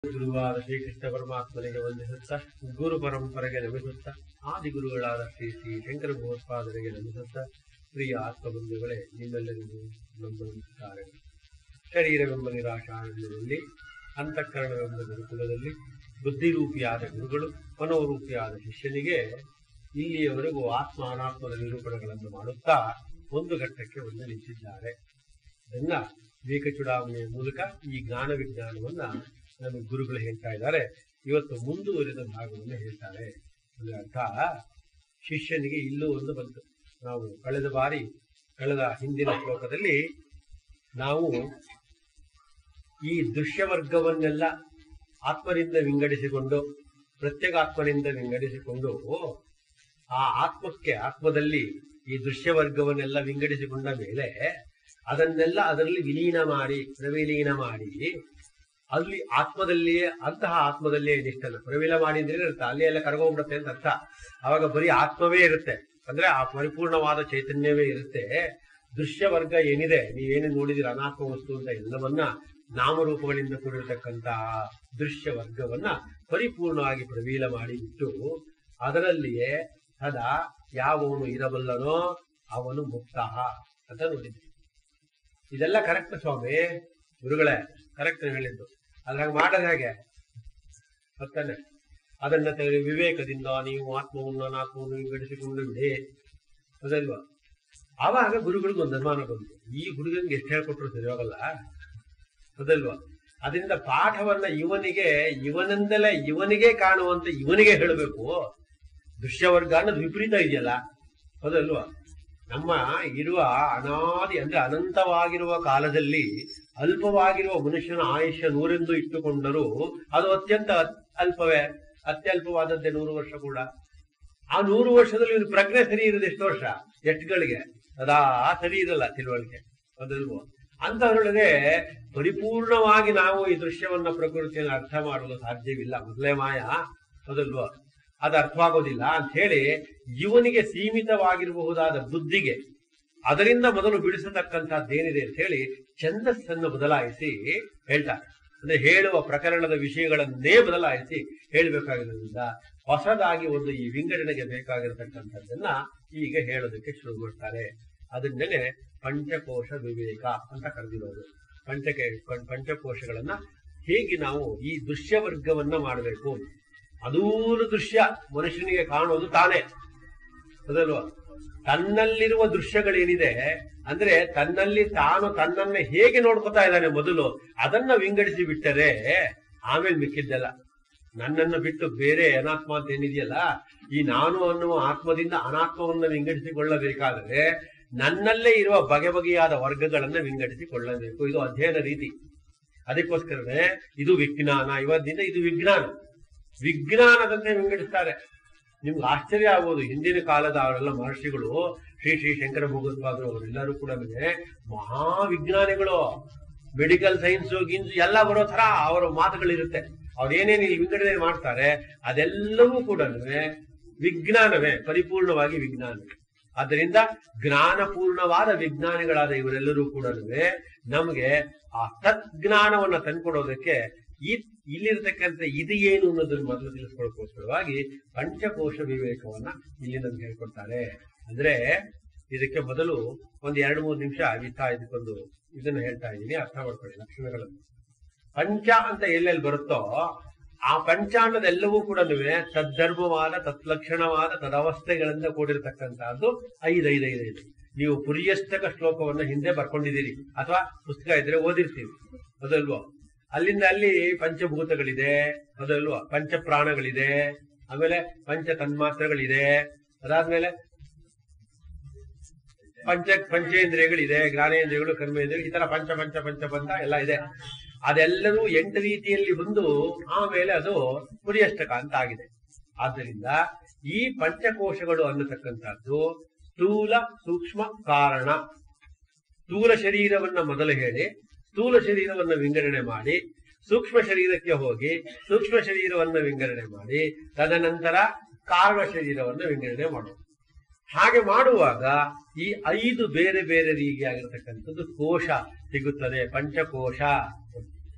ಗುರುವಾದ ಶ್ರೀಕೃಷ್ಣ ಪರಮಾತ್ಮನಿಗೆ ವಂದಿಸುತ್ತಾ ಗುರು ಪರಂಪರೆಗೆ ನಮಿಸುತ್ತಾ ಆದಿಗುರುಗಳಾದ ಶ್ರೀ ಶ್ರೀ ಶಂಕರ ಭಗವತ್ಪಾದರಿಗೆ ನಮಿಸುತ್ತಾ ಪ್ರಿಯ ಆತ್ಮಬಂಧುಗಳೇ ನಿಮ್ಮೆಲ್ಲರಿಗೂ ನಮ್ಮ ನಮಸ್ಕಾರಗಳು ಶರೀರವೆಂಬ ನಿರಾಶಾರಣ್ಯದಲ್ಲಿ ಅಂತಃಕರಣವೆಂಬ ಗುರುಕುಲದಲ್ಲಿ ಬುದ್ಧಿರೂಪಿಯಾದ ಗುರುಗಳು ಮನೋರೂಪಿಯಾದ ಶಿಷ್ಯನಿಗೆ ಇಲ್ಲಿಯವರೆಗೂ ಆತ್ಮ ಅನಾತ್ಮದ ನಿರೂಪಣೆಗಳನ್ನು ಮಾಡುತ್ತಾ ಒಂದು ಘಟ್ಟಕ್ಕೆ ಬಂದು ನಿಂತಿದ್ದಾರೆ ಅದನ್ನ ವಿವೇಕ ಚುಡಾವಣೆಯ ಮೂಲಕ ಈ ಜ್ಞಾನ ವಿಜ್ಞಾನವನ್ನ ನಮಗೆ ಗುರುಗಳು ಹೇಳ್ತಾ ಇದ್ದಾರೆ ಇವತ್ತು ಮುಂದುವರಿದ ಭಾಗವನ್ನು ಹೇಳ್ತಾರೆ ಅಂದ್ರೆ ಅರ್ಥ ಶಿಷ್ಯನಿಗೆ ಇಲ್ಲೂ ಒಂದು ಬಂತು ನಾವು ಕಳೆದ ಬಾರಿ ಕಳೆದ ಹಿಂದಿನ ಶ್ಲೋಕದಲ್ಲಿ ನಾವು ಈ ದೃಶ್ಯವರ್ಗವನ್ನೆಲ್ಲ ಆತ್ಮನಿಂದ ವಿಂಗಡಿಸಿಕೊಂಡು ಪ್ರತ್ಯೇಕಾತ್ಮನಿಂದ ವಿಂಗಡಿಸಿಕೊಂಡು ಆ ಆತ್ಮಕ್ಕೆ ಆತ್ಮದಲ್ಲಿ ಈ ದೃಶ್ಯವರ್ಗವನ್ನೆಲ್ಲ ವಿಂಗಡಿಸಿಕೊಂಡ ಮೇಲೆ ಅದನ್ನೆಲ್ಲ ಅದರಲ್ಲಿ ವಿಲೀನ ಮಾಡಿ ಪ್ರವಿಲೀನ ಮಾಡಿ ಅಲ್ಲಿ ಆತ್ಮದಲ್ಲಿಯೇ ಅಂತಹ ಆತ್ಮದಲ್ಲಿಯೇ ನಿಷ್ಠನ ಪ್ರವಿಲ ಮಾಡಿ ಅಂದ್ರೆ ಅರ್ಥ ಅಲ್ಲಿ ಎಲ್ಲ ಕರಗೋಗ್ಬಿಡುತ್ತೆ ಅಂತ ಅರ್ಥ ಅವಾಗ ಬರೀ ಆತ್ಮವೇ ಇರುತ್ತೆ ಅಂದ್ರೆ ಆ ಪರಿಪೂರ್ಣವಾದ ಚೈತನ್ಯವೇ ಇರುತ್ತೆ ದೃಶ್ಯವರ್ಗ ಏನಿದೆ ನೀವೇನು ನೋಡಿದಿರ ಅನಾತ್ಮ ವಸ್ತು ಅಂತ ಎಲ್ಲವನ್ನ ನಾಮರೂಪಗಳಿಂದ ಕೂಡಿರತಕ್ಕಂತಹ ದೃಶ್ಯ ವರ್ಗವನ್ನ ಪರಿಪೂರ್ಣವಾಗಿ ಪ್ರವೀಲ ಮಾಡಿ ಬಿಟ್ಟು ಅದರಲ್ಲಿಯೇ ಸದಾ ಯಾವನು ಇರಬಲ್ಲನೋ ಅವನು ಮುಕ್ತ ಅಂತ ನೋಡಿದ್ವಿ ಇದೆಲ್ಲ ಕರೆಕ್ಟ್ ಸ್ವಾಮಿ ಗುರುಗಳೇ ಕರೆಕ್ಟ್ ಹೇಳಿದ್ದು ಅದ್ರಾಗ ಮಾಡೋದು ಹೇಗೆ ಗೊತ್ತಾನೆ ಅದನ್ನ ತೆಗೆದು ವಿವೇಕದಿಂದ ನೀವು ಆತ್ಮವನ್ನು ಅನಾತ್ಮವನ್ನು ವಿಂಗಡಿಸಿಕೊಂಡು ಬಿಡಿ ಅದಲ್ವಾ ಆವಾಗ ಗುರುಗಳಿಗೆ ಒಂದು ಅನುಮಾನ ಬಂತು ಈ ಹುಡುಗನ್ಗೆ ಎಷ್ಟು ಹೇಳ್ಕೊಟ್ರು ಸರಿಯಾಗಲ್ಲ ಅದಲ್ವಾ ಅದರಿಂದ ಪಾಠವನ್ನ ಇವನಿಗೆ ಇವನಿಂದಲೇ ಇವನಿಗೆ ಕಾಣುವಂತ ಇವನಿಗೆ ಹೇಳಬೇಕು ದೃಶ್ಯವರ್ಗ ಅನ್ನೋದು ವಿಪರೀತ ಇದೆಯಲ್ಲ ಹೌದಲ್ವಾ ನಮ್ಮ ಇರುವ ಅನಾದಿ ಅಂದ್ರೆ ಅನಂತವಾಗಿರುವ ಕಾಲದಲ್ಲಿ ಅಲ್ಪವಾಗಿರುವ ಮನುಷ್ಯನ ಆಯುಷ್ಯ ನೂರೆಂದು ಇಟ್ಟುಕೊಂಡರೂ ಅದು ಅತ್ಯಂತ ಅಲ್ಪವೇ ಅತ್ಯಲ್ಪವಾದದ್ದೇ ನೂರು ವರ್ಷ ಕೂಡ ಆ ನೂರು ವರ್ಷದಲ್ಲಿ ಇವನು ಪ್ರಜ್ಞೆ ಸರಿ ಇರೋದು ಎಷ್ಟು ವರ್ಷ ಎಷ್ಟುಗಳಿಗೆ ಅದಾ ಸರಿ ಇರಲ್ಲ ತಿಳುವಳಿಕೆ ಅದಲ್ವೋ ಅಂತವರೊಳಗೆ ಪರಿಪೂರ್ಣವಾಗಿ ನಾವು ಈ ದೃಶ್ಯವನ್ನ ಪ್ರಕೃತಿಯನ್ನು ಅರ್ಥ ಮಾಡಲು ಸಾಧ್ಯವಿಲ್ಲ ಮೊದಲೇ ಮಾಯ ಅದಲ್ವೋ ಅದು ಅರ್ಥವಾಗೋದಿಲ್ಲ ಅಂತ ಹೇಳಿ ಇವನಿಗೆ ಸೀಮಿತವಾಗಿರಬಹುದಾದ ಬುದ್ಧಿಗೆ ಅದರಿಂದ ಮೊದಲು ಬಿಡಿಸತಕ್ಕಂಥದ್ದೇನಿದೆ ಅಂತ ಹೇಳಿ ಛಂದಸ್ಸನ್ನು ಬದಲಾಯಿಸಿ ಹೇಳ್ತಾರೆ ಅಂದ್ರೆ ಹೇಳುವ ಪ್ರಕರಣದ ವಿಷಯಗಳನ್ನೇ ಬದಲಾಯಿಸಿ ಹೇಳಬೇಕಾಗಿರೋದ್ರಿಂದ ಹೊಸದಾಗಿ ಒಂದು ಈ ವಿಂಗಡಣೆಗೆ ಬೇಕಾಗಿರತಕ್ಕಂಥದ್ದನ್ನ ಈಗ ಹೇಳೋದಕ್ಕೆ ಶುರು ಮಾಡ್ತಾರೆ ಅದನ್ನೇ ಪಂಚಕೋಶ ವಿವೇಕ ಅಂತ ಕರೆದಿರೋದು ಪಂಚಕೆ ಪಂಚಕೋಶಗಳನ್ನ ಹೇಗೆ ನಾವು ಈ ದೃಶ್ಯವರ್ಗವನ್ನ ಮಾಡಬೇಕು ಅದೂರು ದೃಶ್ಯ ಮನುಷ್ಯನಿಗೆ ಕಾಣೋದು ತಾನೇ ಅದಲ್ವಾ ತನ್ನಲ್ಲಿರುವ ದೃಶ್ಯಗಳೇನಿದೆ ಅಂದ್ರೆ ತನ್ನಲ್ಲಿ ತಾನು ತನ್ನನ್ನ ಹೇಗೆ ನೋಡ್ಕೊತಾ ಇದ್ದಾನೆ ಮೊದಲು ಅದನ್ನ ವಿಂಗಡಿಸಿ ಬಿಟ್ಟರೆ ಆಮೇಲೆ ಮಿಕ್ಕಿದ್ದೆಲ್ಲ ನನ್ನನ್ನು ಬಿಟ್ಟು ಬೇರೆ ಅನಾತ್ಮ ಅಂತ ಏನಿದೆಯಲ್ಲ ಈ ನಾನು ಅನ್ನುವ ಆತ್ಮದಿಂದ ಅನಾತ್ಮವನ್ನು ವಿಂಗಡಿಸಿಕೊಳ್ಳಬೇಕಾದರೆ ನನ್ನಲ್ಲೇ ಇರುವ ಬಗೆ ಬಗೆಯಾದ ವರ್ಗಗಳನ್ನ ವಿಂಗಡಿಸಿಕೊಳ್ಳಬೇಕು ಇದು ಅಧ್ಯಯನ ರೀತಿ ಅದಕ್ಕೋಸ್ಕರನೇ ಇದು ವಿಜ್ಞಾನ ಇವತ್ತಿನಿಂದ ಇದು ವಿಜ್ಞಾನ ವಿಜ್ಞಾನದಂತೆ ವಿಂಗಡಿಸ್ತಾರೆ ನಿಮ್ಗೆ ಆಶ್ಚರ್ಯ ಆಗ್ಬೋದು ಹಿಂದಿನ ಕಾಲದ ಅವರೆಲ್ಲ ಮಹರ್ಷಿಗಳು ಶ್ರೀ ಶ್ರೀ ಶಂಕರ ಭಗವತ್ಪಾದರು ಅವರೆಲ್ಲರೂ ಕೂಡ ಮಹಾವಿಜ್ಞಾನಿಗಳು ಮೆಡಿಕಲ್ ಸೈನ್ಸ್ ಗಿನ್ಸ್ ಎಲ್ಲ ಬರೋ ತರ ಅವರ ಮಾತುಗಳಿರುತ್ತೆ ಅವ್ರು ಏನೇನು ಇಲ್ಲಿ ವಿಂಗಡಣೆ ಮಾಡ್ತಾರೆ ಅದೆಲ್ಲವೂ ಕೂಡ ವಿಜ್ಞಾನವೇ ಪರಿಪೂರ್ಣವಾಗಿ ವಿಜ್ಞಾನವೇ ಆದ್ದರಿಂದ ಜ್ಞಾನಪೂರ್ಣವಾದ ವಿಜ್ಞಾನಿಗಳಾದ ಇವರೆಲ್ಲರೂ ಕೂಡ ನಮಗೆ ಆ ತಜ್ಞಾನವನ್ನ ತಂದ್ಕೊಡೋದಕ್ಕೆ ಈ ಇಲ್ಲಿರ್ತಕ್ಕಂಥ ಇದು ಏನು ಅನ್ನೋದನ್ನ ಮೊದಲು ತಿಳಿಸ್ಕೊಳ್ಳೋಕೋಸ್ಕರವಾಗಿ ಪಂಚಕೋಶ ವಿವೇಕವನ್ನ ಇಲ್ಲಿ ನಮ್ಗೆ ಹೇಳ್ಕೊಡ್ತಾರೆ ಅಂದ್ರೆ ಇದಕ್ಕೆ ಮೊದಲು ಒಂದ್ ಎರಡು ಮೂರು ನಿಮಿಷ ಇತ್ತಾ ಇದಕ್ಕೊಂದು ಇದನ್ನ ಹೇಳ್ತಾ ಇದ್ದೀನಿ ಅರ್ಥ ಮಾಡ್ಕೊಳ್ಳಿ ಲಕ್ಷಣಗಳನ್ನು ಪಂಚ ಅಂತ ಎಲ್ಲೆಲ್ಲಿ ಬರುತ್ತೋ ಆ ಪಂಚ ಅನ್ನೋದೆಲ್ಲವೂ ಕೂಡ ತದ್ಧರ್ಮವಾದ ತತ್ಲಕ್ಷಣವಾದ ತದವಸ್ಥೆಗಳಿಂದ ಕೂಡಿರತಕ್ಕಂತಹದ್ದು ಐದು ಐದು ಐದು ಐದು ನೀವು ಪುರಿಯಸ್ತಕ ಶ್ಲೋಕವನ್ನ ಹಿಂದೆ ಬರ್ಕೊಂಡಿದ್ದೀರಿ ಅಥವಾ ಪುಸ್ತಕ ಇದ್ರೆ ಓದಿರ್ತೀವಿ ಅದಲ್ವೋ ಅಲ್ಲಿಂದ ಅಲ್ಲಿ ಪಂಚಭೂತಗಳಿದೆ ಅದಲ್ವಾ ಪಂಚ ಪ್ರಾಣಗಳಿದೆ ಆಮೇಲೆ ಪಂಚ ತನ್ಮಾತ್ರಗಳಿದೆ ಅದಾದ್ಮೇಲೆ ಪಂಚ ಪಂಚೇಂದ್ರಿಯಗಳಿದೆ ಜ್ಞಾನೇಂದ್ರಿಯಗಳು ಕರ್ಮೇಂದ್ರಿಯಗಳು ಈ ತರ ಪಂಚ ಪಂಚ ಪಂಚ ಬಂಧ ಎಲ್ಲ ಇದೆ ಅದೆಲ್ಲರೂ ಎಂಟು ರೀತಿಯಲ್ಲಿ ಬಂದು ಆಮೇಲೆ ಅದು ಪುರಿಯಷ್ಟಕ ಅಂತ ಆಗಿದೆ ಆದ್ದರಿಂದ ಈ ಪಂಚಕೋಶಗಳು ಅನ್ನತಕ್ಕಂಥದ್ದು ಸ್ಥೂಲ ಸೂಕ್ಷ್ಮ ಕಾರಣ ಸ್ಥೂಲ ಶರೀರವನ್ನ ಮೊದಲು ಹೇಳಿ ಸ್ಥೂಲ ಶರೀರವನ್ನು ವಿಂಗಡಣೆ ಮಾಡಿ ಸೂಕ್ಷ್ಮ ಶರೀರಕ್ಕೆ ಹೋಗಿ ಸೂಕ್ಷ್ಮ ಶರೀರವನ್ನು ವಿಂಗಡಣೆ ಮಾಡಿ ತದನಂತರ ಕಾರಣ ಶರೀರವನ್ನು ವಿಂಗಡಣೆ ಮಾಡೋದು ಹಾಗೆ ಮಾಡುವಾಗ ಈ ಐದು ಬೇರೆ ಬೇರೆ ರೀತಿಯಾಗಿರ್ತಕ್ಕಂಥದ್ದು ಕೋಶ ಸಿಗುತ್ತದೆ ಪಂಚಕೋಶ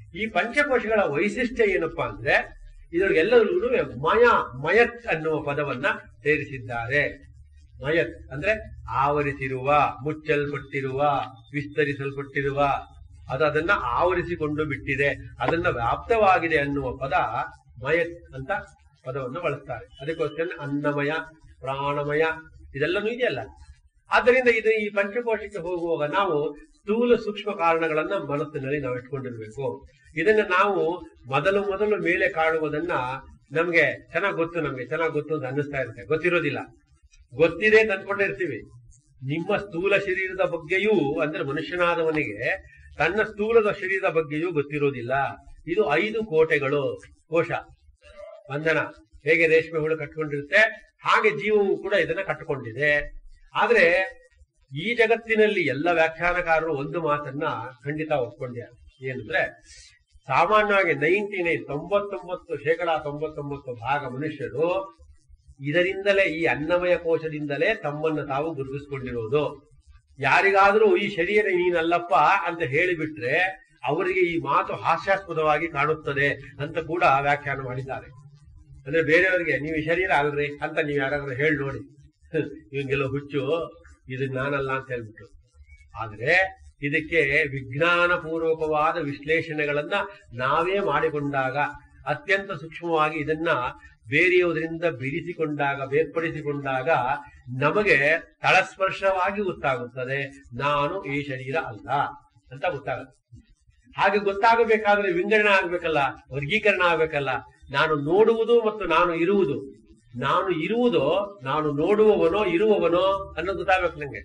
ಈ ಪಂಚಕೋಶಗಳ ವೈಶಿಷ್ಟ್ಯ ಏನಪ್ಪಾ ಅಂದ್ರೆ ಇದರೊಳಗೆಲ್ಲರಿಗೂ ಮಯ ಮಯತ್ ಅನ್ನುವ ಪದವನ್ನ ಸೇರಿಸಿದ್ದಾರೆ ಮಯತ್ ಅಂದ್ರೆ ಆವರಿಸಿರುವ ಮುಚ್ಚಲ್ಪಟ್ಟಿರುವ ವಿಸ್ತರಿಸಲ್ಪಟ್ಟಿರುವ ಅದು ಅದನ್ನ ಆವರಿಸಿಕೊಂಡು ಬಿಟ್ಟಿದೆ ಅದನ್ನ ವ್ಯಾಪ್ತವಾಗಿದೆ ಅನ್ನುವ ಪದ ಮಯತ್ ಅಂತ ಪದವನ್ನು ಬಳಸ್ತಾರೆ ಅದಕ್ಕೋಸ್ಕರ ಅನ್ನಮಯ ಪ್ರಾಣಮಯ ಇದೆಲ್ಲನೂ ಇದೆಯಲ್ಲ ಆದ್ದರಿಂದ ಇದು ಈ ಪಂಚಕೋಶಕ್ಕೆ ಹೋಗುವಾಗ ನಾವು ಸ್ಥೂಲ ಸೂಕ್ಷ್ಮ ಕಾರಣಗಳನ್ನ ಮನಸ್ಸಿನಲ್ಲಿ ನಾವು ಇಟ್ಕೊಂಡಿರ್ಬೇಕು ಇದನ್ನ ನಾವು ಮೊದಲು ಮೊದಲು ಮೇಲೆ ಕಾಣುವುದನ್ನ ನಮ್ಗೆ ಚೆನ್ನಾಗ್ ಗೊತ್ತು ನಮ್ಗೆ ಚೆನ್ನಾಗ್ ಗೊತ್ತು ಅಂತ ಅನ್ನಿಸ್ತಾ ಇರುತ್ತೆ ಗೊತ್ತಿರೋದಿಲ್ಲ ಗೊತ್ತಿದೆ ಅಂತ ಅನ್ಕೊಂಡಿರ್ತೀವಿ ನಿಮ್ಮ ಸ್ಥೂಲ ಶರೀರದ ಬಗ್ಗೆಯೂ ಅಂದ್ರೆ ಮನುಷ್ಯನಾದವನಿಗೆ ತನ್ನ ಸ್ಥೂಲದ ಶರೀರದ ಬಗ್ಗೆಯೂ ಗೊತ್ತಿರೋದಿಲ್ಲ ಇದು ಐದು ಕೋಟೆಗಳು ಕೋಶ ಬಂಧನ ಹೇಗೆ ರೇಷ್ಮೆ ಹುಳು ಕಟ್ಕೊಂಡಿರುತ್ತೆ ಹಾಗೆ ಜೀವವು ಕೂಡ ಇದನ್ನ ಕಟ್ಟಿಕೊಂಡಿದೆ ಆದ್ರೆ ಈ ಜಗತ್ತಿನಲ್ಲಿ ಎಲ್ಲ ವ್ಯಾಖ್ಯಾನಕಾರರು ಒಂದು ಮಾತನ್ನ ಖಂಡಿತ ಒಪ್ಕೊಂಡಿದ್ದಾರೆ ಏನಂದ್ರೆ ಸಾಮಾನ್ಯವಾಗಿ ನೈಂಟಿ ನೈನ್ ತೊಂಬತ್ತೊಂಬತ್ತು ಶೇಕಡಾ ತೊಂಬತ್ತೊಂಬತ್ತು ಭಾಗ ಮನುಷ್ಯರು ಇದರಿಂದಲೇ ಈ ಅನ್ನಮಯ ಕೋಶದಿಂದಲೇ ತಮ್ಮನ್ನು ತಾವು ಗುರುತಿಸಿಕೊಂಡಿರೋದು ಯಾರಿಗಾದ್ರೂ ಈ ಶರೀರ ನೀನಲ್ಲಪ್ಪ ಅಂತ ಹೇಳಿಬಿಟ್ರೆ ಅವರಿಗೆ ಈ ಮಾತು ಹಾಸ್ಯಾಸ್ಪದವಾಗಿ ಕಾಣುತ್ತದೆ ಅಂತ ಕೂಡ ವ್ಯಾಖ್ಯಾನ ಮಾಡಿದ್ದಾರೆ ಅಂದ್ರೆ ಬೇರೆಯವರಿಗೆ ನೀವು ಈ ಶರೀರ ಅಲ್ರಿ ಅಂತ ನೀವು ಯಾರಾದ್ರೂ ಹೇಳಿ ನೋಡಿ ಇವಂಗೆಲ್ಲ ಹುಚ್ಚು ಇದು ನಾನಲ್ಲ ಅಂತ ಹೇಳ್ಬಿಟ್ಟು ಆದ್ರೆ ಇದಕ್ಕೆ ವಿಜ್ಞಾನ ಪೂರ್ವಕವಾದ ವಿಶ್ಲೇಷಣೆಗಳನ್ನ ನಾವೇ ಮಾಡಿಕೊಂಡಾಗ ಅತ್ಯಂತ ಸೂಕ್ಷ್ಮವಾಗಿ ಇದನ್ನ ಬೇರೆಯವರಿಂದ ಬಿಡಿಸಿಕೊಂಡಾಗ ಬೇರ್ಪಡಿಸಿಕೊಂಡಾಗ ನಮಗೆ ತಳಸ್ಪರ್ಶವಾಗಿ ಗೊತ್ತಾಗುತ್ತದೆ ನಾನು ಈ ಶರೀರ ಅಲ್ಲ ಅಂತ ಗೊತ್ತಾಗುತ್ತೆ ಹಾಗೆ ಗೊತ್ತಾಗಬೇಕಾದ್ರೆ ವಿಂಗಡಣೆ ಆಗ್ಬೇಕಲ್ಲ ವರ್ಗೀಕರಣ ಆಗ್ಬೇಕಲ್ಲ ನಾನು ನೋಡುವುದು ಮತ್ತು ನಾನು ಇರುವುದು ನಾನು ಇರುವುದೋ ನಾನು ನೋಡುವವನೋ ಇರುವವನೋ ಅನ್ನೋದು ಗೊತ್ತಾಗ್ಬೇಕು ನಂಗೆ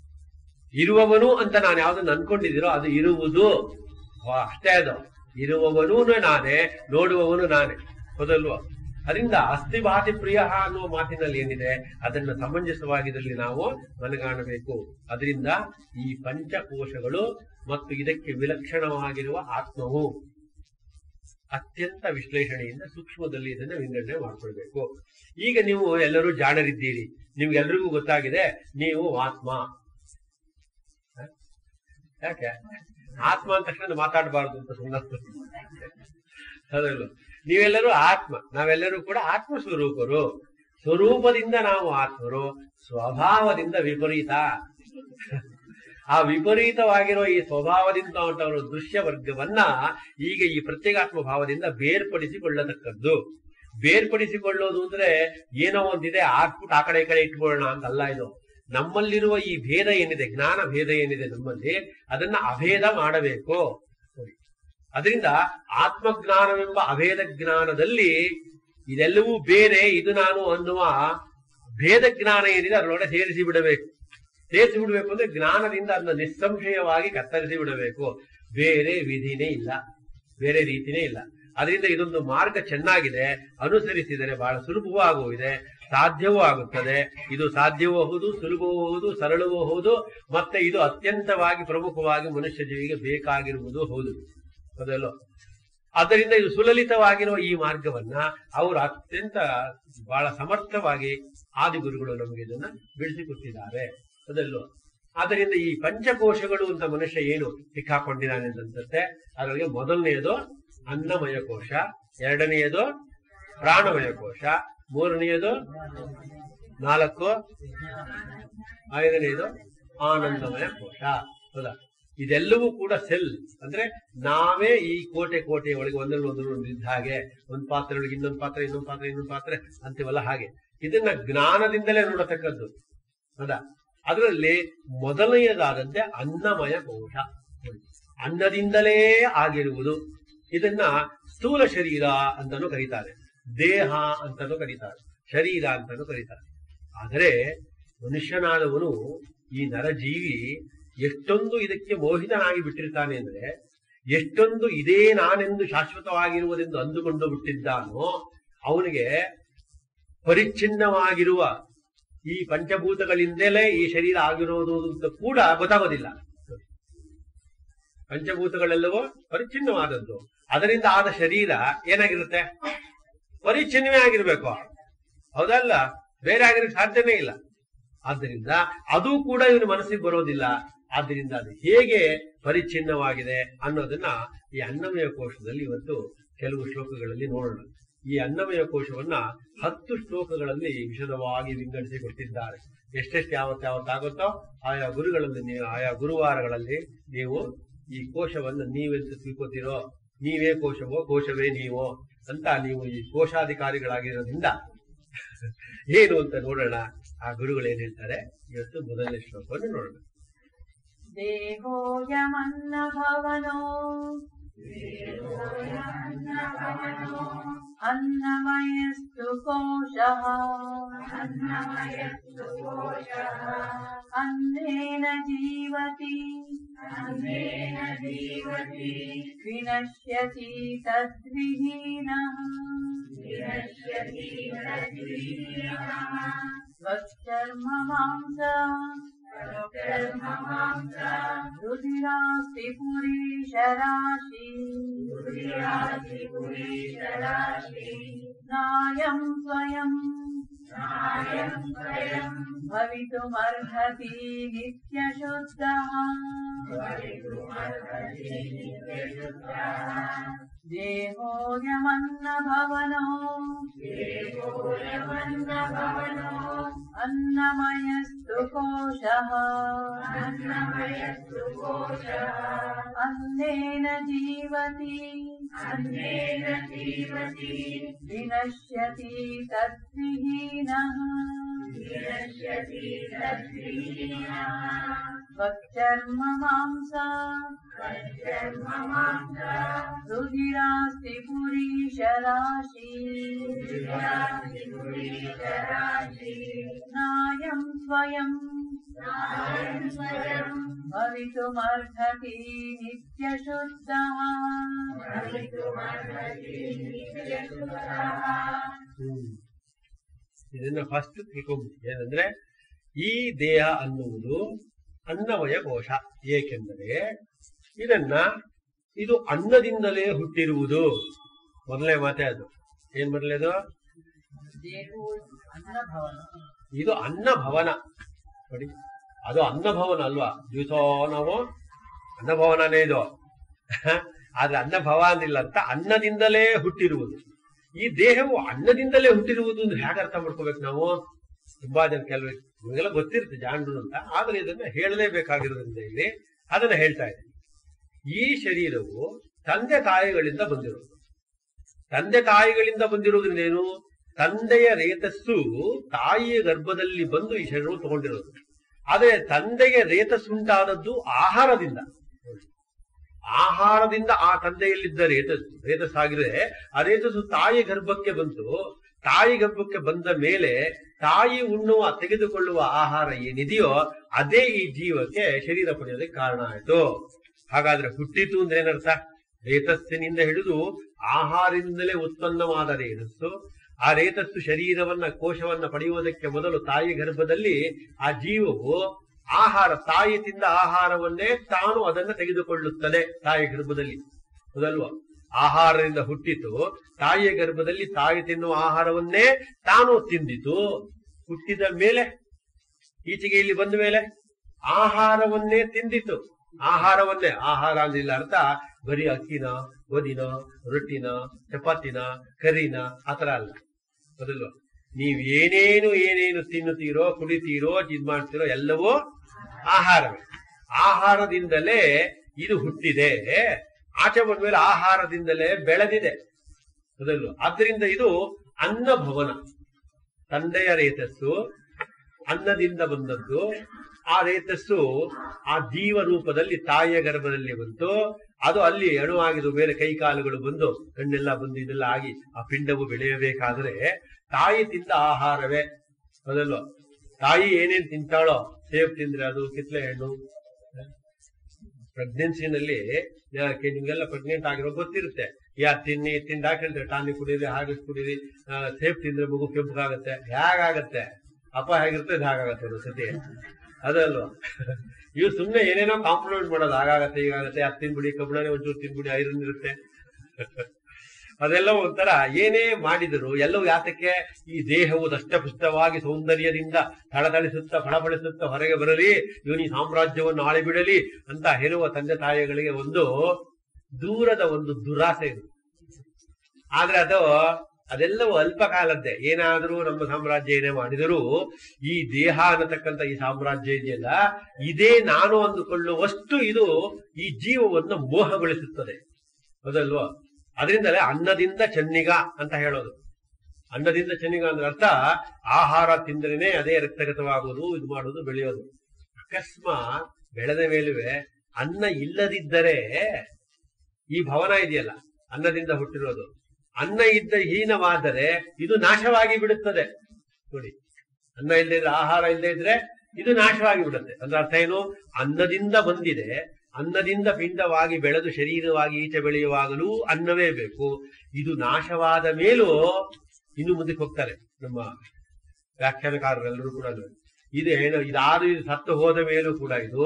ಇರುವವನು ಅಂತ ನಾನು ಯಾವ್ದನ್ನ ಅನ್ಕೊಂಡಿದ್ದೀರೋ ಅದು ಇರುವುದು ವಾ, ಅಷ್ಟೇ ಅದು ಇರುವವನೂ ನಾನೇ ನೋಡುವವನು ನಾನೇ ಹೌದಲ್ವಾ ಅದರಿಂದ ಅಸ್ಥಿ ಭಾತಿ ಪ್ರಿಯ ಅನ್ನುವ ಮಾತಿನಲ್ಲಿ ಏನಿದೆ ಅದನ್ನ ಸಮಂಜಸವಾಗಿದ್ದಲ್ಲಿ ನಾವು ಮನಗಾಣಬೇಕು ಅದರಿಂದ ಈ ಪಂಚಕೋಶಗಳು ಮತ್ತು ಇದಕ್ಕೆ ವಿಲಕ್ಷಣವಾಗಿರುವ ಆತ್ಮವು ಅತ್ಯಂತ ವಿಶ್ಲೇಷಣೆಯಿಂದ ಸೂಕ್ಷ್ಮದಲ್ಲಿ ಇದನ್ನ ವಿಂಗಡಣೆ ಮಾಡ್ಕೊಳ್ಬೇಕು ಈಗ ನೀವು ಎಲ್ಲರೂ ಜಾಣರಿದ್ದೀರಿ ನಿಮ್ಗೆಲ್ರಿಗೂ ಗೊತ್ತಾಗಿದೆ ನೀವು ಆತ್ಮ ಹ? ಯಾಕೆ ಆತ್ಮ ಅಂತ ತಕ್ಷಣ ಮಾತಾಡಬಾರ್ದು ಅಂತ ಸುಮ್ಮನೆ ಹೌದಲ್ವ ನೀವೆಲ್ಲರೂ ಆತ್ಮ ನಾವೆಲ್ಲರೂ ಕೂಡ ಆತ್ಮ ಸ್ವರೂಪರು ಸ್ವರೂಪದಿಂದ ನಾವು ಆತ್ಮರು ಸ್ವಭಾವದಿಂದ ವಿಪರೀತ ಆ ವಿಪರೀತವಾಗಿರೋ ಈ ಸ್ವಭಾವದಿಂದ ಹೊಂಟವರ ದೃಶ್ಯ ವರ್ಗವನ್ನ ಈಗ ಈ ಪ್ರತ್ಯೇಗಾತ್ಮ ಭಾವದಿಂದ ಬೇರ್ಪಡಿಸಿಕೊಳ್ಳತಕ್ಕದ್ದು ಬೇರ್ಪಡಿಸಿಕೊಳ್ಳೋದು ಅಂದ್ರೆ ಏನೋ ಒಂದಿದೆ ಹಾಕ್ಬಿಟ್ಟು ಆ ಕಡೆ ಈ ಕಡೆ ಇಟ್ಕೊಳ್ಳೋಣ ಅಂತಲ್ಲ ಇದು ನಮ್ಮಲ್ಲಿರುವ ಈ ಭೇದ ಏನಿದೆ ಜ್ಞಾನ ಭೇದ ಏನಿದೆ ನಮ್ಮಲ್ಲಿ ಅದನ್ನ ಅಭೇದ ಮಾಡಬೇಕು ಅದರಿಂದ ಆತ್ಮಜ್ಞಾನವೆಂಬ ಅಭೇದ ಜ್ಞಾನದಲ್ಲಿ ಇದೆಲ್ಲವೂ ಬೇರೆ ಇದು ನಾನು ಅನ್ನುವ ಭೇದ ಜ್ಞಾನ ಏನಿದೆ ಅದರೊಳಗೆ ಸೇರಿಸಿ ಬಿಡಬೇಕು ಸೇರಿಸಿ ಬಿಡಬೇಕು ಅಂದ್ರೆ ಜ್ಞಾನದಿಂದ ಅದನ್ನ ನಿಸ್ಸಂಶಯವಾಗಿ ಕತ್ತರಿಸಿ ಬಿಡಬೇಕು ಬೇರೆ ವಿಧಿನೇ ಇಲ್ಲ ಬೇರೆ ರೀತಿನೇ ಇಲ್ಲ ಅದರಿಂದ ಇದೊಂದು ಮಾರ್ಗ ಚೆನ್ನಾಗಿದೆ ಅನುಸರಿಸಿದರೆ ಬಹಳ ಸುಲಭವೂ ಆಗುವುದಿದೆ ಸಾಧ್ಯವೂ ಆಗುತ್ತದೆ ಇದು ಸಾಧ್ಯವೂ ಹೌದು ಸುಲಭವೂ ಹೌದು ಸರಳವೂ ಹೌದು ಮತ್ತೆ ಇದು ಅತ್ಯಂತವಾಗಿ ಪ್ರಮುಖವಾಗಿ ಮನುಷ್ಯ ಜೀವಿಗೆ ಬೇಕಾಗಿರುವುದು ಹೌದು ಹೌದಲ್ಲೋ ಆದ್ದರಿಂದ ಇದು ಸುಲಲಿತವಾಗಿರುವ ಈ ಮಾರ್ಗವನ್ನ ಅವರು ಅತ್ಯಂತ ಬಹಳ ಸಮರ್ಥವಾಗಿ ಆದಿಗುರುಗಳು ನಮಗೆ ಇದನ್ನ ಬಿಡಿಸಿಕೊಟ್ಟಿದ್ದಾರೆ ಅದಲ್ಲೋ ಆದ್ದರಿಂದ ಈ ಪಂಚಕೋಶಗಳು ಅಂತ ಮನುಷ್ಯ ಏನು ಸಿಕ್ಕಾಕೊಂಡಿದ್ದಾನೆ ಅಂತಂತೆ ಅದರೊಳಗೆ ಮೊದಲನೆಯದು ಅನ್ನಮಯ ಕೋಶ ಎರಡನೆಯದು ಪ್ರಾಣಮಯ ಕೋಶ ಮೂರನೆಯದು ನಾಲ್ಕು ಐದನೆಯದು ಆನಂದಮಯ ಕೋಶ ಹೌದಾ ಇದೆಲ್ಲವೂ ಕೂಡ ಸೆಲ್ ಅಂದ್ರೆ ನಾವೇ ಈ ಕೋಟೆ ಕೋಟೆಯ ಒಳಗೆ ಒಂದರಲ್ಲಿ ಒಂದರಲ್ಲಿ ಇದ್ದ ಹಾಗೆ ಒಂದ್ ಪಾತ್ರೆ ಒಳಗೆ ಇನ್ನೊಂದು ಪಾತ್ರೆ ಇನ್ನೊಂದು ಪಾತ್ರೆ ಇನ್ನೊಂದು ಪಾತ್ರೆ ಅಂತೀವಲ್ಲ ಹಾಗೆ ಇದನ್ನ ಜ್ಞಾನದಿಂದಲೇ ನೋಡತಕ್ಕದ್ದು ಹೌದಾ ಅದರಲ್ಲಿ ಮೊದಲನೆಯದಾದಂತೆ ಅನ್ನಮಯ ಕೋಶ ಅನ್ನದಿಂದಲೇ ಆಗಿರುವುದು ಇದನ್ನ ಸ್ಥೂಲ ಶರೀರ ಅಂತಾನು ಕರೀತಾರೆ ದೇಹ ಅಂತಾನು ಕರೀತಾರೆ ಶರೀರ ಅಂತಾನು ಕರೀತಾರೆ ಆದರೆ ಮನುಷ್ಯನಾದವನು ಈ ನರಜೀವಿ ಎಷ್ಟೊಂದು ಇದಕ್ಕೆ ಮೋಹಿತನಾಗಿ ಬಿಟ್ಟಿರ್ತಾನೆ ಅಂದ್ರೆ ಎಷ್ಟೊಂದು ಇದೇ ನಾನೆಂದು ಶಾಶ್ವತವಾಗಿರುವುದೆಂದು ಅಂದುಕೊಂಡು ಬಿಟ್ಟಿದ್ದಾನೋ ಅವನಿಗೆ ಪರಿಚ್ಛಿನ್ನವಾಗಿರುವ ಈ ಪಂಚಭೂತಗಳಿಂದಲೇ ಈ ಶರೀರ ಆಗಿರೋದು ಅಂತ ಕೂಡ ಗೊತ್ತಾಗೋದಿಲ್ಲ ಪಂಚಭೂತಗಳೆಲ್ಲವೂ ಪರಿಚ್ಛಿನ್ನವಾದದ್ದು ಅದರಿಂದ ಆದ ಶರೀರ ಏನಾಗಿರುತ್ತೆ ಪರಿಚ್ಛಿನ್ನವೇ ಆಗಿರ್ಬೇಕು ಹೌದಲ್ಲ ಬೇರೆ ಆಗಿರಕ್ಕೆ ಸಾಧ್ಯನೇ ಇಲ್ಲ ಆದ್ದರಿಂದ ಅದು ಕೂಡ ಇವನ ಮನಸ್ಸಿಗೆ ಬರೋದಿಲ್ಲ ಆದ್ದರಿಂದ ಅದು ಹೇಗೆ ಪರಿಚ್ಛಿನ್ನವಾಗಿದೆ ಅನ್ನೋದನ್ನ ಈ ಅನ್ನಮಯ ಕೋಶದಲ್ಲಿ ಇವತ್ತು ಕೆಲವು ಶ್ಲೋಕಗಳಲ್ಲಿ ನೋಡೋಣ ಈ ಅನ್ನಮಯ ಕೋಶವನ್ನ ಹತ್ತು ಶ್ಲೋಕಗಳಲ್ಲಿ ವಿಶದವಾಗಿ ವಿಂಗಡಿಸಿ ಕೊಟ್ಟಿದ್ದಾರೆ ಎಷ್ಟೆಷ್ಟು ಯಾವತ್ತು ಯಾವತ್ತಾಗುತ್ತೋ ಆಯಾ ಗುರುಗಳಲ್ಲಿ ನೀವು ಆಯಾ ಗುರುವಾರಗಳಲ್ಲಿ ನೀವು ಈ ಕೋಶವನ್ನು ನೀವೆಂತ ತಿಳ್ಕೊತೀರೋ ನೀವೇ ಕೋಶವೋ ಕೋಶವೇ ನೀವೋ ಅಂತ ನೀವು ಈ ಕೋಶಾಧಿಕಾರಿಗಳಾಗಿರೋದ್ರಿಂದ ಏನು ಅಂತ ನೋಡೋಣ ಆ ಗುರುಗಳು ಏನ್ ಹೇಳ್ತಾರೆ ಇವತ್ತು ಮೊದಲನೇ ಶ್ಲೋಕವನ್ನು ನೋಡೋಣ देहोऽयमन्नभवनो अन्नमयस्तु कोशः अन्नेन जीवति विनश्यति तद्विहीनः स्वच्चर्म रुधिरास्ति पुरीशराशि नायं स्वयं भवितुमर्हति नित्यशुद्धः देहोऽयमन्नभवनो अन्नमयस्तु कोशः अन्नेन जीवति विनश्यति तद्विहीनः त्वच्चर्म मांसा रुधिरास्ति पुरीशराशि नायं स्वयं भवितुमर्हति नित्यशुद्धः ಹ್ಮ್. ಇದನ್ನ ಫಸ್ಟ್ ತಿಳ್ಕೊಂಬಿಡಿ ಏನಂದ್ರೆ ಈ ದೇಹ ಅನ್ನುವುದು ಅನ್ನಮಯ ಕೋಶ ಏಕೆಂದರೆ ಇದನ್ನ ಇದು ಅನ್ನದಿಂದಲೇ ಹುಟ್ಟಿರುವುದು ಮೊದಲನೇ ಮಾತೆ ಅದು ಏನ್ ಮೊದಲೇದು ಇದು ಅನ್ನ ಭವನ ನೋಡಿ ಅದು ಅನ್ನ ಭವನ ಅಲ್ವಾ ದಿವಸ ನಾವು ಅನ್ನ ಭವನನೇ ಇದು ಆದ್ರೆ ಅನ್ನ ಭವ ಅಂದಿಲ್ಲ ಅಂತ ಅನ್ನದಿಂದಲೇ ಹುಟ್ಟಿರುವುದು ಈ ದೇಹವು ಅನ್ನದಿಂದಲೇ ಹುಟ್ಟಿರುವುದು ಅಂದ್ರೆ ಹೇಗೆ ಅರ್ಥ ಮಾಡ್ಕೋಬೇಕು ನಾವು ತುಂಬಾ ಜನ ಕೆಲವು ನಿಮಗೆಲ್ಲ ಗೊತ್ತಿರುತ್ತೆ ಜಾಂಡ್ರು ಅಂತ ಆದ್ರೆ ಇದನ್ನ ಹೇಳಲೇಬೇಕಾಗಿರೋದ್ರಿಂದ ಇಲ್ಲಿ ಅದನ್ನ ಹೇಳ್ತಾ ಇದ್ದೀನಿ ಈ ಶರೀರವು ತಂದೆ ತಾಯಿಗಳಿಂದ ಬಂದಿರೋದು ತಂದೆ ತಾಯಿಗಳಿಂದ ಬಂದಿರೋದ್ರಿಂದ ಏನು ತಂದೆಯ ರೇತಸ್ಸು ತಾಯಿಯ ಗರ್ಭದಲ್ಲಿ ಬಂದು ಈ ಶರೀರವು ತಗೊಂಡಿರೋದು ಆದ್ರೆ ತಂದೆಗೆ ರೇತಸ್ಸುಂಟಾದದ್ದು ಆಹಾರದಿಂದ ಆಹಾರದಿಂದ ಆ ತಂದೆಯಲ್ಲಿದ್ದ ರೇತಸ್ಸು ರೇತಸ್ಸಾಗಿದೆ ಆ ರೇತಸ್ಸು ತಾಯಿ ಗರ್ಭಕ್ಕೆ ಬಂತು ತಾಯಿ ಗರ್ಭಕ್ಕೆ ಬಂದ ಮೇಲೆ ತಾಯಿ ಉಣ್ಣುವ ತೆಗೆದುಕೊಳ್ಳುವ ಆಹಾರ ಏನಿದೆಯೋ ಅದೇ ಈ ಜೀವಕ್ಕೆ ಶರೀರ ಪಡೆಯೋದಕ್ಕೆ ಕಾರಣ ಆಯ್ತು ಹಾಗಾದ್ರೆ ಹುಟ್ಟಿತು ಅಂದ್ರೆ ಏನರ್ಥ ರೇತಸ್ಸಿನಿಂದ ಹಿಡಿದು ಆಹಾರದಿಂದಲೇ ಉತ್ಪನ್ನವಾದ ರೇತಸ್ಸು ಆ ರೇತಸ್ಸು ಶರೀರವನ್ನ ಕೋಶವನ್ನ ಪಡೆಯುವುದಕ್ಕೆ ಮೊದಲು ತಾಯಿ ಗರ್ಭದಲ್ಲಿ ಆ ಜೀವವು ಆಹಾರ ತಾಯಿ ತಿಂದ ಆಹಾರವನ್ನೇ ತಾನು ಅದನ್ನ ತೆಗೆದುಕೊಳ್ಳುತ್ತದೆ ತಾಯಿ ಗರ್ಭದಲ್ಲಿ ಹೌದಲ್ವಾ ಆಹಾರದಿಂದ ಹುಟ್ಟಿತು ತಾಯಿಯ ಗರ್ಭದಲ್ಲಿ ತಾಯಿ ತಿನ್ನುವ ಆಹಾರವನ್ನೇ ತಾನು ತಿಂದಿತು ಹುಟ್ಟಿದ ಮೇಲೆ ಈಚೆಗೆ ಇಲ್ಲಿ ಬಂದ ಮೇಲೆ ಆಹಾರವನ್ನೇ ತಿಂದಿತು ಆಹಾರವನ್ನೇ ಆಹಾರ ಅಂದಿಲ್ಲ ಅರ್ಥ ಬರೀ ಅಕ್ಕಿನ ಗೋಧಿನ ರೊಟ್ಟಿನ ಚಪಾತಿನ ಕರಿನ ಆತರ ಅಲ್ಲ ಹೌದಲ್ವಾ ನೀವ್ ಏನೇನು ಏನೇನು ತಿನ್ನುತ್ತೀರೋ ಕುಡಿತೀರೋ ಇದ್ ಮಾಡ್ತೀರೋ ಎಲ್ಲವೂ ಆಹಾರವೇ ಆಹಾರದಿಂದಲೇ ಇದು ಹುಟ್ಟಿದೆ ಆಚೆ ಬಂದ್ಮೇಲೆ ಆಹಾರದಿಂದಲೇ ಬೆಳೆದಿದೆ ಹೌದಲ್ವ ಆದ್ರಿಂದ ಇದು ಅನ್ನ ಭವನ ತಂದೆಯ ರೇತಸ್ಸು ಅನ್ನದಿಂದ ಬಂದದ್ದು ಆ ರೇತಸ್ಸು ಆ ಜೀವ ರೂಪದಲ್ಲಿ ತಾಯಿಯ ಗರ್ಭದಲ್ಲಿ ಬಂತು ಅದು ಅಲ್ಲಿ ಅಣುವಾಗಿದ್ದು ಮೇಲೆ ಕೈ ಕಾಲುಗಳು ಬಂದು ಕಣ್ಣೆಲ್ಲ ಬಂದು ಇದೆಲ್ಲ ಆಗಿ ಆ ಪಿಂಡವು ಬೆಳೆಯಬೇಕಾದ್ರೆ ತಾಯಿ ತಿಂದ ಆಹಾರವೇ ಹೌದಲ್ವ ತಾಯಿ ಏನೇನ್ ತಿಂತಾಳೋ ಸೇಬ್ ತಿಂದ್ರೆ ಅದು ಕಿತ್ಲೆ ಹಣ್ಣು ಪ್ರೆಗ್ನೆನ್ಸಿನಲ್ಲಿ ನಿಮ್ಗೆಲ್ಲ ಪ್ರೆಗ್ನೆಂಟ್ ಆಗಿರೋ ಗೊತ್ತಿರುತ್ತೆ ಯಾ ತಿನ್ನಿ ತಿಂದ ಹಾಕಿದ್ರೆ ಟಾನಿಕ್ ಕುಡೀರಿ ಹಾಗೆ ಕುಡೀರಿ ಆ, ಸೇಬ್ ತಿಂದ್ರೆ ಮಗು ಕೆಂಪಗಾಗತ್ತೆ ಹೇಗಾಗತ್ತೆ ಅಪ್ಪ ಹೇಗಿರುತ್ತೆ ಇದು ಹಾಗಾಗತ್ತೆ ಒಂದು ಸತಿ ಅದಲ್ವಾ ಇವ್ ಸುಮ್ನೆ ಏನೇನೋ ಕಾಂಪ್ರಮೈಸ್ ಮಾಡೋದು ಹಾಗಾಗತ್ತೆ ಹೀಗಾಗತ್ತೆ ಅದು ತಿನ್ಬಿಡಿ ಕಬ್ಬಣನೆ ಒಂಚೂರು ತಿನ್ಬಿಡಿ ಐರನ್ ಇರುತ್ತೆ ಅದೆಲ್ಲ ಒಂಥರ ಏನೇ ಮಾಡಿದರು ಎಲ್ಲವೂ ಯಾತಕ್ಕೆ ಈ ದೇಹವು ದಷ್ಟಪುಷ್ಟವಾಗಿ ಸೌಂದರ್ಯದಿಂದ ಥಳಥಳಿಸುತ್ತಾ ಫಳಫಳಿಸುತ್ತಾ ಹೊರಗೆ ಬರಲಿ ಇವನಿ ಸಾಮ್ರಾಜ್ಯವನ್ನು ಆಳಿ ಬಿಡಲಿ ಅಂತ ಹೇಳುವ ತಂದೆ ತಾಯಿಗಳಿಗೆ ಒಂದು ದೂರದ ಒಂದು ದುರಾಸೆ ಇದು ಆದ್ರೆ ಅದು ಅದೆಲ್ಲವೂ ಅಲ್ಪ ಕಾಲದ್ದೇ ಏನಾದರೂ ನಮ್ಮ ಸಾಮ್ರಾಜ್ಯ ಏನೇ ಮಾಡಿದರೂ ಈ ದೇಹ ಅನ್ನತಕ್ಕಂಥ ಈ ಸಾಮ್ರಾಜ್ಯ ಇದೆಯಲ್ಲ ಇದೇ ನಾನು ಅಂದುಕೊಳ್ಳುವಷ್ಟು ಇದು ಈ ಜೀವವನ್ನು ಮೋಹಗೊಳಿಸುತ್ತದೆ ಹೌದಲ್ವಾ ಅದರಿಂದಲೇ ಅನ್ನದಿಂದ ಚೆನ್ನಿಗ ಅಂತ ಹೇಳೋದು ಅನ್ನದಿಂದ ಚೆನ್ನಿಗ ಅಂದ್ರೆ ಅರ್ಥ ಆಹಾರ ತಿಂದ್ರೇನೆ ಅದೇ ರಕ್ತಗತವಾಗುವುದು ಇದು ಮಾಡುವುದು ಬೆಳೆಯೋದು ಅಕಸ್ಮಾತ್ ಬೆಳೆದ ಮೇಲುವೆ ಅನ್ನ ಇಲ್ಲದಿದ್ದರೆ ಈ ಭವನ ಇದೆಯಲ್ಲ ಅನ್ನದಿಂದ ಹುಟ್ಟಿರೋದು ಅನ್ನ ಇದ್ದ ಹೀನವಾದರೆ ಇದು ನಾಶವಾಗಿ ಬಿಡುತ್ತದೆ ನೋಡಿ ಅನ್ನ ಇಲ್ಲದೆ ಇದ್ರೆ ಆಹಾರ ಇಲ್ಲದೆ ಇದ್ರೆ ಇದು ನಾಶವಾಗಿ ಬಿಡುತ್ತೆ ಅಂದ್ರೆ ಅರ್ಥ ಏನು ಅನ್ನದಿಂದ ಬಂದಿದೆ ಅನ್ನದಿಂದ ಪಿಂಡವಾಗಿ ಬೆಳೆದು ಶರೀರವಾಗಿ ಈಚೆ ಬೆಳೆಯುವಾಗಲೂ ಅನ್ನವೇ ಬೇಕು ಇದು ನಾಶವಾದ ಮೇಲೂ ಇನ್ನು ಮುಂದಕ್ಕೆ ಹೋಗ್ತಾರೆ ನಮ್ಮ ವ್ಯಾಖ್ಯಾನಕಾರರೆಲ್ಲರೂ ಕೂಡ ಇದು ಏನು ಇದಾರು ಇದು ಸತ್ತು ಹೋದ ಮೇಲೂ ಕೂಡ ಇದು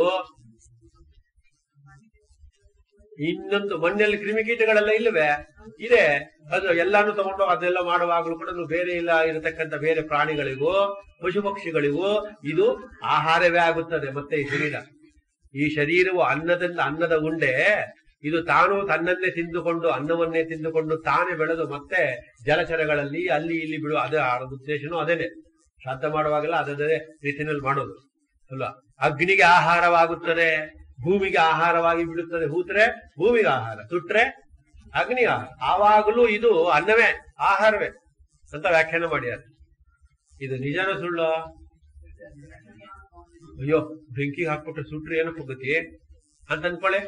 ಇನ್ನೊಂದು ಮಣ್ಣಲ್ಲಿ ಕ್ರಿಮಿಕೀಟಗಳೆಲ್ಲ ಇಲ್ಲವೇ ಇದೆ ಅದು ಎಲ್ಲಾನು ತಗೊಂಡು ಅದೆಲ್ಲ ಮಾಡುವಾಗಲೂ ಕೂಡ ಅದು ಬೇರೆ ಇಲ್ಲ ಇರತಕ್ಕಂತ ಬೇರೆ ಪ್ರಾಣಿಗಳಿಗೂ ಪಶು ಪಕ್ಷಿಗಳಿಗೂ ಇದು ಆಹಾರವೇ ಆಗುತ್ತದೆ ಮತ್ತೆ ಈ ಶರೀರ ಈ ಶರೀರವು ಅನ್ನದಿಂದ ಅನ್ನದ ಉಂಡೆ ಇದು ತಾನು ತನ್ನನ್ನೇ ತಿಂದುಕೊಂಡು ಅನ್ನವನ್ನೇ ತಿಂದುಕೊಂಡು ತಾನೇ ಬೆಳೆದು ಮತ್ತೆ ಜಲಚರಗಳಲ್ಲಿ ಅಲ್ಲಿ ಇಲ್ಲಿ ಬಿಡುವ ಅದೇ ಆ ಉದ್ದೇಶನೂ ಅದೇನೆ ಶ್ರಾದ್ದ ಮಾಡುವಾಗೆಲ್ಲ ಅದೇ ರೀತಿಯಲ್ಲಿ ಮಾಡೋದು ಅಲ್ವಾ ಅಗ್ನಿಗೆ ಆಹಾರವಾಗುತ್ತದೆ ಭೂಮಿಗೆ ಆಹಾರವಾಗಿ ಬಿಡುತ್ತದೆ ಹೂತ್ರೆ ಭೂಮಿಗೆ ಆಹಾರ ಸುಟ್ರೆ ಅಗ್ನಿ ಆಹಾರ ಆವಾಗಲೂ ಇದು ಅನ್ನವೇ ಆಹಾರವೇ ಅಂತ ವ್ಯಾಖ್ಯಾನ ಮಾಡ್ಯಾರ ಇದು ನಿಜನ ಸುಳ್ಳು ಅಯ್ಯೋ ಬೆಂಕಿಗೆ ಹಾಕ್ಬಿಟ್ರೆ ಸುಟ್ರೆ ಏನಪ್ಪ ಗತಿ ಅಂತ ಅನ್ಕೊಳ್ಳಿ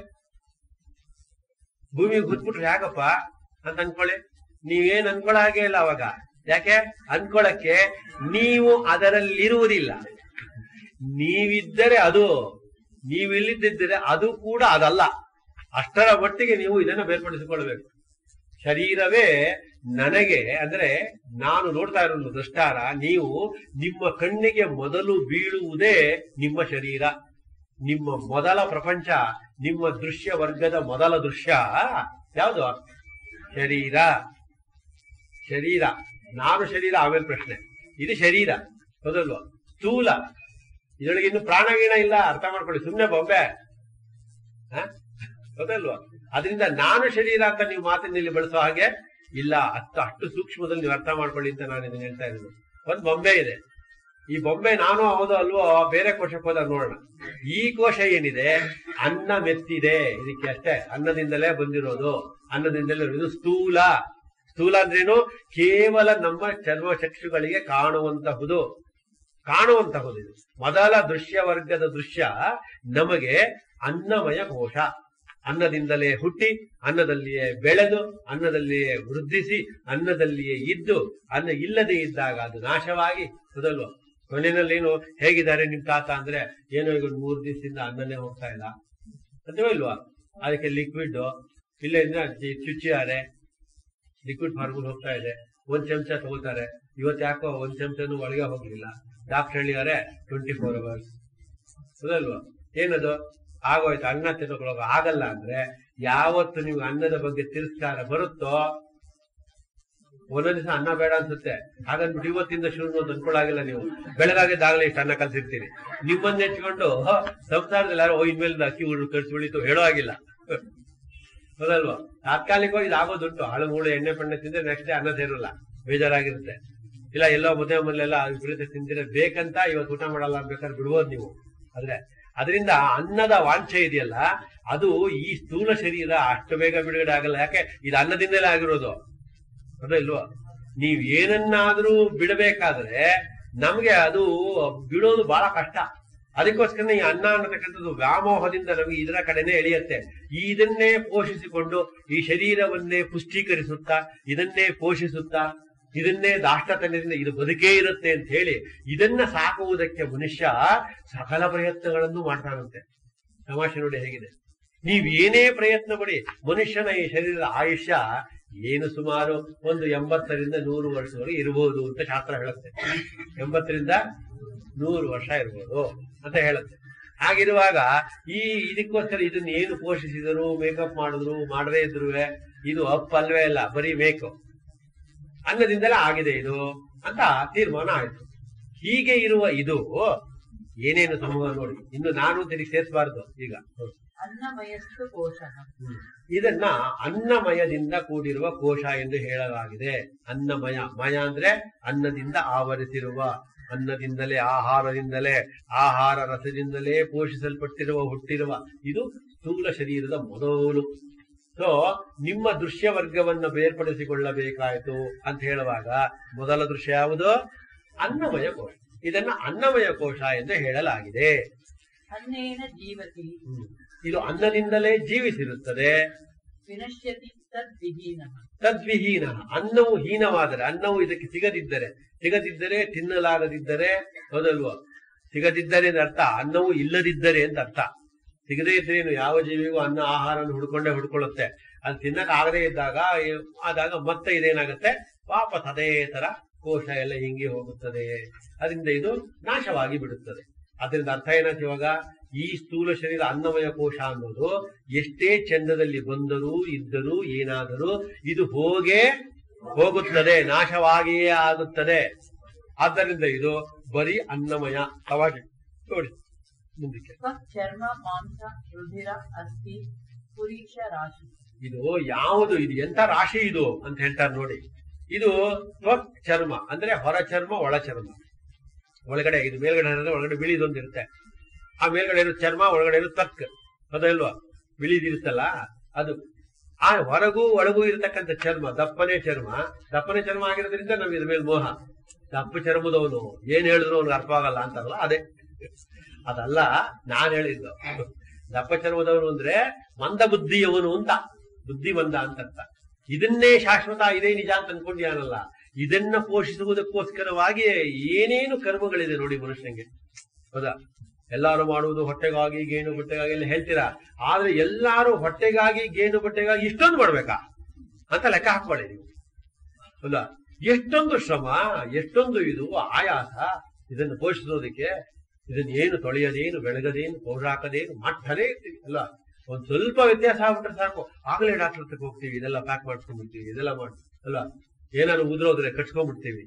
ಭೂಮಿಗೆ ಗುದ್ಬಿಟ್ರೆ ಯಾಕಪ್ಪ ಅಂತ ಅನ್ಕೊಳ್ಳಿ ನೀವೇನ್ ಅನ್ಕೊಳ್ಳೋ ಹಾಗೆ ಇಲ್ಲ ಅವಾಗ ಯಾಕೆ ಅನ್ಕೊಳಕ್ಕೆ ನೀವು ಅದರಲ್ಲಿರುವುದಿಲ್ಲ ನೀವಿದ್ದರೆ ಅದು ನೀವಿಲ್ಲದಿದ್ದರೆ ಅದು ಕೂಡ ಅದಲ್ಲ ಅಷ್ಟರ ಮಟ್ಟಿಗೆ ನೀವು ಇದನ್ನ ಬೇರ್ಪಡಿಸಿಕೊಳ್ಬೇಕು ಶರೀರವೇ ನನಗೆ ಅಂದ್ರೆ ನಾನು ನೋಡ್ತಾ ಇರೋದು ದೃಷ್ಟಾರ ನೀವು ನಿಮ್ಮ ಕಣ್ಣಿಗೆ ಮೊದಲು ಬೀಳುವುದೇ ನಿಮ್ಮ ಶರೀರ ನಿಮ್ಮ ಮೊದಲ ಪ್ರಪಂಚ ನಿಮ್ಮ ದೃಶ್ಯ ವರ್ಗದ ಮೊದಲ ದೃಶ್ಯ ಯಾವುದು ಶರೀರ ಶರೀರ ನಾನು ಶರೀರ ಆಮೇಲೆ ಪ್ರಶ್ನೆ ಇದು ಶರೀರ ಹೌದಲ್ವಾ ಸ್ಥೂಲ ಇದರೊಳಗೆ ಇನ್ನು ಪ್ರಾಣಗೀಣ ಇಲ್ಲ ಅರ್ಥ ಮಾಡ್ಕೊಳ್ಳಿ ಸುಮ್ನೆ ಬೊಂಬೆ ಹ? ಹೌದಲ್ವಾ ಅದರಿಂದ ನಾನು ಶರೀರ ಅಂತ ನೀವು ಮಾತಿನಲ್ಲಿ ಬಳಸೋ ಹಾಗೆ ಇಲ್ಲ ಅಷ್ಟು ಅಷ್ಟು ಸೂಕ್ಷ್ಮದಲ್ಲಿ ನೀವು ಅರ್ಥ ಮಾಡ್ಕೊಳ್ಳಿ ಅಂತ ನಾನು ಇದನ್ನ ಹೇಳ್ತಾ ಇರೋದು ಒಂದ್ ಬೊಂಬೆ ಇದೆ ಈ ಬೊಂಬೆ ನಾನು ಹೌದು ಅಲ್ವೋ ಬೇರೆ ಕೋಶಕ್ಕೆ ಹೋದಾಗ ನೋಡೋಣ ಈ ಕೋಶ ಏನಿದೆ ಅನ್ನ ಮೆತ್ತಿದೆ ಇದಕ್ಕೆ ಅಷ್ಟೇ ಅನ್ನದಿಂದಲೇ ಬಂದಿರೋದು ಅನ್ನದಿಂದಲೇ ಇದು ಸ್ಥೂಲ ಸ್ಥೂಲ ಅಂದ್ರೇನು ಕೇವಲ ನಮ್ಮ ಚರ್ಮ ಚಕ್ಷುಗಳಿಗೆ ಕಾಣುವಂತಹುದು ಕಾಣುವಂತಹುದು ಇದು ಮೊದಲ ದೃಶ್ಯ ವರ್ಗದ ದೃಶ್ಯ ನಮಗೆ ಅನ್ನಮಯ ಕೋಶ ಅನ್ನದಿಂದಲೇ ಹುಟ್ಟಿ ಅನ್ನದಲ್ಲಿಯೇ ಬೆಳೆದು ಅನ್ನದಲ್ಲಿಯೇ ವೃದ್ಧಿಸಿ ಅನ್ನದಲ್ಲಿಯೇ ಇದ್ದು ಅನ್ನ ಇಲ್ಲದೆ ಇದ್ದಾಗ ಅದು ನಾಶವಾಗಿ ಹೌದಲ್ವಾ ಕೊನೆಯಲ್ಲಿ ಏನು ಹೇಗಿದ್ದಾರೆ ನಿಮ್ ತಾತ ಅಂದ್ರೆ ಏನೋ ಈಗ ಒಂದ್ ಮೂರ್ ದಿವಸದಿಂದ ಅನ್ನನೇ ಹೋಗ್ತಾ ಇಲ್ಲ ಅಥವಾ ಇಲ್ವಾ ಅದಕ್ಕೆ ಲಿಕ್ವಿಡ್ ಇಲ್ಲ ಇನ್ನ ಚಿ- ಚುಚ್ಚಿದ್ದಾರೆ ಲಿಕ್ವಿಡ್ ಫಾರ್ಮಲ್ ಹೋಗ್ತಾ ಇದೆ ಒಂದ್ ಚಮಚ ತಗೋತಾರೆ ಇವತ್ತು ಯಾಕೋ ಒಂದ್ ಚಮಚನೂ ಒಳಗೆ ಹೋಗ್ಲಿಲ್ಲ ಡಾಕ್ಟರ್ ಹೇಳಿದಾರೆ ಟ್ವೆಂಟಿ ಫೋರ್ ಅವರ್ಸ್ ಹೌದಲ್ವಾ ಏನದು ಆಗೋಯ್ತು ಅನ್ನ ತಿನ್ನೋಕೊಳಗ ಆಗಲ್ಲ ಅಂದ್ರೆ ಯಾವತ್ತು ನೀವು ಅನ್ನದ ಬಗ್ಗೆ ತಿರಸ್ಕಾರ ಬರುತ್ತೋ ಒಂದೊಂದ್ ದಿವಸ ಅನ್ನ ಬೇಡ ಅನ್ಸುತ್ತೆ ಹಾಗನ್ಬಿಟ್ಟು ಇವತ್ತಿಂದ ಶುರು ಅಂತ ಅನ್ಕೊಳ್ಳಾಗಿಲ್ಲ ನೀವು ಬೆಳಗಾಗಿದ್ದಾಗಲೇ ಇಷ್ಟು ಅನ್ನ ಕಲ್ಸಿರ್ತೀರಿ ನಿಮ್ಮನ್ನ ನೆಚ್ಕೊಂಡು ಹ, ಸಂಸಾರದಲ್ಲಿ ಯಾರೋ ಓ ಇನ್ಮೇಲಿಂದ ಅಕ್ಕಿ ಉಳ್ಳು ಖರ್ಚು ಉಳಿತು ಹೇಳೋ ಆಗಿಲ್ಲ ಹೌದಲ್ವಾ ತಾತ್ಕಾಲಿಕವಾಗಿ ಇದಾಗೋದುಂಟು ಹಾಳು ಮೂಳು ಎಣ್ಣೆ ಪಣ್ಣೆ ತಿಂದ್ರೆ ನೆಕ್ಸ್ಟ್ ಡೇ ಅನ್ನ ಸೇರಲ್ಲ ಬೇಜಾರಾಗಿರುತ್ತೆ ಇಲ್ಲ ಎಲ್ಲೋ ಮದುವೆ ಮನೆಯೆಲ್ಲ ವಿಪರೀತ ತಿಂದಿರ ಬೇಕಂತ ಇವತ್ತು ಊಟ ಮಾಡಲ್ಲ ಅನ್ಬೇಕಾದ್ರೆ ಬಿಡ್ಬೋದು ನೀವು ಆದ್ರೆ ಅದರಿಂದ ಅನ್ನದ ವಾಂಛೆ ಇದೆಯಲ್ಲ ಅದು ಈ ಸ್ಥೂಲ ಶರೀರ ಅಷ್ಟು ಬೇಗ ಬಿಡುಗಡೆ ಆಗಲ್ಲ ಯಾಕೆ ಇದು ಅನ್ನದಿಂದಲೇ ಆಗಿರೋದು ಅದ ಇಲ್ವಾ ನೀವ್ ಏನನ್ನಾದ್ರೂ ಬಿಡಬೇಕಾದ್ರೆ ನಮ್ಗೆ ಅದು ಬಿಡೋದು ಬಹಳ ಕಷ್ಟ ಅದಕ್ಕೋಸ್ಕರ ಈ ಅನ್ನ ಅನ್ನತಕ್ಕಂಥದ್ದು ವ್ಯಾಮೋಹದಿಂದ ನಮಗೆ ಇದರ ಕಡೆನೆ ಎಳೆಯುತ್ತೆ ಈ ಇದನ್ನೇ ಪೋಷಿಸಿಕೊಂಡು ಈ ಶರೀರವನ್ನೇ ಪುಷ್ಟೀಕರಿಸುತ್ತಾ ಇದನ್ನೇ ಪೋಷಿಸುತ್ತಾ ಇದನ್ನೇ ದಾಷ್ಟತನದಿಂದ ಇದು ಬದುಕೇ ಇರುತ್ತೆ ಅಂತ ಹೇಳಿ ಇದನ್ನ ಸಾಕುವುದಕ್ಕೆ ಮನುಷ್ಯ ಸಕಲ ಪ್ರಯತ್ನಗಳನ್ನು ಮಾಡ್ತಾನಂತೆ ತಮಾಷೆ ನೋಡಿ ಹೇಗಿದೆ ನೀವ್ ಏನೇ ಪ್ರಯತ್ನ ಪಡಿ ಮನುಷ್ಯನ ಈ ಶರೀರದ ಆಯುಷ್ಯ ಏನು ಸುಮಾರು ಒಂದು ಎಂಬತ್ತರಿಂದ ನೂರು ವರ್ಷದವರೆಗೆ ಇರಬಹುದು ಅಂತ ಶಾಸ್ತ್ರ ಹೇಳುತ್ತೆ ಎಂಬತ್ತರಿಂದ ನೂರು ವರ್ಷ ಇರ್ಬೋದು ಅಂತ ಹೇಳುತ್ತೆ ಹಾಗಿರುವಾಗ ಈ ಇದಕ್ಕೋಸ್ಕರ ಇದನ್ನ ಏನು ಪೋಷಿಸಿದರು ಮೇಕಪ್ ಮಾಡಿದ್ರು ಮಾಡದೇ ಇದ್ರು ಇದು ಅಪ್ ಅಲ್ವೇ ಅಲ್ಲ ಬರೀ ಮೇಕು ಅನ್ನದಿಂದಲೇ ಆಗಿದೆ ಇದು ಅಂತ ತೀರ್ಮಾನ ಆಯ್ತು ಹೀಗೆ ಇರುವ ಇದು ಏನೇನು ಸಮೂಹ ನೋಡಿ ಇನ್ನು ನಾನು ತಿರುಗಿ ಸೇರಿಸಬಾರ್ದು ಈಗ ಹ್ಮ್. ಅನ್ನಮಯಸ್ತು ಕೋಶಃ ಇದನ್ನ ಅನ್ನಮಯದಿಂದ ಕೂಡಿರುವ ಕೋಶ ಎಂದು ಹೇಳಲಾಗಿದೆ ಅನ್ನಮಯ ಮಯ ಅಂದ್ರೆ ಅನ್ನದಿಂದ ಆವರಿಸಿರುವ ಅನ್ನದಿಂದಲೇ ಆಹಾರದಿಂದಲೇ ಆಹಾರ ರಸದಿಂದಲೇ ಪೋಷಿಸಲ್ಪಟ್ಟಿರುವ ಹುಟ್ಟಿರುವ ಇದು ಸ್ಥೂಲ ಶರೀರದ ಮೊದಲು ಸೊ ನಿಮ್ಮ ದೃಶ್ಯ ವರ್ಗವನ್ನು ಬೇರ್ಪಡಿಸಿಕೊಳ್ಳಬೇಕಾಯಿತು ಅಂತ ಹೇಳುವಾಗ ಮೊದಲ ದೃಶ್ಯ ಯಾವುದು ಅನ್ನಮಯ ಕೋಶ ಇದನ್ನ ಅನ್ನಮಯ ಕೋಶ ಎಂದು ಹೇಳಲಾಗಿದೆ ಅನ್ನೇನ ಜೀವತಿ ಹ್ಮ್. ಇದು ಅನ್ನದಿಂದಲೇ ಜೀವಿಸಿರುತ್ತದೆ ವಿನಶ್ಯತಿ ತದ್ವಿಹೀನಃ ತದ್ವಿಹೀನ ಅನ್ನವು ಹೀನವಾದರೆ ಅನ್ನವು ಇದಕ್ಕೆ ಸಿಗದಿದ್ದರೆ ಸಿಗದಿದ್ದರೆ ತಿನ್ನಲಾಗದಿದ್ದರೆ ಹೌದಲ್ವಾ ಸಿಗದಿದ್ದರೆ ಅಂತ ಅರ್ಥ ಅನ್ನವು ಇಲ್ಲದಿದ್ದರೆ ಅಂತ ಅರ್ಥ ಸಿಗದೇ ಇದ್ರೇನು ಯಾವ ಜೀವಿಗೂ ಅನ್ನ ಆಹಾರವನ್ನು ಹುಡ್ಕೊಂಡೇ ಹುಡ್ಕೊಳ್ಳುತ್ತೆ ಅದು ತಿನ್ನಕ್ ಆಗದೇ ಇದ್ದಾಗ ಏ- ಆದಾಗ ಮತ್ತೆ ಇದೇನಾಗುತ್ತೆ ವಾಪಸ್ ಅದೇ ತರ ಕೋಶ ಎಲ್ಲ ಹಿಂಗೆ ಹೋಗುತ್ತದೆ ಅದರಿಂದ ಇದು ನಾಶವಾಗಿ ಬಿಡುತ್ತದೆ ಅದರಿಂದ ಅರ್ಥ ಏನಾಯ್ತು ಇವಾಗ ಈ ಸ್ಥೂಲ ಶರೀರ ಅನ್ನಮಯ ಕೋಶ ಅನ್ನೋದು ಎಷ್ಟೇ ಚಂದದಲ್ಲಿ ಬಂದರೂ ಇದ್ದರೂ ಏನಾದರೂ ಇದು ಹೋಗೇ ಹೋಗುತ್ತದೆ ನಾಶವಾಗಿಯೇ ಆಗುತ್ತದೆ ಆದ್ದರಿಂದ ಇದು ಬರೀ ಅನ್ನಮಯ ತವಾಗಿ ನೋಡಿ ಮುಂದಕ್ಕೆ ತ್ವಕ್ ಚರ್ಮ ಮಾಂಸ ರುಧಿರ ಅಸ್ಥಿ ಪುರೀಶ ರಾಶಿ ಇದು ಯಾವುದು ಇದು ಎಂತ ರಾಶಿ ಇದು ಅಂತ ಹೇಳ್ತಾರೆ ನೋಡಿ ಇದು ತ್ವಕ್ ಚರ್ಮ ಅಂದ್ರೆ ಹೊರ ಚರ್ಮ ಒಳ ಚರ್ಮ ಒಳಗಡೆ ಇದು ಮೇಲ್ಗಡೆ ಹರಿದ್ರೆ ಒಳಗಡೆ ಬಿಳಿದೊಂದಿರುತ್ತೆ ಆ ಮೇಲ್ಗಡೆ ಇರೋ ಚರ್ಮ ಒಳಗಡೆ ಇರೋ ತಕ್ ಅದಲ್ವಾ ಬಿಳಿದಿರುತ್ತಲ್ಲ ಅದು ಆ ಹೊರಗೂ ಒಳಗೂ ಇರತಕ್ಕಂಥ ಚರ್ಮ ದಪ್ಪನೆ ಚರ್ಮ ದಪ್ಪನೆ ಚರ್ಮ ಆಗಿರೋದ್ರಿಂದ ನಮ್ಗೆ ಇದ್ರ ಮೇಲೆ ಮೋಹ ದಪ್ಪ ಚರ್ಮದವನು ಏನ್ ಹೇಳಿದ್ರು ಅವ್ನಿಗೆ ಅರ್ಥ ಆಗಲ್ಲ ಅಂತಾರಲ್ಲ ಅದೇ ಅದಲ್ಲ ನಾನ್ ಹೇಳಿದ್ದು ದಪ್ಪ ಚರ್ಮದವನು ಅಂದ್ರೆ ಮಂದ ಬುದ್ಧಿಯವನು ಅಂತ ಬುದ್ಧಿವಂತ ಅಂತ ಅರ್ಥ ಇದನ್ನೇ ಶಾಶ್ವತ ಇದೇ ನಿಜ ಅಂತ ಅನ್ಕೊಂಡ್ಯಾನಲ್ಲ ಇದನ್ನ ಪೋಷಿಸುವುದಕ್ಕೋಸ್ಕರವಾಗಿ ಏನೇನು ಕರ್ಮಗಳಿದೆ ನೋಡಿ ಮನುಷ್ಯನಿಗೆ ಹೌದಾ ಎಲ್ಲಾರು ಮಾಡುವುದು ಹೊಟ್ಟೆಗಾಗಿ ಗೇಣು ಬಟ್ಟೆಗಾಗಿ ಎಲ್ಲ ಹೇಳ್ತೀರಾ ಆದ್ರೆ ಎಲ್ಲಾರು ಹೊಟ್ಟೆಗಾಗಿ ಗೇಣು ಬಟ್ಟೆಗಾಗಿ ಇಷ್ಟೊಂದು ಮಾಡ್ಬೇಕಾ ಅಂತ ಲೆಕ್ಕ ಹಾಕ್ಬೇಡಿ ನೀವು ಹೌದಾ ಎಷ್ಟೊಂದು ಶ್ರಮ ಎಷ್ಟೊಂದು ಇದು ಆಯಾಸ ಇದನ್ನು ಪೋಷಿಸೋದಕ್ಕೆ ಇದನ್ನ ಏನು ತೊಳೆಯದೇನು ಬೆಳಗದೇನು ಪೌಡರ್ ಹಾಕದೇನು ಮಾಡ್ತಾನೆ ಇರ್ತೀವಿ ಅಲ್ಲ ಒಂದ್ ಸ್ವಲ್ಪ ವ್ಯತ್ಯಾಸ ಆಗ್ಬಿಟ್ರೆ ಸಾಕು ಆಗ್ಲೇ ಡಾಕ್ಟರ್ ಹತ್ರಕ್ಕೆ ಹೋಗ್ತೀವಿ ಇದೆಲ್ಲ ಪ್ಯಾಕ್ ಮಾಡ್ಸ್ಕೊಂಡ್ಬಿಡ್ತೀವಿ ಇದೆಲ್ಲ ಮಾಡಿ ಅಲ್ಲ ಏನಾದ್ರು ಉದ್ರೋದ್ರೆ ಕಟ್ಸ್ಕೊಂಡ್ಬಿಡ್ತೀವಿ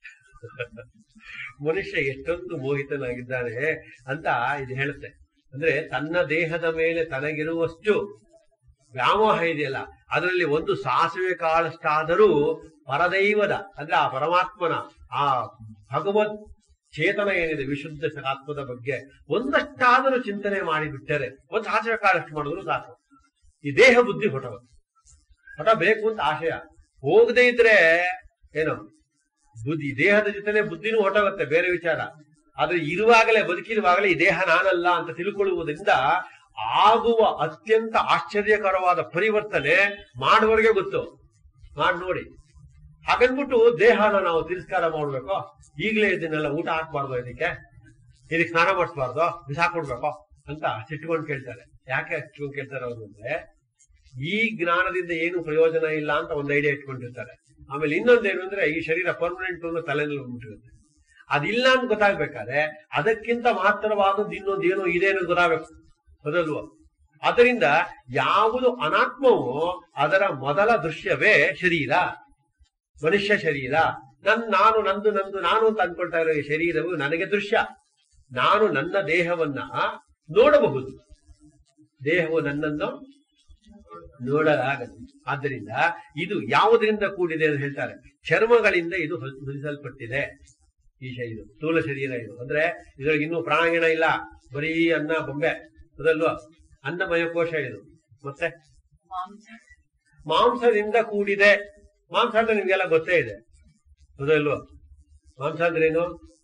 ಮನುಷ್ಯ ಎಷ್ಟೊಂದು ಮೋಹಿತನಾಗಿದ್ದಾನೆ ಅಂತ ಇದು ಹೇಳುತ್ತೆ ಅಂದ್ರೆ ತನ್ನ ದೇಹದ ಮೇಲೆ ತನಗಿರುವಷ್ಟು ವ್ಯಾಮೋಹ ಇದೆಯಲ್ಲ ಅದರಲ್ಲಿ ಒಂದು ಸಾಸಿವೆ ಕಾಳಷ್ಟಾದರೂ ಪರದೈವದ ಅಂದ್ರೆ ಆ ಪರಮಾತ್ಮನ ಆ ಭಗವತ್ ಚೇತನ ಏನಿದೆ ವಿಶುದ್ಧ ಆತ್ಮದ ಬಗ್ಗೆ ಒಂದಷ್ಟಾದರೂ ಚಿಂತನೆ ಮಾಡಿಬಿಟ್ಟರೆ ಒಂದು ಸಾಸಿವೆ ಕಾಳಷ್ಟು ಮಾಡಿದ್ರು ಸಾಕು ಈ ದೇಹ ಬುದ್ಧಿ ಹೊಟವ ಹೊಟ ಬೇಕು ಅಂತ ಆಶಯ ಹೋಗದೆ ಇದ್ರೆ ಏನು ಬುದ್ಧಿ ದೇಹದ ಜೊತೆನೆ ಬುದ್ಧಿನೂ ಹೊಟ್ಟೋಗುತ್ತೆ ಬೇರೆ ವಿಚಾರ ಆದ್ರೆ ಇರುವಾಗಲೇ ಬದುಕಿರುವಾಗಲೇ ಈ ದೇಹ ನಾನಲ್ಲ ಅಂತ ತಿಳ್ಕೊಳ್ಳುವುದರಿಂದ ಆಗುವ ಅತ್ಯಂತ ಆಶ್ಚರ್ಯಕರವಾದ ಪರಿವರ್ತನೆ ಮಾಡುವವರೆಗೆ ಗೊತ್ತು ಮಾಡಿ ನೋಡಿ ಹಾಗನ್ಬಿಟ್ಟು ದೇಹನ ನಾವು ತಿರಸ್ಕಾರ ಮಾಡ್ಬೇಕು ಈಗಲೇ ಇದನ್ನೆಲ್ಲ ಊಟ ಹಾಕ್ಬಾರ್ದು ಇದಕ್ಕೆ ಇದಕ್ಕೆ ಸ್ನಾನ ಮಾಡಿಸ್ಬಾರ್ದು ಬಿಸಾಕೊಡ್ಬೇಕು ಅಂತ ಸಿಟ್ಕೊಂಡು ಕೇಳ್ತಾರೆ ಯಾಕೆ ಸಿಟ್ಕೊಂಡು ಕೇಳ್ತಾರೆ ಅವರು ಅಂದ್ರೆ ಈ ಜ್ಞಾನದಿಂದ ಏನು ಪ್ರಯೋಜನ ಇಲ್ಲ ಅಂತ ಒಂದು ಐಡಿಯಾ ಇಟ್ಕೊಂಡಿರ್ತಾರೆ ಆಮೇಲೆ ಇನ್ನೊಂದೇನು ಅಂದ್ರೆ ಈ ಶರೀರ ಪರ್ಮನೆಂಟ್ ಅನ್ನೋ ತಲೆನಲ್ಲಿ ಬಂದ್ಬಿಟ್ಟಿರುತ್ತೆ ಅದಿಲ್ಲ ಅಂತ ಗೊತ್ತಾಗ್ಬೇಕಾದ್ರೆ ಅದಕ್ಕಿಂತ ಮಹತ್ತರವಾದದ್ದು ಇನ್ನೊಂದು ಏನೋ ಇದೆ ಅನ್ನೋದು ಗೊತ್ತಾಗಬೇಕು ಹೌದಲ್ವ ಅದರಿಂದ ಯಾವುದು ಅನಾತ್ಮವೋ ಅದರ ಮೊದಲ ದೃಶ್ಯವೇ ಶರೀರ ಮನುಷ್ಯ ಶರೀರ ನನ್ ನಾನು ನಂದು ನಂದು ನಾನು ಅಂತ ಅನ್ಕೊಳ್ತಾ ಇರೋ ಈ ಶರೀರವು ನನಗೆ ದೃಶ್ಯ ನಾನು ನನ್ನ ದೇಹವನ್ನ ನೋಡಬಹುದು ದೇಹವು ನನ್ನನ್ನು ನೋಡಲಾಗದು ಆದ್ದರಿಂದ ಇದು ಯಾವುದರಿಂದ ಕೂಡಿದೆ ಅಂತ ಹೇಳ್ತಾರೆ ಚರ್ಮಗಳಿಂದ ಇದು ಹೊಲ್- ಹೊಲಿಸಲ್ಪಟ್ಟಿದೆ ಈ ಶ- ಇದು ಸ್ಥೂಲ ಶರೀರ ಇದು ಅಂದ್ರೆ ಇದ್ರೊಳಗೆ ಇನ್ನೂ ಪ್ರಾಣಗಿಣ ಇಲ್ಲ ಬರೀ ಅನ್ನ ಬೊಂಬೆ ಅದಲ್ವಾ ಅನ್ನಮಯ ಕೋಶ ಇದು ಮತ್ತೆ ಮಾಂಸ ಮಾಂಸದಿಂದ ಕೂಡಿದೆ ಮಾಂಸ ಅಂದ್ರೆ ನಿಮ್ಗೆಲ್ಲ ಗೊತ್ತೇ ಇದೆ ಹೌದಲ್ವಾ ಮಾಂಸ ಅಂದ್ರೆ ಏನು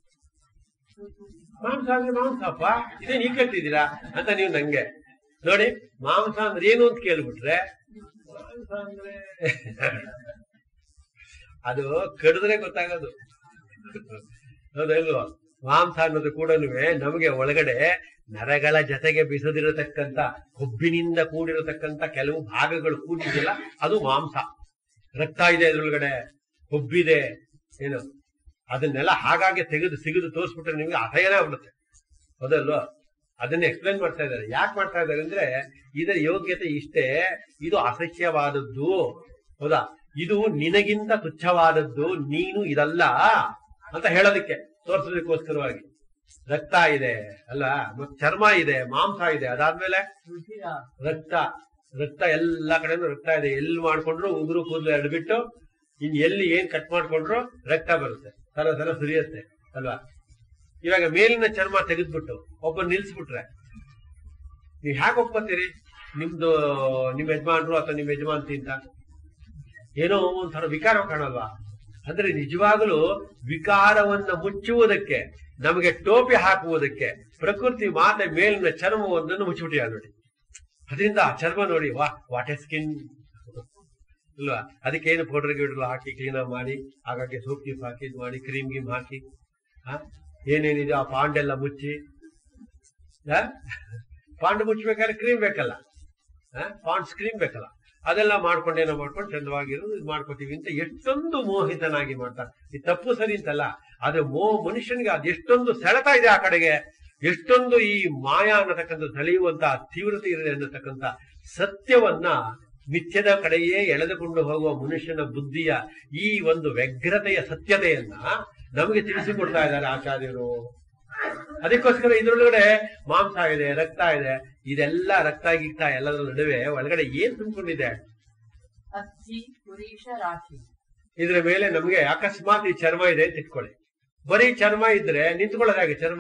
ಮಾಂಸ ಅಂದ್ರೆ ಮಾಂಸಪ್ಪ ಇದೇ ನೀವ್ ಕೇಳ್ತಿದ್ದೀರಾ ಅಂತ ನೀವು ನಂಗೆ ನೋಡಿ ಮಾಂಸ ಅಂದ್ರೆ ಏನು ಅಂತ ಕೇಳ್ಬಿಟ್ರೆ ಮಾಂಸ ಅಂದ್ರೆ ಅದು ಕಡಿದ್ರೆ ಗೊತ್ತಾಗೋದು ಹೌದಲ್ವಾ ಮಾಂಸ ಅನ್ನೋದು ಕೂಡ ನಮಗೆ ಒಳಗಡೆ ನರಗಳ ಜೊತೆಗೆ ಬಿಸದಿರತಕ್ಕಂತ ಕೊಬ್ಬಿನಿಂದ ಕೂಡಿರತಕ್ಕಂತ ಕೆಲವು ಭಾಗಗಳು ಕೂಡಿದೆಯಲ್ಲ ಅದು ಮಾಂಸ ರಕ್ತ ಇದೆ ಅದ್ರೊಳಗಡೆ ಕೊಬ್ಬಿದೆ ಏನು ಅದನ್ನೆಲ್ಲ ಹಾಗಾಗಿ ತೆಗೆದು ಸಿಗದು ತೋರಿಸ್ಬಿಟ್ರೆ ನಿಮಗೆ ಅಸಹ್ಯನೇ ಆಗ್ಬಿಡುತ್ತೆ ಹೌದಲ್ವಾ ಅದನ್ನ ಎಕ್ಸ್ಪ್ಲೇನ್ ಮಾಡ್ತಾ ಇದ್ದಾರೆ ಯಾಕೆ ಮಾಡ್ತಾ ಇದ್ದಾರೆ ಅಂದ್ರೆ ಇದರ ಯೋಗ್ಯತೆ ಇಷ್ಟೇ ಇದು ಅಸಹ್ಯವಾದದ್ದು ಹೌದಾ ಇದು ನಿನಗಿಂತ ತುಚ್ಛವಾದದ್ದು ನೀನು ಇದಲ್ಲ ಅಂತ ಹೇಳೋದಕ್ಕೆ ತೋರಿಸೋದಕ್ಕೋಸ್ಕರವಾಗಿ ರಕ್ತ ಇದೆ ಅಲ್ಲ ಮತ್ ಚರ್ಮ ಇದೆ ಮಾಂಸ ಇದೆ ಅದಾದ್ಮೇಲೆ ರುಧಿರ ರಕ್ತ ರಕ್ತ ಎಲ್ಲಾ ಕಡೆನೂ ರಕ್ತ ಇದೆ ಎಲ್ಲಿ ಮಾಡ್ಕೊಂಡ್ರು ಉಗುರು ಕೂದಲು ಎಡ್ಬಿಟ್ಟು ಇನ್ ಎಲ್ಲಿ ಏನ್ ಕಟ್ ಮಾಡ್ಕೊಂಡ್ರು ರಕ್ತ ಬರುತ್ತೆ ಸಲ ಸಲ ಸುರಿಯುತ್ತೆ ಅಲ್ವಾ ಇವಾಗ ಮೇಲಿನ ಚರ್ಮ ತೆಗೆದ್ಬಿಟ್ಟು ಒಬ್ಬ ನಿಲ್ಸ್ಬಿಟ್ರೆ ನೀವ್ ಹ್ಯಾಕ್ ಒಪ್ಕೋತೀರಿ ನಿಮ್ದು ನಿಮ್ ಯಜಮಾನ್ರು ಅಥವಾ ನಿಮ್ ಯಜಮಾನ್ತಿ ಅಂತ ಏನೋ ಒಂಥರ ವಿಕಾರ ಕಾಣಲ್ವಾ ಅಂದ್ರೆ ನಿಜವಾಗಲೂ ವಿಕಾರವನ್ನ ಮುಚ್ಚುವುದಕ್ಕೆ ನಮಗೆ ಟೋಪಿ ಹಾಕುವುದಕ್ಕೆ ಪ್ರಕೃತಿ ಮಾತೆ ಮೇಲಿನ ಚರ್ಮವೊಂದನ್ನು ಮುಚ್ಚಿಬಿಟ್ಟಿಯ ನೋಡಿ ಅದರಿಂದ ಆ ಚರ್ಮ ನೋಡಿ ವಾ ವಾಟ್ ಎ ಸ್ಕಿನ್ ಅಲ್ವಾ ಅದಕ್ಕೆ ಏನು ಪೌಡರ್ ಗಿಡಲು ಹಾಕಿ ಕ್ಲೀನ್ ಮಾಡಿ ಹಾಗಾಗಿ ಸೋಪ್ ಗೀಪ್ ಹಾಕಿ ಇದು ಮಾಡಿ ಕ್ರೀಮ್ ಗೀಮ್ ಹಾಕಿ ಆ, ಏನೇನಿದೆ ಆ ಪಾಂಡ್ ಎಲ್ಲ ಮುಚ್ಚಿ ಆ? ಪಾಂಡ್ ಮುಚ್ಚಬೇಕಾದ್ರೆ ಕ್ರೀಮ್ ಬೇಕಲ್ಲ ಪಾಂಡ್ಸ್ ಕ್ರೀಮ್ ಬೇಕಲ್ಲ ಅದೆಲ್ಲ ಮಾಡ್ಕೊಂಡು ಏನೋ ಮಾಡ್ಕೊಂಡು ಚಂದವಾಗಿರೋದು ಇದು ಮಾಡ್ಕೋತೀವಿ ಅಂತ ಎಷ್ಟೊಂದು ಮೋಹಿತನಾಗಿ ಮಾಡ್ತಾರೆ ಈ ತಪ್ಪು ಸರಿ ಅಂತಲ್ಲ ಆದ್ರೆ ಮೋ ಮನುಷ್ಯನಿಗೆ ಅದೆಷ್ಟೊಂದು ಸೆಳೆತ ಇದೆ ಆ ಕಡೆಗೆ ಎಷ್ಟೊಂದು ಈ ಮಾಯಾ ಅನ್ನತಕ್ಕಂಥ ಸೆಳೆಯುವಂತ ತೀವ್ರತೆ ಇದೆ ಅನ್ನತಕ್ಕಂಥ ಸತ್ಯವನ್ನ ಮಿಥ್ಯದ ಕಡೆಯೇ ಎಳೆದುಕೊಂಡು ಹೋಗುವ ಮನುಷ್ಯನ ಬುದ್ಧಿಯ ಈ ಒಂದು ವ್ಯಗ್ರತೆಯ ಸತ್ಯತೆಯನ್ನ ನಮಗೆ ತಿಳಿಸಿಕೊಡ್ತಾ ಇದ್ದಾರೆ ಆಚಾರ್ಯರು ಅದಕ್ಕೋಸ್ಕರ ಇದ್ರೊಳಗಡೆ ಮಾಂಸ ಇದೆ ರಕ್ತ ಇದೆ ಇದೆಲ್ಲ ರಕ್ತ ಗಿಕ್ತ ಎಲ್ಲದರ ನಡುವೆ ಒಳಗಡೆ ಏನ್ ತುಂಬಿಕೊಂಡಿದೆ ಅಸ್ಥಿ ಪುರೀಶ ರಾಶಿ ಇದ್ರ ಮೇಲೆ ನಮ್ಗೆ ಅಕಸ್ಮಾತ್ ಈ ಚರ್ಮ ಇದೆ ಅಂತ ಇಟ್ಕೊಳ್ಳಿ ಬರೀ ಚರ್ಮ ಇದ್ರೆ ನಿಂತ್ಕೊಳ್ಳೋದು ಹೇಗೆ ಚರ್ಮ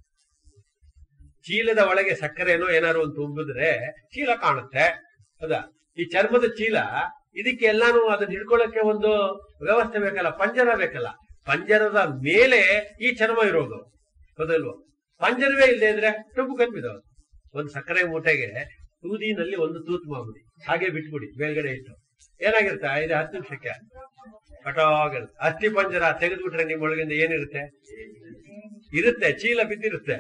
ಚೀಲದ ಒಳಗೆ ಸಕ್ಕರೆನೋ ಏನಾದ್ರು ಒಂದು ತುಂಬಿದ್ರೆ ಚೀಲ ಕಾಣುತ್ತೆ ಹೌದಾ ಈ ಚರ್ಮದ ಚೀಲ ಇದಕ್ಕೆ ಎಲ್ಲಾನು ಅದನ್ನ ಹಿಡ್ಕೊಳ್ಳಕ್ಕೆ ಒಂದು ವ್ಯವಸ್ಥೆ ಬೇಕಲ್ಲ ಪಂಜರ ಬೇಕಲ್ಲ ಪಂಜರದ ಮೇಲೆ ಈ ಚರ್ಮ ಇರೋದು ಹೌದಲ್ವ ಪಂಜರವೇ ಇಲ್ಲದೆ ಇದ್ರೆ ಟುಪ್ಪು ಕಪ್ಪಿದವು ಒಂದು ಸಕ್ಕರೆ ಮೂಟೆಗೆ ತೂದಿನಲ್ಲಿ ಒಂದು ತೂತು ಮಾಡ್ಬಿಡಿ ಹಾಗೆ ಬಿಟ್ಬಿಡಿ ಮೇಲ್ಗಡೆ ಇಟ್ಟು ಏನಾಗಿರುತ್ತೆ ಐದು ಹತ್ತು ನಿಮಿಷಕ್ಕೆ ಕಟಾಗಿರುತ್ತೆ ಅಸ್ಥಿ ಪಂಜರ ತೆಗೆದ್ಬಿಟ್ರೆ ನಿಮ್ಮೊಳಗಿಂದ ಏನಿರುತ್ತೆ ಇರುತ್ತೆ ಚೀಲ ಬಿದ್ದಿರುತ್ತೆ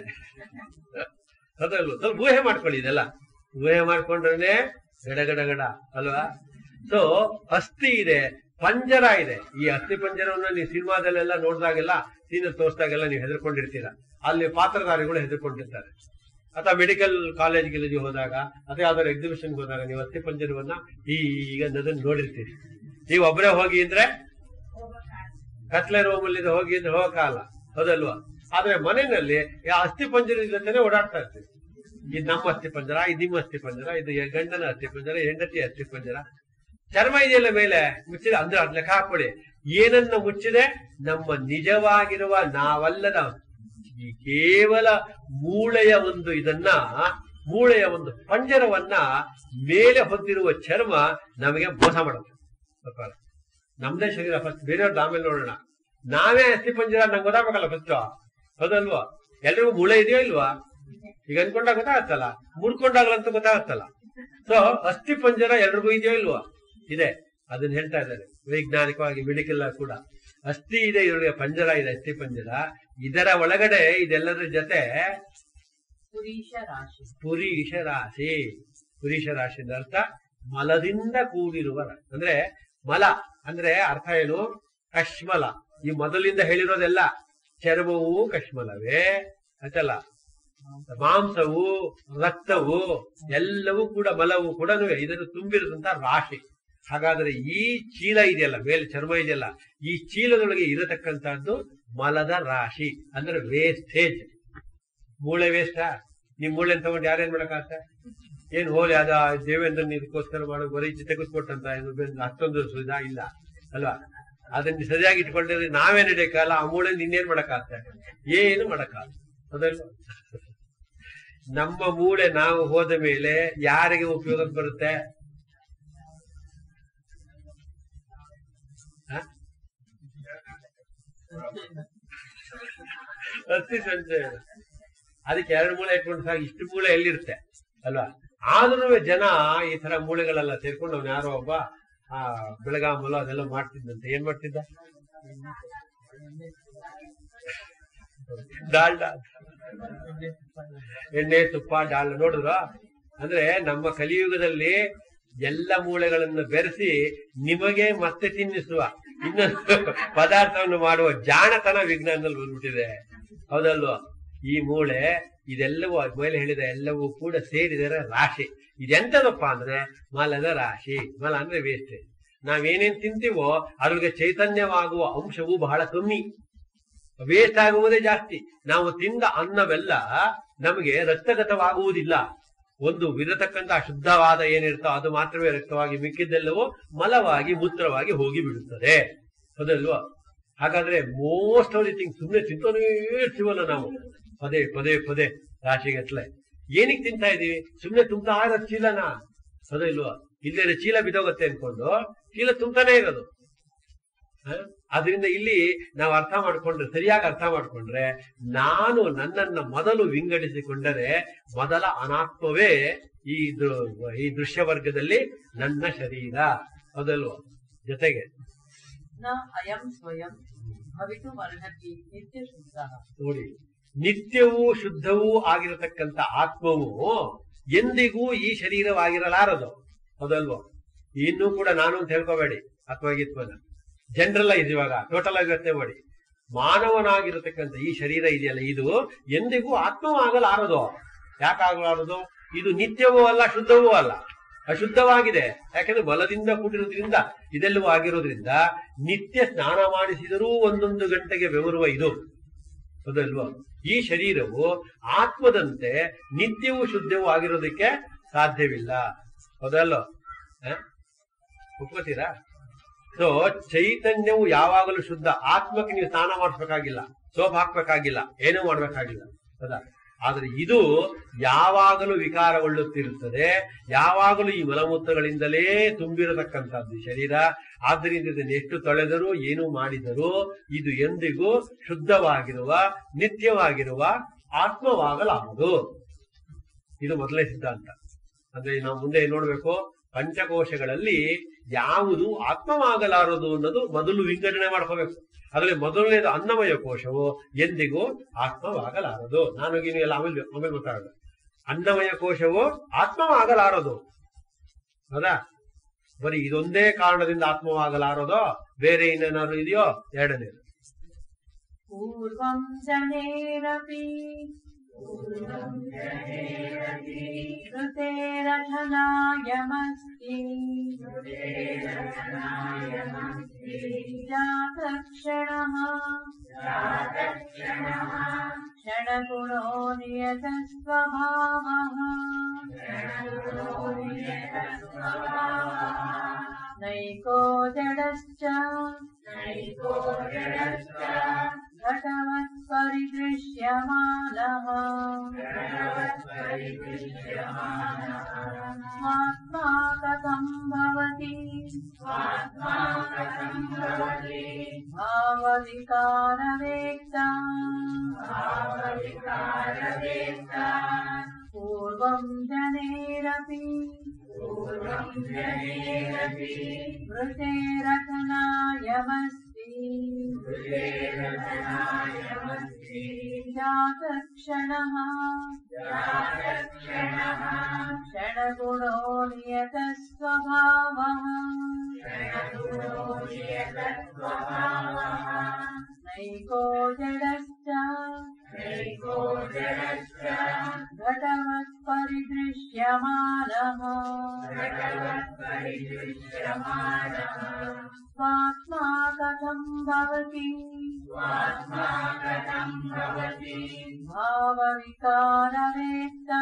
ಅದಲ್ವ ಸ್ವಲ್ಪ ಊಹೆ ಮಾಡ್ಕೊಳ್ಳಿ ಇದೆಲ್ಲ ಊಹೆ ಮಾಡ್ಕೊಂಡ್ರೆ ಗಡ ಗಡ ಗಡ ಅಲ್ವಾ ಸೊ ಅಸ್ಥಿ ಇದೆ ಪಂಜರ ಇದೆ ಈ ಅಸ್ಥಿ ಪಂಜರವನ್ನ ನೀವು ಸಿನಿಮಾದಲ್ಲೆಲ್ಲ ನೋಡಿದಾಗೆಲ್ಲ ಸೀನಿಯರ್ ತೋರಿಸಿದಾಗೆಲ್ಲ ನೀವು ಹೆದರ್ಕೊಂಡಿರ್ತೀರ ಅಲ್ಲಿ ಪಾತ್ರಧಾರಿಗಳು ಹೆದರ್ಕೊಂಡಿರ್ತಾರೆ ಅಥವಾ ಮೆಡಿಕಲ್ ಕಾಲೇಜ್ ಗಿಲೇಜ್ ಹೋದಾಗ ಅಥವಾ ಯಾವ್ದಾದ್ರು ಎಕ್ಸಿಬಿಷನ್ ಹೋದಾಗ ನೀವು ಅಸ್ಥಿ ಪಂಜರವನ್ನ ಈಗ ಅದನ್ನ ನೋಡಿರ್ತೀರಿ ನೀವು ಒಬ್ಬರೇ ಹೋಗಿ ಅಂದ್ರೆ ಕತ್ಲೆ ರೂಮಲ್ಲಿ ಹೋಗಿ ಅಂದ್ರೆ ಹೋಗಕ್ಕಾಗಲ್ಲ ಹೌದಲ್ವಾ ಆದ್ರೆ ಮನೆಯಲ್ಲಿ ಆ ಅಸ್ಥಿ ಪಂಜರ ಜೊತೆನೆ ಓಡಾಡ್ತಾ ಇರ್ತೀವಿ ಇದು ನಮ್ಮ ಅಸ್ಥಿ ಪಂಜರ ಇದು ನಿಮ್ಮ ಅಸ್ಥಿ ಪಂಜರ ಇದು ಗಂಡನ ಅಸ್ಥಿ ಪಂಜರ ಹೆಂಡತಿ ಅಸ್ಥಿ ಪಂಜರ ಚರ್ಮ ಇದೆಯಲ್ಲ ಮೇಲೆ ಮುಚ್ಚಿದೆ ಅಂದ್ರೆ ಅದ್ ಲೆಕ್ಕ ಹಾಕೊಳ್ಳಿ ಏನನ್ನ ಮುಚ್ಚಿದೆ ನಮ್ಮ ನಿಜವಾಗಿರುವ ನಾವಲ್ಲದ ಈ ಕೇವಲ ಮೂಳೆಯ ಒಂದು ಇದನ್ನ ಮೂಳೆಯ ಒಂದು ಪಂಜರವನ್ನ ಮೇಲೆ ಹೊಂದಿರುವ ಚರ್ಮ ನಮಗೆ ಮೋಸ ಮಾಡುತ್ತೆ ಗೊತ್ತಲ್ಲ? ನಮ್ದೇ ಶರೀರ ಫಸ್ಟ್ ಬೇರೆಯವ್ರದ್ದು ಆಮೇಲೆ ನೋಡೋಣ ನಾವೇ ಅಸ್ಥಿ ಪಂಜರ ನಂಗೆ ಗೊತ್ತಾಗಬೇಕಲ್ಲ ಫಸ್ಟ್ ಹೌದಲ್ವಾ ಎಲ್ರಿಗೂ ಮೂಳೆ ಇದೆಯೋ ಇಲ್ವಾ ಈಗ ಅನ್ಕೊಂಡಾಗ ಗೊತ್ತಾಗತ್ತಲ್ಲ ಮುಡ್ಕೊಂಡಾಗ್ಲಂತೂ ಗೊತ್ತಾಗತ್ತಲ್ಲ ಸೊ ಅಸ್ಥಿ ಪಂಜರ ಎಲ್ರಿಗೂ ಇದೆಯೋ ಇಲ್ವಾ ಇದೆ ಅದನ್ನ ಹೇಳ್ತಾ ಇದ್ದಾರೆ ವೈಜ್ಞಾನಿಕವಾಗಿ ಮೆಡಿಕಲ್ ಕೂಡ ಅಸ್ಥಿ ಇದೆ ಇದರೊಳಗೆ ಪಂಜರ ಇದೆ ಅಸ್ಥಿ ಪಂಜರ ಇದರ ಒಳಗಡೆ ಇದೆಲ್ಲದರ ಜೊತೆ ಪುರೀಶ ರಾಶಿ ಪುರೀಶ ರಾಶಿ ಪುರೀಶ ರಾಶಿ ಅಂತ ಅರ್ಥ ಮಲದಿಂದ ಕೂಡಿರುವ ರ- ಅಂದ್ರೆ ಮಲ ಅಂದ್ರೆ ಅರ್ಥ ಏನು ಕಶ್ಮಲ ಈ ಮೊದಲಿಂದ ಹೇಳಿರೋದೆಲ್ಲ ಚರ್ಮವು ಕಶ್ಮಲವೇ ಆಯ್ತಲ್ಲ ಮಾಂಸವು ರಕ್ತವು ಎಲ್ಲವೂ ಕೂಡ ಮಲವು ಕೂಡ ಇದನ್ನು ತುಂಬಿರುವಂತ ರಾಶಿ ಹಾಗಾದ್ರೆ ಈ ಚೀಲ ಇದೆಯಲ್ಲ ಮೇಲೆ ಚರ್ಮ ಇದೆಯಲ್ಲ ಈ ಚೀಲದೊಳಗೆ ಇರತಕ್ಕಂತಹದ್ದು ಮಲದ ರಾಶಿ ಅಂದ್ರೆ ವೇಸ್ಟೇಜ್ ಮೂಳೆ ವೇಸ್ಟಾ ನಿಮ್ ಮೂಳೆ ತಗೊಂಡು ಯಾರೇನ್ ಮಾಡಕ್ಕಾಗತ್ತೆ ಏನ್ ಹೋಲಿ ಅದ ದೇವೇಂದ್ರನ್ ಇದಕ್ಕೋಸ್ಕರ ಮಾಡೋ ಬರೀ ತೆಗೆದುಕೊಟ್ಟಂತ ಇದು ಬೇರೆ ಅಷ್ಟೊಂದು ಸುಧಾ ಇಲ್ಲ ಅಲ್ವಾ ಅದನ್ನ ಸರಿಯಾಗಿ ಇಟ್ಕೊಂಡ್ರೆ ನಾವೇ ನಡೆಯಕ್ಕಲ್ಲ ಆ ಮೂಳೆ ಇನ್ನೇನ್ ಮಾಡಕ್ಕಾಗತ್ತೆ ಏನು ಮಾಡಕ್ಕಾಗಲ್ಲ ಅದಲ್ವಾ ನಮ್ಮ ಮೂಳೆ ನಾವು ಹೋದ ಮೇಲೆ ಯಾರಿಗೆ ಉಪಯೋಗಕ್ಕೆ ಬರುತ್ತೆ ಹ? ಅಸ್ಥಿ ಸಂಚಯ ಅದಕ್ಕೆ ಎರಡು ಮೂಳೆ ಇಟ್ಕೊಂಡು ಸಾಕು ಇಷ್ಟು ಮೂಳೆ ಎಲ್ಲಿರುತ್ತೆ ಅಲ್ವಾ ಆದ್ರೂ ಜನ ಈ ತರ ಮೂಳೆಗಳೆಲ್ಲ ಸೇರ್ಕೊಂಡು ಅವ್ನು ಯಾರೋ ಒಬ್ಬ ಆ ಬೆಳಗಾಮಲ್ಲೋ ಅದೆಲ್ಲ ಮಾಡ್ತಿದ್ದಂತೆ ಏನ್ ಮಾಡ್ತಿದ್ದ ಡಾಲ್ಡಾ ಎಣ್ಣೆ ತುಪ್ಪ ಡಾಲ್ಡ ನೋಡಿದ್ರ ಅಂದ್ರೆ ನಮ್ಮ ಕಲಿಯುಗದಲ್ಲಿ ಎಲ್ಲ ಮೂಳೆಗಳನ್ನು ಬೆರೆಸಿ ನಿಮಗೆ ಮತ್ತೆ ತಿನ್ನಿಸುವ ಇನ್ನೊಂದು ಪದಾರ್ಥವನ್ನು ಮಾಡುವ ಜಾಣತನ ವಿಜ್ಞಾನದಲ್ಲಿ ಬಂದ್ಬಿಟ್ಟಿದೆ ಹೌದಲ್ವಾ ಈ ಮೂಳೆ ಇದೆಲ್ಲವೂ ಮೇಲೆ ಹೇಳಿದ ಎಲ್ಲವೂ ಕೂಡ ಸೇರಿದರೆ ರಾಶಿ ಇದೆಂತದಪ್ಪ ಅಂದ್ರೆ ಮಲದ ರಾಶಿ ಮಲ ಅಂದ್ರೆ ವೇಸ್ಟೇಜ್ ನಾವೇನೇನ್ ತಿಂತೀವೋ ಅದ್ರಿಗೆ ಚೈತನ್ಯವಾಗುವ ಅಂಶವು ಬಹಳ ಕಮ್ಮಿ ವೇಸ್ಟ್ ಆಗುವುದೇ ಜಾಸ್ತಿ ನಾವು ತಿಂದ ಅನ್ನವೆಲ್ಲ ನಮಗೆ ರಕ್ತಗತವಾಗುವುದಿಲ್ಲ ಒಂದು ವಿರತಕ್ಕಂತ ಶುದ್ಧವಾದ ಏನಿರ್ತೋ ಅದು ಮಾತ್ರವೇ ರಕ್ತವಾಗಿ ಮಿಕ್ಕಿದ್ದೆಲ್ಲವೂ ಮಲವಾಗಿ ಮೂತ್ರವಾಗಿ ಹೋಗಿ ಬಿಡುತ್ತದೆ ಹೌದಲ್ವಾ ಹಾಗಾದ್ರೆ ಮೋಸ್ಟ್ ಆಫ್ ದಿ ಥಿಂಗ್ ಸುಮ್ಮನೆ ತಿಂತಾನೇ ಇರ್ತೀವಲ್ಲ ನಾವು ಪದೇ ಪದೇ ಪದೇ ರಾಶಿಗಟ್ಲೆ ಏನಕ್ಕೆ ತಿಂತಾ ಇದೀವಿ ಸುಮ್ಮನೆ ತುಂಬ್ತಾ ಇರೋ ಚೀಲನ ಹೌದಲ್ವಾ ಇಲ್ಲೇ ಚೀಲ ಬಿದ್ದೋಗತ್ತೆ ಅನ್ಕೊಂಡು ಚೀಲ ತುಂಬ್ತಾನೆ ಇರೋದು ಅದರಿಂದ ಇಲ್ಲಿ ನಾವು ಅರ್ಥ ಮಾಡ್ಕೊಂಡ್ರೆ ಸರಿಯಾಗಿ ಅರ್ಥ ಮಾಡ್ಕೊಂಡ್ರೆ ನಾನು ನನ್ನನ್ನ ಮೊದಲು ವಿಂಗಡಿಸಿಕೊಂಡರೆ ಮೊದಲ ಅನಾತ್ಮವೇ ಈ ದೃ- ಈ ದೃಶ್ಯ ವರ್ಗದಲ್ಲಿ ನನ್ನ ಶರೀರ ಹೌದಲ್ವಾ ಜೊತೆಗೆ ನ ಅಯಂ ಸ್ವಯಂ ಭವಿತುಮರ್ಹತಿ ನಿತ್ಯ ಶುದ್ಧಃ ನೋಡಿ ನಿತ್ಯವೂ ಶುದ್ಧವೂ ಆಗಿರತಕ್ಕಂತ ಆತ್ಮವು ಎಂದಿಗೂ ಈ ಶರೀರವಾಗಿರಲಾರದು ಹೌದಲ್ವಾ ಇನ್ನೂ ಕೂಡ ನಾನು ಅಂತ ಹೇಳ್ಕೋಬೇಡಿ ಆತ್ಮಗೀತ್ವನ ಜನರಲೈಸ್ ಇವಾಗ ಟೋಟಲ್ ಆಗಿ ಯೋಚನೆ ಮಾಡಿ ಮಾನವನಾಗಿರತಕ್ಕಂಥ ಈ ಶರೀರ ಇದೆಯಲ್ಲ ಇದು ಎಂದಿಗೂ ಆತ್ಮವಾಗಲಾರದು ಯಾಕಾಗಲಾರದು ಇದು ನಿತ್ಯವೂ ಅಲ್ಲ ಶುದ್ಧವೂ ಅಲ್ಲ ಅಶುದ್ಧವಾಗಿದೆ ಯಾಕಂದ್ರೆ ಬಲದಿಂದ ಕೂಡಿರೋದ್ರಿಂದ ಇದೆಲ್ಲವೂ ಆಗಿರೋದ್ರಿಂದ ನಿತ್ಯ ಸ್ನಾನ ಮಾಡಿಸಿದರೂ ಒಂದೊಂದು ಗಂಟೆಗೆ ಬೆವರುವ ಇದು ಹೌದಲ್ವಾ ಈ ಶರೀರವು ಆತ್ಮದಂತೆ ನಿತ್ಯವೂ ಶುದ್ಧವೂ ಆಗಿರೋದಕ್ಕೆ ಸಾಧ್ಯವಿಲ್ಲ ಹೌದಲ್ವ ಹ? ಒಪ್ಕೋತೀರಾ ಸೊ ಚೈತನ್ಯವು ಯಾವಾಗಲೂ ಶುದ್ಧ ಆತ್ಮಕ್ಕೆ ನೀವು ಸ್ನಾನ ಮಾಡಿಸ್ಬೇಕಾಗಿಲ್ಲ ಸೋಪ್ ಹಾಕ್ಬೇಕಾಗಿಲ್ಲ ಏನೂ ಮಾಡ್ಬೇಕಾಗಿಲ್ಲ ಹೌದಾ ಆದ್ರೆ ಇದು ಯಾವಾಗಲೂ ವಿಕಾರಗೊಳ್ಳುತ್ತಿರುತ್ತದೆ ಯಾವಾಗಲೂ ಈ ಮಲಮೂತ್ರಗಳಿಂದಲೇ ತುಂಬಿರತಕ್ಕಂಥದ್ದು ಈ ಶರೀರ ಆದ್ದರಿಂದ ಇದನ್ನು ಎಷ್ಟು ತೊಳೆದರೂ ಏನು ಮಾಡಿದರೂ ಇದು ಎಂದಿಗೂ ಶುದ್ಧವಾಗಿರುವ ನಿತ್ಯವಾಗಿರುವ ಆತ್ಮವಾಗಲಾರದು ಇದು ಮೊದಲನೇ ಸಿದ್ಧಾಂತ ಅಂದ್ರೆ ನಾವು ಮುಂದೆ ನೋಡ್ಬೇಕು ಪಂಚಕೋಶಗಳಲ್ಲಿ ಯಾವುದು ಆತ್ಮವಾಗಲಾರದು ಅನ್ನೋದು ಮೊದಲು ವಿಂಗಡಣೆ ಮಾಡ್ಕೋಬೇಕು ಅದರಲ್ಲಿ ಮೊದಲನೇದು ಅನ್ನಮಯ ಕೋಶವು ಎಂದಿಗೂ ಆತ್ಮವಾಗಲಾರದು ನಾನು ನೀನು ಎಲ್ಲ ಆಮೇಲೆ ಆಮೇಲೆ ಗೊತ್ತಾಗಲ್ಲ ಅನ್ನಮಯ ಕೋಶವು ಆತ್ಮವಾಗಲಾರದು ಹೌದಾ ಬರೀ ಇದೊಂದೇ ಕಾರಣದಿಂದ ಆತ್ಮವಾಗಲಾರದೋ ಬೇರೆ ಇನ್ನೇನಾದ್ರು ಇದೆಯೋ ಎರಡನೇದು पूर्वं जनेरपि ऋतेरधनायमस्ति जातक्षणः क्षणगुणो नियतस्वभावः नैको जडश्च घटवत् परिदृश्यमानः स्वात्मा कथं भवति भावविकारवेत्ता पूर्वं जनेरपि मृतेरथनायमस्ति जातक्षणः क्षणगुणो नियतस्वभावः नैको जडश्च घटवत् परिदृश्यमानः स्वात्मा कथं भवति भावविकारवेत्ता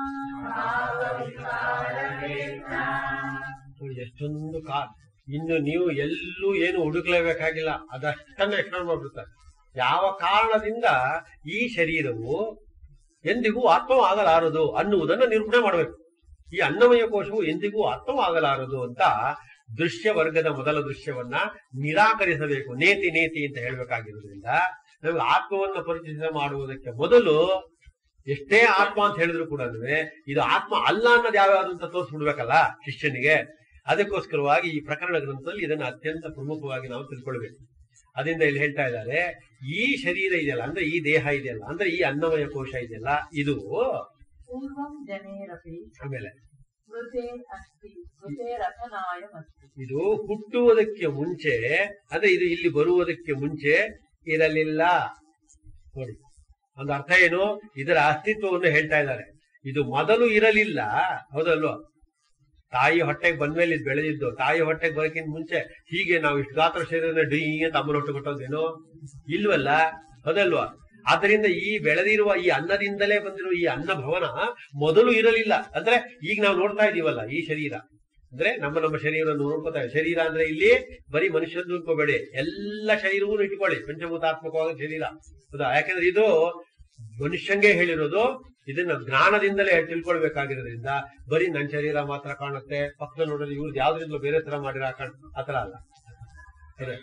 ನೋಡಿ, ಎಷ್ಟೊಂದು ಕಾ ಇನ್ನು ನೀವು ಎಲ್ಲೂ ಏನು ಹುಡುಕ್ಲೇಬೇಕಾಗಿಲ್ಲ ಅದಷ್ಟನ್ನ ಎಕ್ಸ್ಪ್ಲೇನ್ ಮಾಡ್ಬಿಡ್ತಾರೆ ಯಾವ ಕಾರಣದಿಂದ ಈ ಶರೀರವು ಎಂದಿಗೂ ಆತ್ಮವಾಗಲಾರದು ಅನ್ನುವುದನ್ನು ನಿರೂಪಣೆ ಮಾಡಬೇಕು ಈ ಅನ್ನಮಯ ಕೋಶವು ಎಂದಿಗೂ ಆತ್ಮವಾಗಲಾರದು ಅಂತ ದೃಶ್ಯ ವರ್ಗದ ಮೊದಲ ದೃಶ್ಯವನ್ನ ನಿರಾಕರಿಸಬೇಕು ನೇತಿ ನೇತಿ ಅಂತ ಹೇಳ್ಬೇಕಾಗಿರೋದ್ರಿಂದ ನಮಗೆ ಆತ್ಮವನ್ನ ಪರಿಚಯ ಮಾಡುವುದಕ್ಕೆ ಮೊದಲು ಎಷ್ಟೇ ಆತ್ಮ ಅಂತ ಹೇಳಿದ್ರು ಕೂಡ ಇದು ಆತ್ಮ ಅಲ್ಲ ಅನ್ನೋದು ಯಾವ್ಯಾವ್ದು ಅಂತ ತೋರಿಸ್ಬಿಡ್ಬೇಕಲ್ಲ ಶಿಷ್ಯನಿಗೆ ಅದಕ್ಕೋಸ್ಕರವಾಗಿ ಈ ಪ್ರಕರಣ ಗ್ರಂಥದಲ್ಲಿ ಇದನ್ನ ಅತ್ಯಂತ ಪ್ರಮುಖವಾಗಿ ನಾವು ತಿಳ್ಕೊಳ್ಬೇಕು ಅದರಿಂದ ಇಲ್ಲಿ ಹೇಳ್ತಾ ಇದ್ದಾರೆ ಈ ಶರೀರ ಇದೆಯಲ್ಲ ಅಂದ್ರೆ ಈ ದೇಹ ಇದೆಯಲ್ಲ ಅಂದ್ರೆ ಈ ಅನ್ನಮಯ ಕೋಶ ಇದೆಯಲ್ಲ ಇದು पूर्वं जनेरपि ಆಮೇಲೆ मृते अस्ति मृतेरथनायमस्ति ಇದು ಹುಟ್ಟುವುದಕ್ಕೆ ಮುಂಚೆ ಅಂದ್ರೆ ಇದು ಇಲ್ಲಿ ಬರುವುದಕ್ಕೆ ಮುಂಚೆ ಇರಲಿಲ್ಲ ನೋಡಿ ಒಂದು ಅರ್ಥ ಏನು ಇದರ ಅಸ್ತಿತ್ವವನ್ನು ಹೇಳ್ತಾ ಇದ್ದಾರೆ ಇದು ಮೊದಲು ಇರಲಿಲ್ಲ ಹೌದಲ್ವಾ ತಾಯಿ ಹೊಟ್ಟೆಗೆ ಬಂದ್ಮೇಲೆ ಇದು ಬೆಳೆದಿದ್ದು ತಾಯಿ ಹೊಟ್ಟೆಗೆ ಬರೋಕ್ಕಿಂತ ಮುಂಚೆ ಹೀಗೆ ನಾವು ಇಷ್ಟು ಗಾತ್ರ ಶರೀರನ ಡಿ ಅಂತ ಅಮ್ಮನ ಹೊಟ್ಟೆ ಕೊಟ್ಟೋದೇನೋ ಇಲ್ವಲ್ಲ ಹೌದಲ್ವಾ ಆದ್ರಿಂದ ಈ ಬೆಳೆದಿರುವ ಈ ಅನ್ನದಿಂದಲೇ ಬಂದಿರುವ ಈ ಅನ್ನ ಭವನ ಮೊದಲು ಇರಲಿಲ್ಲ ಅಂದ್ರೆ ಈಗ ನಾವು ನೋಡ್ತಾ ಇದೀವಲ್ಲ ಈ ಶರೀರ ಅಂದ್ರೆ ನಮ್ಮ ನಮ್ಮ ಶರೀರವನ್ನು ನೋಡ್ಕೋತಾ ಇದ್ದೀವಿ. ಶರೀರ ಅಂದ್ರೆ ಇಲ್ಲಿ ಬರೀ ಮನುಷ್ಯದ್ದು ಅನ್ಕೋಬೇಡಿ ಎಲ್ಲ ಶರೀರವೂ ಇಟ್ಕೊಳ್ಳಿ ಪಂಚಭೂತಾತ್ಮಕವಾದ ಶರೀರ ಹೌದಾ ಯಾಕಂದ್ರೆ ಇದು ಮನುಷ್ಯಂಗೆ ಹೇಳಿರೋದು ಇದನ್ನ ಜ್ಞಾನದಿಂದಲೇ ತಿಳ್ಕೊಳ್ಬೇಕಾಗಿರೋದ್ರಿಂದ ಬರೀ ನನ್ನ ಶರೀರ ಮಾತ್ರ ಕಾಣುತ್ತೆ ಪಕ್ಕದ ನೋಡಿದ್ರೆ ಇವ್ರದ್ದು ಯಾವ್ದ್ರಿಂದಲೂ ಬೇರೆ ತರ ಮಾಡಿರ ಆತರ ಅಲ್ಲ ಸರಿ.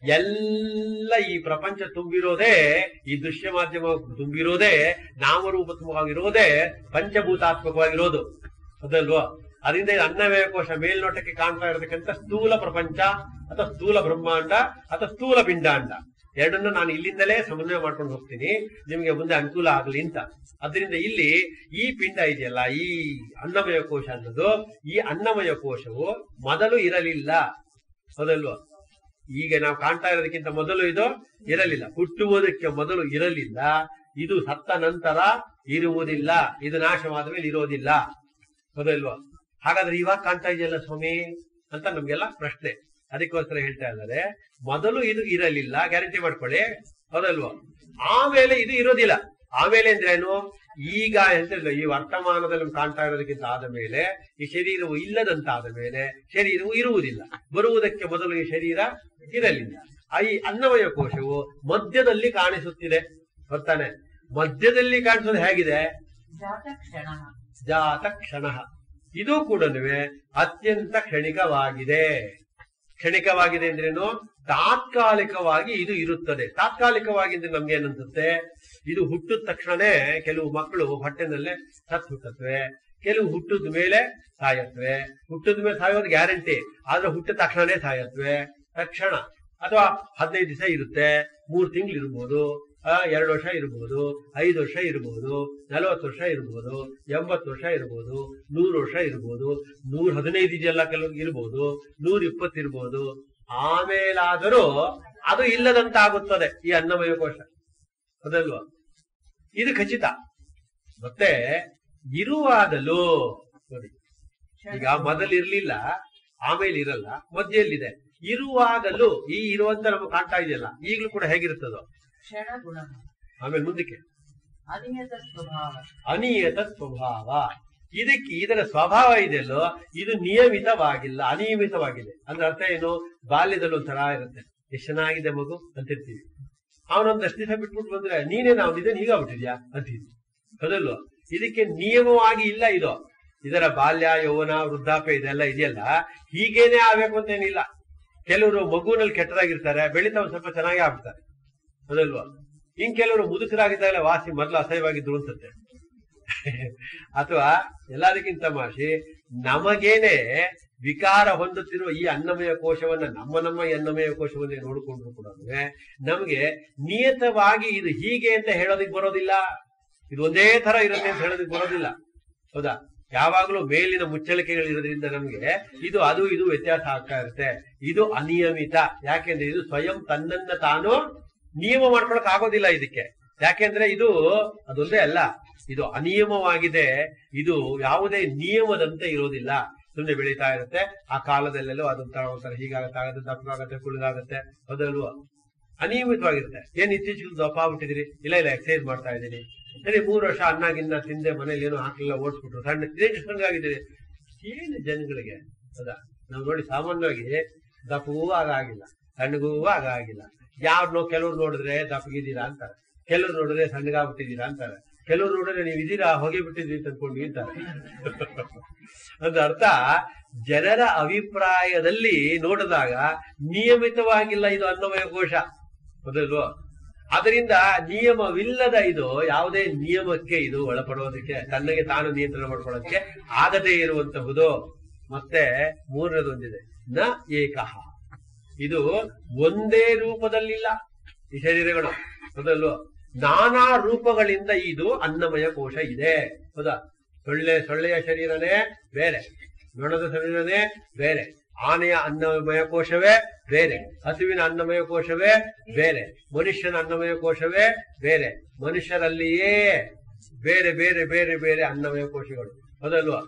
ಎಲ್ಲ ಈ ಪ್ರಪಂಚ ತುಂಬಿರೋದೇ ಈ ದೃಶ್ಯ ಮಾಧ್ಯಮ ತುಂಬಿರೋದೇ ನಾಮರೂಪತ್ಮವಾಗಿರೋದೇ ಪಂಚಭೂತಾತ್ಮಕವಾಗಿರೋದು ಅದಲ್ವಾ ಅದರಿಂದ ಇದು ಅನ್ನಮಯ ಕೋಶ ಮೇಲ್ನೋಟಕ್ಕೆ ಕಾಣ್ತಾ ಇರತಕ್ಕಂಥ ಸ್ಥೂಲ ಪ್ರಪಂಚ ಅಥವಾ ಸ್ಥೂಲ ಬ್ರಹ್ಮಾಂಡ ಅಥವಾ ಸ್ಥೂಲ ಪಿಂಡಾಂಡ ಎರಡನ್ನ ನಾನು ಇಲ್ಲಿಂದಲೇ ಸಮನ್ವಯ ಮಾಡ್ಕೊಂಡು ಹೋಗ್ತೀನಿ ನಿಮಗೆ ಮುಂದೆ ಅನುಕೂಲ ಆಗಲಿ ಅಂತ ಅದರಿಂದ ಇಲ್ಲಿ ಈ ಪಿಂಡ ಇದೆಯಲ್ಲ ಈ ಅನ್ನಮಯ ಕೋಶ ಅನ್ನೋದು ಈ ಅನ್ನಮಯ ಕೋಶವು ಮೊದಲು ಇರಲಿಲ್ಲ ಹೌದಲ್ವಾ ಈಗ ನಾವು ಕಾಣ್ತಾ ಇರೋದಕ್ಕಿಂತ ಮೊದಲು ಇದು ಇರಲಿಲ್ಲ ಹುಟ್ಟುವುದಕ್ಕೆ ಮೊದಲು ಇರಲಿಲ್ಲ ಇದು ಸತ್ತ ನಂತರ ಇರುವುದಿಲ್ಲ ಇದು ನಾಶವಾದ ಮೇಲೆ ಇರೋದಿಲ್ಲ ಹೌದಲ್ವಾ ಹಾಗಾದ್ರೆ ಇವಾಗ ಕಾಣ್ತಾ ಇದೆಯಲ್ಲ ಸ್ವಾಮಿ ಅಂತ ನಮ್ಗೆಲ್ಲ ಪ್ರಶ್ನೆ ಅದಕ್ಕೋಸ್ಕರ ಹೇಳ್ತಾ ಇದ್ದಾರೆ ಮೊದಲು ಇದು ಇರಲಿಲ್ಲ ಗ್ಯಾರಂಟಿ ಮಾಡ್ಕೊಳ್ಳಿ ಹೌದಲ್ವಾ ಆಮೇಲೆ ಇದು ಇರೋದಿಲ್ಲ ಆಮೇಲೆ ಅಂದ್ರೇನು ಈಗ ಎಂತ ಈ ವರ್ತಮಾನದಲ್ಲಿ ನಮ್ಗೆ ಕಾಣ್ತಾ ಇರೋದಕ್ಕಿಂತ ಆದ ಮೇಲೆ ಈ ಶರೀರವು ಇಲ್ಲದಂತಾದ ಮೇಲೆ ಶರೀರವು ಇರುವುದಿಲ್ಲ ಬರುವುದಕ್ಕೆ ಮೊದಲು ಈ ಶರೀರ ಇರಲಿಲ್ಲ ಆ ಈ ಅನ್ನಮಯ ಕೋಶವು ಮಧ್ಯದಲ್ಲಿ ಕಾಣಿಸುತ್ತಿದೆ ಗೊತ್ತಾನೆ ಮಧ್ಯದಲ್ಲಿ ಕಾಣಿಸೋದು ಹೇಗಿದೆ ಜಾತ ಕ್ಷಣ ಜಾತ ಕ್ಷಣ ಇದು ಕೂಡ ಅತ್ಯಂತ ಕ್ಷಣಿಕವಾಗಿದೆ ಕ್ಷಣಿಕವಾಗಿದೆ ಅಂದ್ರೇನು ತಾತ್ಕಾಲಿಕವಾಗಿ ಇದು ಇರುತ್ತದೆ ತಾತ್ಕಾಲಿಕವಾಗಿ ಅಂದ್ರೆ ನಮ್ಗೆ ಏನನ್ಸುತ್ತೆ ಇದು ಹುಟ್ಟಿದ ತಕ್ಷಣನೇ ಕೆಲವು ಮಕ್ಕಳು ಹೊಟ್ಟೆನಲ್ಲೇ ಸತ್ ಹುಟ್ಟತ್ವೆ ಕೆಲವು ಹುಟ್ಟಿದ ಮೇಲೆ ಸಾಯತ್ವೆ ಹುಟ್ಟಿದ ಮೇಲೆ ಸಾಯೋದು ಗ್ಯಾರಂಟಿ ಆದ್ರೆ ಹುಟ್ಟಿದ ತಕ್ಷಣನೇ ಸಾಯತ್ವೆ ತಕ್ಷಣ ಅಥವಾ ಹದಿನೈದು ದಿವಸ ಇರುತ್ತೆ ಮೂರ್ ತಿಂಗಳು ಇರ್ಬೋದು ಆ, ಎರಡು ವರ್ಷ ಇರ್ಬೋದು ಐದು ವರ್ಷ ಇರ್ಬೋದು ನಲವತ್ತು ವರ್ಷ ಇರ್ಬೋದು ಎಂಬತ್ತು ವರ್ಷ ಇರ್ಬೋದು ನೂರು ವರ್ಷ ಇರ್ಬೋದು ನೂರ ಹದಿನೈದು ಇದೆಯಲ್ಲ ಕೆಲವು ಇರ್ಬೋದು ನೂರ ಇಪ್ಪತ್ತು ಇರ್ಬೋದು ಆಮೇಲಾದರೂ ಅದು ಇಲ್ಲದಂತ ಆಗುತ್ತದೆ ಈ ಅನ್ನಮಯ ಕೋಶ ಅದಲ್ವಾ ಇದು ಖಚಿತ ಮತ್ತೆ ಇರುವಾಗಲೂ ನೋಡಿ ಈಗ ಮೊದಲಿರ್ಲಿಲ್ಲ ಆಮೇಲೆ ಇರಲ್ಲ ಮಧ್ಯೆಯಲ್ಲಿದೆ ಇರುವಾಗಲೂ ಈ ಇರುವಂತ ನಮಗೆ ಕಾಣ್ತಾ ಇದೆಯಲ್ಲ ಈಗಲೂ ಕೂಡ ಹೇಗಿರ್ತದೋ ಕ್ಷಣ ಗುಣ ಆಮೇಲೆ ಮುಂದಕ್ಕೆ ಅನಿಯತ ಸ್ವಭಾವ ಅನಿಯತ ಸ್ವಭಾವ ಇದಕ್ಕೆ ಇದರ ಸ್ವಭಾವ ಇದೆಯಲ್ಲೋ ಇದು ನಿಯಮಿತವಾಗಿಲ್ಲ ಅನಿಯಮಿತವಾಗಿದೆ ಅಂದ್ರೆ ಅರ್ಥ ಏನು ಬಾಲ್ಯದಲ್ಲಿ ಒಂಥರ ಇರುತ್ತೆ ಎಷ್ಟು ಚೆನ್ನಾಗಿದೆ ಮಗು ಅಂತಿರ್ತೀವಿ ಅವನೊಂದು ಅಷ್ಟು ದಿವಸ ಬಿಟ್ಬಿಟ್ಟು ಬಂದ್ರೆ ನೀನೇ ನಾವು ನಿಜ ಈಗ ಆಗ್ಬಿಟ್ಟಿದ್ಯಾ ಅಂತೀವಿ ಹೌದಲ್ವ ಇದಕ್ಕೆ ನಿಯಮವಾಗಿ ಇಲ್ಲ ಇದು ಇದರ ಬಾಲ್ಯ ಯೌವನ ವೃದ್ಧಾಪ್ಯ ಇದೆಲ್ಲ ಇದೆಯಲ್ಲ ಹೀಗೇನೆ ಆಗ್ಬೇಕು ಅಂತ ಏನಿಲ್ಲ ಕೆಲವರು ಮಗುವಿನಲ್ಲಿ ಕೆಟ್ಟದಾಗಿರ್ತಾರೆ ಬೆಳೀತಾ ಒಂದ್ ಸ್ವಲ್ಪ ಚೆನ್ನಾಗಿ ಆಗ್ಬಿಡ್ತಾರೆ ಹೌದಲ್ವಾ ಇನ್ ಕೆಲವರು ಮುದುಕರಾಗಿದ್ದಾಗಲೇ ವಾಸಿ ಮೊದಲು ಅಸಹ್ಯವಾಗಿದ್ರು ಅನ್ಸುತ್ತೆ ಅಥವಾ ಎಲ್ಲದಕ್ಕಿಂತ ಮಾಸಿ ನಮಗೇನೆ ವಿಕಾರ ಹೊಂದುತ್ತಿರುವ ಈ ಅನ್ನಮಯ ಕೋಶವನ್ನ ನಮ್ಮ ನಮ್ಮ ಈ ಅನ್ನಮಯ ಕೋಶವನ್ನೇ ನೋಡಿಕೊಂಡ್ರು ಕೂಡ ನಮಗೆ ನಿಯತವಾಗಿ ಇದು ಹೀಗೆ ಅಂತ ಹೇಳೋದಿಕ್ ಬರೋದಿಲ್ಲ ಇದು ಒಂದೇ ತರ ಇರುತ್ತೆ ಅಂತ ಹೇಳೋದಿಕ್ ಬರೋದಿಲ್ಲ ಹೌದಾ ಯಾವಾಗಲೂ ಮೇಲಿನ ಮುಚ್ಚಳಿಕೆಗಳಿರೋದ್ರಿಂದ ನಮ್ಗೆ ಇದು ಅದು ಇದು ವ್ಯತ್ಯಾಸ ಆಗ್ತಾ ಇರುತ್ತೆ ಇದು ಅನಿಯಮಿತ ಯಾಕೆಂದ್ರೆ ಇದು ಸ್ವಯಂ ತನ್ನನ್ನ ತಾನು ನಿಯಮ ಮಾಡ್ಕೊಳಕ್ ಆಗೋದಿಲ್ಲ ಇದಕ್ಕೆ ಯಾಕೆಂದ್ರೆ ಇದು ಅದೊಂದೇ ಅಲ್ಲ ಇದು ಅನಿಯಮವಾಗಿದೆ ಇದು ಯಾವುದೇ ನಿಯಮದಂತೆ ಇರೋದಿಲ್ಲ ಸುಮ್ಮನೆ ಬೆಳೀತಾ ಇರುತ್ತೆ ಆ ಕಾಲದಲ್ಲೆಲ್ಲೋ ಅದೊಂಥರ ಒಂಥರ ಹೀಗಾಗತ್ತೆ ದಪ್ಪಗಾಗತ್ತೆ ಕುಳಿಗಾಗತ್ತೆ ಹೌದಲ್ವಾ ಅನಿಯಮಿತವಾಗಿರುತ್ತೆ ಏನ್ ಇತ್ತೀಚೆಗೆ ದಪ್ಪ ಆಗ್ಬಿಟ್ಟಿದಿರಿ ಇಲ್ಲ ಇಲ್ಲ ಎಕ್ಸರ್ಸೈಸ್ ಮಾಡ್ತಾ ಇದ್ದೀನಿ ಸರಿ ಮೂರು ವರ್ಷ ಅನ್ನ ಗಿನ್ನ ತಿಂದೆ ಮನೇಲಿ ಏನೋ ಹಾಕಲಿಲ್ಲ ಓಡಿಸ್ಬಿಟ್ರು ಸಣ್ಣ ಇದೇನು ಸಣ್ಣಗಾಗಿದ್ದೀರಿ ಏನು ಜನಗಳಿಗೆ ಹೌದಾ ನಾವು ನೋಡಿ ಸಾಮಾನ್ಯವಾಗಿ ದಪ್ಪಗೂ ಆಗಾಗಿಲ್ಲ ಸಣ್ಣಗೂ ಆಗಾಗಿಲ್ಲ ಯಾವ್ದು ಕೆಲವ್ರು ನೋಡಿದ್ರೆ ದಪ್ಪಗಿದ್ದೀರಾ ಅಂತಾರೆ ಕೆಲವ್ರು ನೋಡಿದ್ರೆ ಸಣ್ಣಗಾಗ್ಬಿಟ್ಟಿದ್ದೀರಾ ಅಂತಾರೆ ಕೆಲವ್ರು ನೋಡಿದ್ರೆ ನೀವು ಇದೀರಾ ಹೊಗೆ ಬಿಟ್ಟಿದ್ದೀರಿ ಅಂತ ಅನ್ಕೊಂಡ್ವಿ ಅಂತಾರೆ ಅಂದ ಅರ್ಥ ಜನರ ಅಭಿಪ್ರಾಯದಲ್ಲಿ ನೋಡಿದಾಗ ನಿಯಮಿತವಾಗಿಲ್ಲ ಇದು ಅನ್ನಮಯ ಕೋಶ ಹೌದಲ್ವೋ ಅದರಿಂದ ನಿಯಮವಿಲ್ಲದ ಇದು ಯಾವುದೇ ನಿಯಮಕ್ಕೆ ಇದು ಒಳಪಡೋದಕ್ಕೆ ತನ್ನಗೆ ತಾನು ನಿಯಂತ್ರಣ ಮಾಡ್ಕೊಳ್ಳೋದಕ್ಕೆ ಆಗದೇ ಇರುವಂತಹುದು ಮತ್ತೆ ಮೂರನೇದೊಂದಿದೆ ನ ಏಕಃ ಇದು ಒಂದೇ ರೂಪದಲ್ಲಿಲ್ಲ ಈ ಶರೀರಗಳು ಹೌದಲ್ವೋ ನಾನಾ ರೂಪಗಳಿಂದ ಇದು ಅನ್ನಮಯ ಕೋಶ ಇದೆ ಹೌದಾ ಸೊಳ್ಳೆ ಸೊಳ್ಳೆಯ ಶರೀರನೇ ಬೇರೆ ನೊಣದ ಶರೀರನೇ ಬೇರೆ ಆನೆಯ ಅನ್ನಮಯ ಕೋಶವೇ ಬೇರೆ ಹಸುವಿನ ಅನ್ನಮಯ ಕೋಶವೇ ಬೇರೆ ಮನುಷ್ಯನ ಅನ್ನಮಯ ಕೋಶವೇ ಬೇರೆ ಮನುಷ್ಯರಲ್ಲಿಯೇ ಬೇರೆ ಬೇರೆ ಬೇರೆ ಬೇರೆ ಅನ್ನಮಯ ಕೋಶಗಳು ಹೌದಲ್ವಾ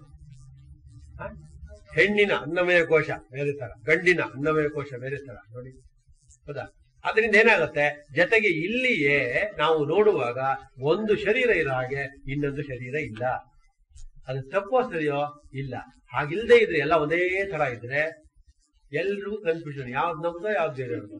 ಹ? ಹೆಣ್ಣಿನ ಅನ್ನಮಯ ಕೋಶ ಬೇರೆ ತರ ಗಂಡಿನ ಅನ್ನಮಯ ಕೋಶ ಬೇರೆ ತರ ನೋಡಿ ಹೌದಾ ಅದರಿಂದ ಏನಾಗುತ್ತೆ ಜೊತೆಗೆ ಇಲ್ಲಿಯೇ ನಾವು ನೋಡುವಾಗ ಒಂದು ಶರೀರ ಇರೋ ಹಾಗೆ ಇನ್ನೊಂದು ಶರೀರ ಇಲ್ಲ ಅದು ತಪ್ಪೋ ಸರಿಯೋ ಇಲ್ಲ ಹಾಗಿಲ್ದೇ ಇದ್ರೆ ಎಲ್ಲ ಒಂದೇ ತರ ಇದ್ರೆ ಎಲ್ರಿಗೂ ಕನ್ಫ್ಯೂಷನ್ ಯಾವ್ದು ನಮ್ದೋ ಯಾವ್ದು ಬೇರೆಯವ್ರದ್ದು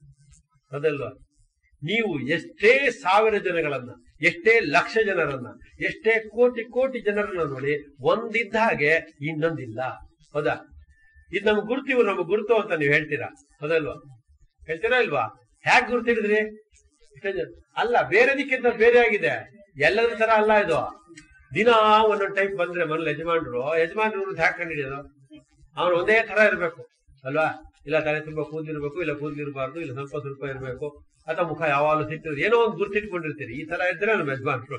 ಅದಲ್ವಾ ನೀವು ಎಷ್ಟೇ ಸಾವಿರ ಜನಗಳನ್ನ ಎಷ್ಟೇ ಲಕ್ಷ ಜನರನ್ನ ಎಷ್ಟೇ ಕೋಟಿ ಕೋಟಿ ಜನರನ್ನ ನೋಡಿ ಒಂದಿದ್ದ ಹಾಗೆ ಇನ್ನೊಂದಿಲ್ಲ ಹೌದಾ ಇದು ನಮ್ಗೆ ಗುರುತು ಇವ್ರು ನಮ್ಗೆ ಗುರುತು ಅಂತ ನೀವು ಹೇಳ್ತೀರಾ ಹೌದಲ್ವಾ ಹೇಳ್ತೀರಾ ಇಲ್ವಾ ಹ್ಯಾಕ್ ಗುರುತಿಡಿದ್ರಿ ಇಷ್ಟೇ ಜನ- ಅಲ್ಲ ಬೇರೆದಕ್ಕಿಂತ ಬೇರೆ ಆಗಿದೆ ಎಲ್ಲರ ತರ ಅಲ್ಲ ಇದು ದಿನ ಒಂದೊಂದು ಟೈಪ್ ಬಂದ್ರೆ ಮನೇಲಿ ಯಜಮಾನ್ರು ಯಜಮಾನ್ರು ಹ್ಯಾಕ್ ಕಂಡಿಡಿಯೋದು ಅವನು ಒಂದೇ ತರ ಇರ್ಬೇಕು ಅಲ್ವಾ ಇಲ್ಲ ತಲೆ ತುಂಬಾ ಕೂದಲಿರ್ಬೇಕು ಇಲ್ಲ ಕೂದಲಿರ್ಬಾರ್ದು ಇಲ್ಲ ಸ್ವಲ್ಪ ಸ್ವಲ್ಪ ಇರ್ಬೇಕು ಅಥವಾ ಮುಖ ಯಾವಾಗಲೂ ಸಿಕ್ಕಿದ್ರೆ ಏನೋ ಒಂದು ಗುರುತಿಟ್ಕೊಂಡಿರ್ತೀರಿ ಈ ತರ ಇದ್ರೆ ನಮ್ಮ ಯಜಮಾನ್ರು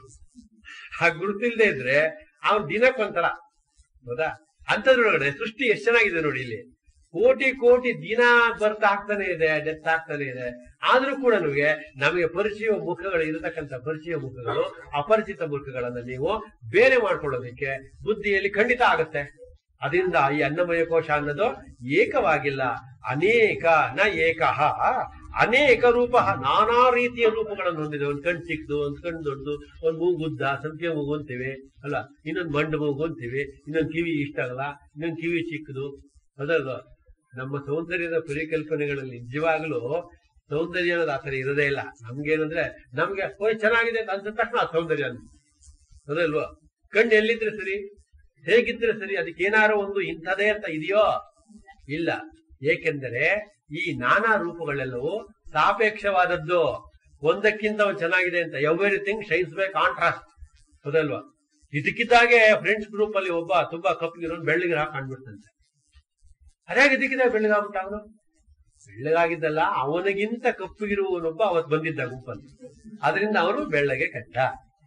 ಆ ಗುರುತಿಲ್ದೇ ಇದ್ರೆ ಅವ್ನ್ ದಿನಕ್ಕೊಂಥರ ಹೌದಾ ಅಂತದ್ರೊಳಗಡೆ ಸೃಷ್ಟಿ ಎಷ್ಟು ಚೆನ್ನಾಗಿದೆ ನೋಡಿ ಇಲ್ಲಿ ಕೋಟಿ ಕೋಟಿ ದಿನ ಬರ್ತಾ ಆಗ್ತಾನೆ ಇದೆ ಡೆತ್ ಆಗ್ತಾನೆ ಇದೆ ಆದ್ರೂ ಕೂಡ ನಮಗೆ ನಮಗೆ ಪರಿಚಯ ಮುಖಗಳು ಇರತಕ್ಕಂತ ಪರಿಚಯ ಮುಖಗಳು ಅಪರಿಚಿತ ಮುಖಗಳನ್ನ ನೀವು ಬೇರೆ ಮಾಡ್ಕೊಳ್ಳೋದಕ್ಕೆ ಬುದ್ಧಿಯಲ್ಲಿ ಖಂಡಿತ ಆಗುತ್ತೆ ಅದರಿಂದ ಈ ಅನ್ನಮಯ ಕೋಶ ಅನ್ನೋದು ಏಕವಾಗಿಲ್ಲ ಅನೇಕ ನ ಏಕಃ ಅನೇಕ ರೂಪ ನಾನಾ ರೀತಿಯ ರೂಪಗಳನ್ನು ಹೊಂದಿದೆ ಒಂದ್ ಕಣ್ ಚಿಕ್ಕದು ಒಂದ್ ಕಣ್ ದೊಡ್ಡದು ಒಂದ್ ಮೂಗುದ್ದ ಸಂಖ್ಯೆ ಮೂಗು ಅಂತೀವಿ ಅಲ್ಲ ಇನ್ನೊಂದ್ ಮಂಡು ಮೂಗು ಅಂತೀವಿ ಇನ್ನೊಂದ್ ಕಿವಿ ಇಷ್ಟ ಆಗಲ್ಲ ಇನ್ನೊಂದ್ ಕಿವಿ ಚಿಕ್ಕದು ಅದಲ್ವಾ ನಮ್ಮ ಸೌಂದರ್ಯದ ಪರಿಕಲ್ಪನೆಗಳಲ್ಲಿ ನಿಜವಾಗ್ಲೂ ಸೌಂದರ್ಯ ಅನ್ನೋದು ಆತರ ಇರೋದೇ ಇಲ್ಲ ನಮ್ಗೇನಂದ್ರೆ ನಮ್ಗೆ ಓಯ್ ಚೆನ್ನಾಗಿದೆ ಅಂತ ಅನ್ಸಿದ ತಕ್ಷಣ ಆ ಸೌಂದರ್ಯ ಅಂತ ಅದಲ್ವಾ ಕಣ್ಣು ಎಲ್ಲಿದ್ರೆ ಸರಿ ಹೇಗಿದ್ರೆ ಸರಿ ಅದಕ್ಕೆ ಏನಾರೋ ಒಂದು ಇಂಥದೇ ಅಂತ ಇದೆಯೋ ಇಲ್ಲ ಏಕೆಂದರೆ ಈ ನಾನಾ ರೂಪಗಳೆಲ್ಲವೂ ಸಾಪೇಕ್ಷವಾದದ್ದು ಒಂದಕ್ಕಿಂತ ಒಂದು ಚೆನ್ನಾಗಿದೆ ಅಂತ ಎವ್ರಿಥಿಂಗ್ ಶೈನ್ಸ್ ಬೈ ಕಾಂಟ್ರಾಸ್ಟ್ ಹೌದಲ್ವಾ ಇದಕ್ಕಿದ್ದಾಗೆ ಫ್ರೆಂಡ್ಸ್ ಗ್ರೂಪ್ ಅಲ್ಲಿ ಒಬ್ಬ ತುಂಬಾ ಕಪ್ಪಗಿರೋನ್ ಬೆಳ್ಳಿಗೆ ಹಾಕಿ ಕಾಣ್ಬಿಡ್ತಂತೆ ಅದ್ಯಾಗ ಇದಕ್ಕಿದ್ದಾಗ ಬೆಳ್ಳಗಾಗ್ಬಿಟ್ಟ ಅವನು ಬೆಳ್ಳಗಾಗಿದ್ದಲ್ಲ ಅವನಿಗಿಂತ ಕಪ್ಪಗಿರುವವನೊಬ್ಬ ಅವತ್ ಬಂದಿದ್ದ ಗುಂಪಲ್ಲಿ ಅದರಿಂದ ಅವನು ಬೆಳ್ಳಗೆ ಕಟ್ಟ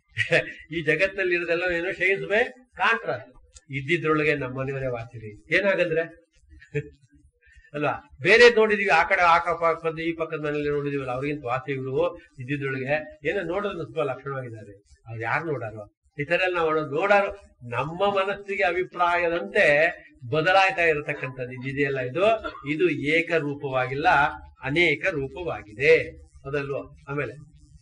ಈ ಜಗತ್ತಲ್ಲಿ ಇರೋದೆಲ್ಲ ಏನೋ ಶೈನ್ಸ್ ಬೈ ಕಾಂಟ್ರಾಸ್ಟ್ ಇದ್ದಿದ್ರೊಳಗೆ ನಮ್ಮ ಮನೆಯವರೇ ವಾಸಿರಿ ಏನಾಗಂದ್ರೆ ಅಲ್ವಾ ಬೇರೆ ನೋಡಿದೀವಿ ಆ ಕಡೆ ಆ ಪಕ್ಕದ ಈ ಪಕ್ಕದ ಮನೇಲಿ ನೋಡಿದೀವಲ್ಲ ಅವ್ರಿಗಿಂತ ವಾಸಿ ಇವರು ಇದ್ದಿದ್ರೊಳಗೆ ಏನೋ ನೋಡೋದು ಸ್ವಲ್ಪ ಲಕ್ಷಣವಾಗಿದ್ದಾರೆ ಅವ್ರು ಯಾರು ನೋಡಾರೋ ಈ ತರ ಎಲ್ಲ ನಾವು ನೋಡಾರು ನಮ್ಮ ಮನಸ್ಸಿಗೆ ಅಭಿಪ್ರಾಯದಂತೆ ಬದಲಾಯ್ತಾ ಇರತಕ್ಕಂಥದ್ದು ಇದಿದೆಯಲ್ಲ ಇದು ಇದು ಏಕ ರೂಪವಾಗಿಲ್ಲ ಅನೇಕ ರೂಪವಾಗಿದೆ ಅದಲ್ವೋ ಆಮೇಲೆ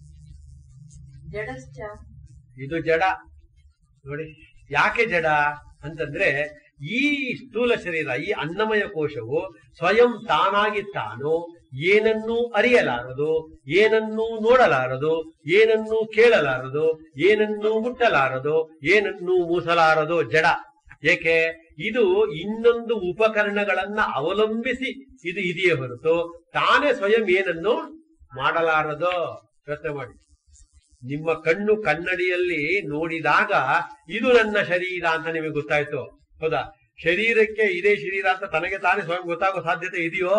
ಜಡಶ್ಚ ಇದು ಜಡ ನೋಡಿ ಯಾಕೆ ಜಡ ಅಂತಂದ್ರೆ ಈ ಸ್ಥೂಲ ಶರೀರ ಈ ಅನ್ನಮಯ ಕೋಶವು ಸ್ವಯಂ ತಾನಾಗಿ ತಾನು ಏನನ್ನೂ ಅರಿಯಲಾರದು ಏನನ್ನೂ ನೋಡಲಾರದು ಏನನ್ನೂ ಕೇಳಲಾರದು ಏನನ್ನೂ ಮುಟ್ಟಲಾರದು ಏನನ್ನೂ ಮೂಸಲಾರದು ಜಡ ಏಕೆ ಇದು ಇನ್ನೊಂದು ಉಪಕರಣಗಳನ್ನ ಅವಲಂಬಿಸಿ ಇದು ಇದೆಯೇ ಹೊರತು ತಾನೇ ಸ್ವಯಂ ಏನನ್ನು ಮಾಡಲಾರದು ಯೋಚನೆ ಮಾಡಿ ನಿಮ್ಮ ಕಣ್ಣು ಕನ್ನಡಿಯಲ್ಲಿ ನೋಡಿದಾಗ ಇದು ನನ್ನ ಶರೀರ ಅಂತ ನಿಮಗೆ ಗೊತ್ತಾಯ್ತು ಹೌದಾ ಶರೀರಕ್ಕೆ ಇದೇ ಶರೀರ ಅಂತ ತನಗೆ ತಾನೇ ಸ್ವಯಂ ಗೊತ್ತಾಗೋ ಸಾಧ್ಯತೆ ಇದೆಯೋ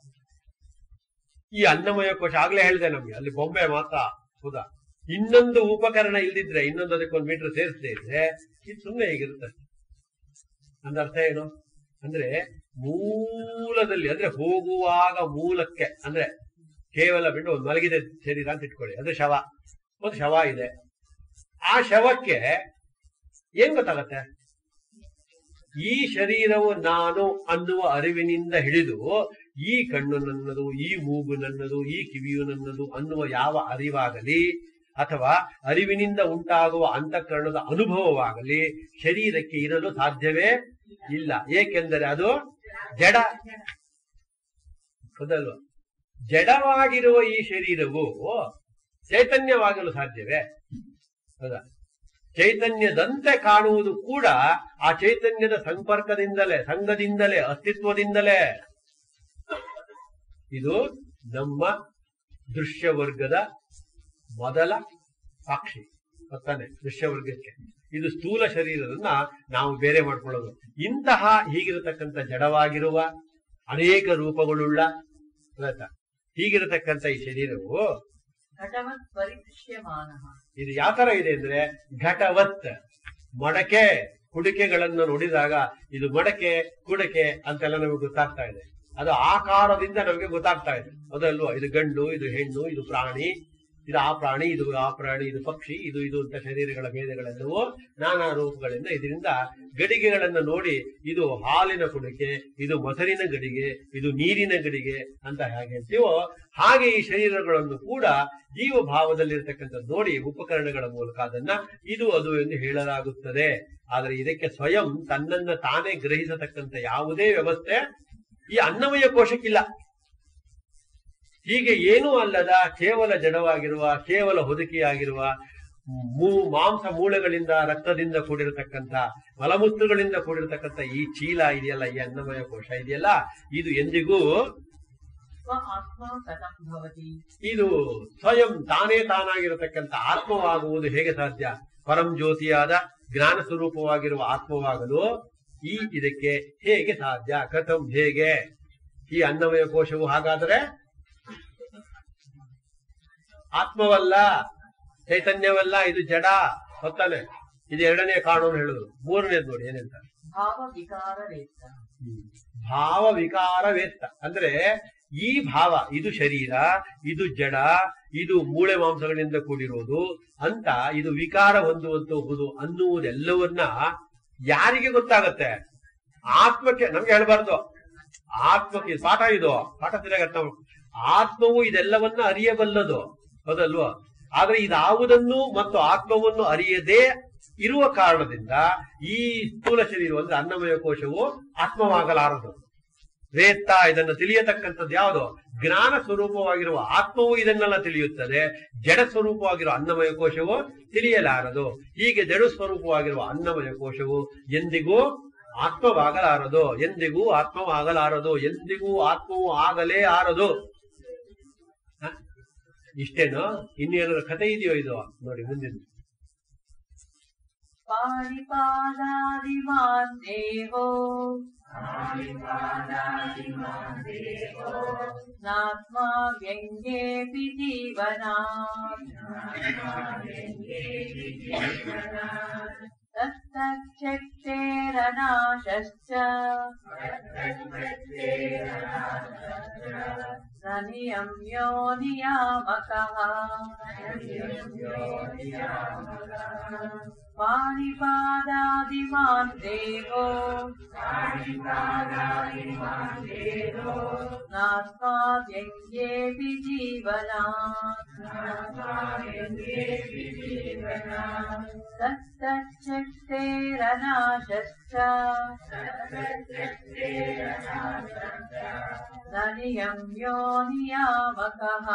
ಈ ಅನ್ನಮಯ ಕೋಶ ಆಗ್ಲೇ ಹೇಳಿದೆ ನಮ್ಗೆ ಅಲ್ಲಿ ಬೊಂಬೆ ಮಾತ್ರ ಹೌದಾ ಇನ್ನೊಂದು ಉಪಕರಣ ಇಲ್ದಿದ್ರೆ ಇನ್ನೊಂದು ಅದಕ್ಕೊಂದು ಮೀಟರ್ ಸೇರಿಸದೇ ಇದ್ರೆ ಇದು ಸುಮ್ಮನೆ ಹೇಗಿರುತ್ತೆ ಅಂದ ಅರ್ಥ ಏನು ಅಂದ್ರೆ ಮೂಲದಲ್ಲಿ ಅಂದ್ರೆ ಹೋಗುವಾಗ ಮೂಲಕ್ಕೆ ಅಂದ್ರೆ ಕೇವಲ ಬಿಟ್ಟು ಒಂದು ಮಲಗಿದೆ ಶರೀರ ಅಂತ ಇಟ್ಕೊಳ್ಳಿ ಅಂದ್ರೆ ಶವ ಒಂದು ಶವ ಇದೆ ಆ ಶವಕ್ಕೆ ಏನ್ ಗೊತ್ತಾಗತ್ತೆ ಈ ಶರೀರವು ನಾನು ಅನ್ನುವ ಅರಿವಿನಿಂದ ಹಿಡಿದು ಈ ಕಣ್ಣು ನನ್ನದು ಈ ಮೂಗು ನನ್ನದು ಈ ಕಿವಿಯು ನನ್ನದು ಅನ್ನುವ ಯಾವ ಅರಿವಾಗಲಿ ಅಥವಾ ಅರಿವಿನಿಂದ ಉಂಟಾಗುವ ಅಂತಃಕರಣದ ಅನುಭವವಾಗಲಿ ಶರೀರಕ್ಕೆ ಇರಲು ಸಾಧ್ಯವೇ ಇಲ್ಲ ಏಕೆಂದರೆ ಅದು ಜಡ ಹೌದಲ್ವ ಜಡವಾಗಿರುವ ಈ ಶರೀರವು ಚೈತನ್ಯವಾಗಲು ಸಾಧ್ಯವೇ ಹೌದಾ ಚೈತನ್ಯದಂತೆ ಕಾಣುವುದು ಕೂಡ ಆ ಚೈತನ್ಯದ ಸಂಪರ್ಕದಿಂದಲೇ ಸಂಘದಿಂದಲೇ ಅಸ್ತಿತ್ವದಿಂದಲೇ ಇದು ನಮ್ಮ ದೃಶ್ಯವರ್ಗದ ಮೊದಲ ಸಾಕ್ಷಿ ಗೊತ್ತಾನೆ ದೃಶ್ಯವರ್ಗಕ್ಕೆ ಇದು ಸ್ಥೂಲ ಶರೀರದನ್ನ ನಾವು ಬೇರೆ ಮಾಡ್ಕೊಳ್ಳೋದು ಇಂತಹ ಹೀಗಿರತಕ್ಕಂಥ ಜಡವಾಗಿರುವ ಅನೇಕ ರೂಪಗಳುಳ್ಳ ಆಯ್ತಾ? ಹೀಗಿರತಕ್ಕಂಥ ಈ ಶರೀರವು ಘಟವತ್ ಪರಿದೃಶ್ಯಮಾನಃ ಇದು ಯಾವ ತರ ಇದೆ ಅಂದ್ರೆ ಘಟವತ್ ಮಡಕೆ ಕುಡಿಕೆಗಳನ್ನು ನೋಡಿದಾಗ ಇದು ಮಡಕೆ ಕುಡಕೆ ಅಂತೆಲ್ಲ ನಮಗೆ ಗೊತ್ತಾಗ್ತಾ ಇದೆ ಅದು ಆಕಾರದಿಂದ ನಮಗೆ ಗೊತ್ತಾಗ್ತಾ ಇದೆ ಅದಲ್ವಾ ಇದು ಗಂಡು ಇದು ಹೆಣ್ಣು ಇದು ಪ್ರಾಣಿ ಇದು ಆ ಪ್ರಾಣಿ ಇದು ಆ ಪ್ರಾಣಿ ಇದು ಪಕ್ಷಿ ಇದು ಇದು ಅಂತ ಶರೀರಗಳ ಭೇದಗಳೆಲ್ಲವೂ ನಾನಾ ರೂಪಗಳಿಂದ ಇದರಿಂದ ಗಡಿಗೆಗಳನ್ನು ನೋಡಿ ಇದು ಹಾಲಿನ ಕುಡಿಕೆ ಇದು ಮೊಸರಿನ ಗಡಿಗೆ ಇದು ನೀರಿನ ಗಡಿಗೆ ಅಂತ ಹೇಗೆ ಹೇಳ್ತೀವೋ ಹಾಗೆ ಈ ಶರೀರಗಳನ್ನು ಕೂಡ ಜೀವ ಭಾವದಲ್ಲಿರ್ತಕ್ಕಂಥದ್ದು ನೋಡಿ ಉಪಕರಣಗಳ ಮೂಲಕ ಅದನ್ನ ಇದು ಅದು ಎಂದು ಹೇಳಲಾಗುತ್ತದೆ ಆದರೆ ಇದಕ್ಕೆ ಸ್ವಯಂ ತನ್ನನ್ನ ತಾನೇ ಗ್ರಹಿಸತಕ್ಕಂಥ ಯಾವುದೇ ವ್ಯವಸ್ಥೆ ಈ ಅನ್ನಮಯ ಕೋಶಕ್ಕಿಲ್ಲ ಹೀಗೆ ಏನೂ ಅಲ್ಲದ ಕೇವಲ ಜಡವಾಗಿರುವ ಕೇವಲ ಹೊದಿಕೆಯಾಗಿರುವ ಮೂ ಮಾಂಸ ಮೂಳೆಗಳಿಂದ ರಕ್ತದಿಂದ ಕೂಡಿರತಕ್ಕಂಥ ಮಲಮೂತ್ರಗಳಿಂದ ಕೂಡಿರತಕ್ಕಂಥ ಈ ಚೀಲ ಇದೆಯಲ್ಲ ಈ ಅನ್ನಮಯ ಕೋಶ ಇದೆಯಲ್ಲ ಇದು ಎಂದಿಗೂ ಸ್ವ ಆತ್ಮ ಕಥಂ ಭವತಿ ಇದು ಸ್ವಯಂ ತಾನೇ ತಾನಾಗಿರತಕ್ಕಂಥ ಆತ್ಮವಾಗುವುದು ಹೇಗೆ ಸಾಧ್ಯ ಪರಂ ಜ್ಯೋತಿಯಾದ ಜ್ಞಾನ ಸ್ವರೂಪವಾಗಿರುವ ಆತ್ಮವಾಗಲು ಈ ಇದಕ್ಕೆ ಹೇಗೆ ಸಾಧ್ಯ ಕಥಂ ಹೇಗೆ ಈ ಅನ್ನಮಯ ಕೋಶವು ಹಾಗಾದರೆ ಆತ್ಮವಲ್ಲ ಚೈತನ್ಯವಲ್ಲ ಇದು ಜಡ ಹೊತ್ತಾನೆ ಇದು ಎರಡನೇ ಕಾನೂನು ಹೇಳುದು ಮೂರನೇದು ನೋಡಿ ಏನಂತ ಭಾವ ವಿಕಾರ ವೇತ್ತ ಭಾವ ವಿಕಾರ ವೇತ್ತ ಅಂದ್ರೆ ಈ ಭಾವ ಇದು ಶರೀರ ಇದು ಜಡ ಇದು ಮೂಳೆ ಮಾಂಸಗಳಿಂದ ಕೂಡಿರೋದು ಅಂತ ಇದು ವಿಕಾರ ಹೊಂದುವಂತಹುದು ಅನ್ನುವುದೆಲ್ಲವನ್ನ ಯಾರಿಗೆ ಗೊತ್ತಾಗತ್ತೆ ಆತ್ಮಕ್ಕೆ ನಮ್ಗೆ ಹೇಳ್ಬಾರ್ದು ಆತ್ಮಕ್ಕೆ ಇದು ಪಾಠ ಇದು ಪಾಠ ಸರಿಯಾಗಿ ಅರ್ಥ ಮಾಡ್ಕೊ. ಆತ್ಮವು ಇದೆಲ್ಲವನ್ನ ಅರಿಯಬಲ್ಲದು ಹೌದಲ್ವಾ ಆದ್ರೆ ಇದಾವುದನ್ನು ಮತ್ತು ಆತ್ಮವನ್ನು ಅರಿಯದೇ ಇರುವ ಕಾರಣದಿಂದ ಈ ಸ್ಥೂಲ ಶರೀರ ಅಂದ್ರೆ ಅನ್ನಮಯ ಕೋಶವು ಆತ್ಮವಾಗಲಾರದು ವೇತ್ತ ಇದನ್ನು ತಿಳಿಯತಕ್ಕಂಥದ್ದು ಯಾವುದು ಜ್ಞಾನ ಸ್ವರೂಪವಾಗಿರುವ ಆತ್ಮವು ಇದನ್ನೆಲ್ಲ ತಿಳಿಯುತ್ತದೆ ಜಡ ಸ್ವರೂಪವಾಗಿರುವ ಅನ್ನಮಯ ಕೋಶವು ತಿಳಿಯಲಾರದು ಹೀಗೆ ಜಡ ಸ್ವರೂಪವಾಗಿರುವ ಅನ್ನಮಯ ಕೋಶವು ಎಂದಿಗೂ ಆತ್ಮವಾಗಲಾರದು ಎಂದಿಗೂ ಆತ್ಮವಾಗಲಾರದು ಎಂದಿಗೂ ಆತ್ಮವು ಆಗಲೇ ಆರದು ಹ? ಇಷ್ಟೇನು ಇನ್ನೇನಾದ್ರು ಕಥೆ ಇದೆಯೋ ಇದು ನೋಡಿ ಮುಂದಿನ पाणिपादादिमान् देहो नात्मा व्यङ्ग्येऽपि जीवनात् तत्तच्चक्तेरनाशश्च न नियम्यो नियामकः पाणिपादादिमान् देहो नात्मा व्यङ्ग्येऽपि जीवनात् तत्तच्चक्तेरनाशश्च न नियम्यो नियामकः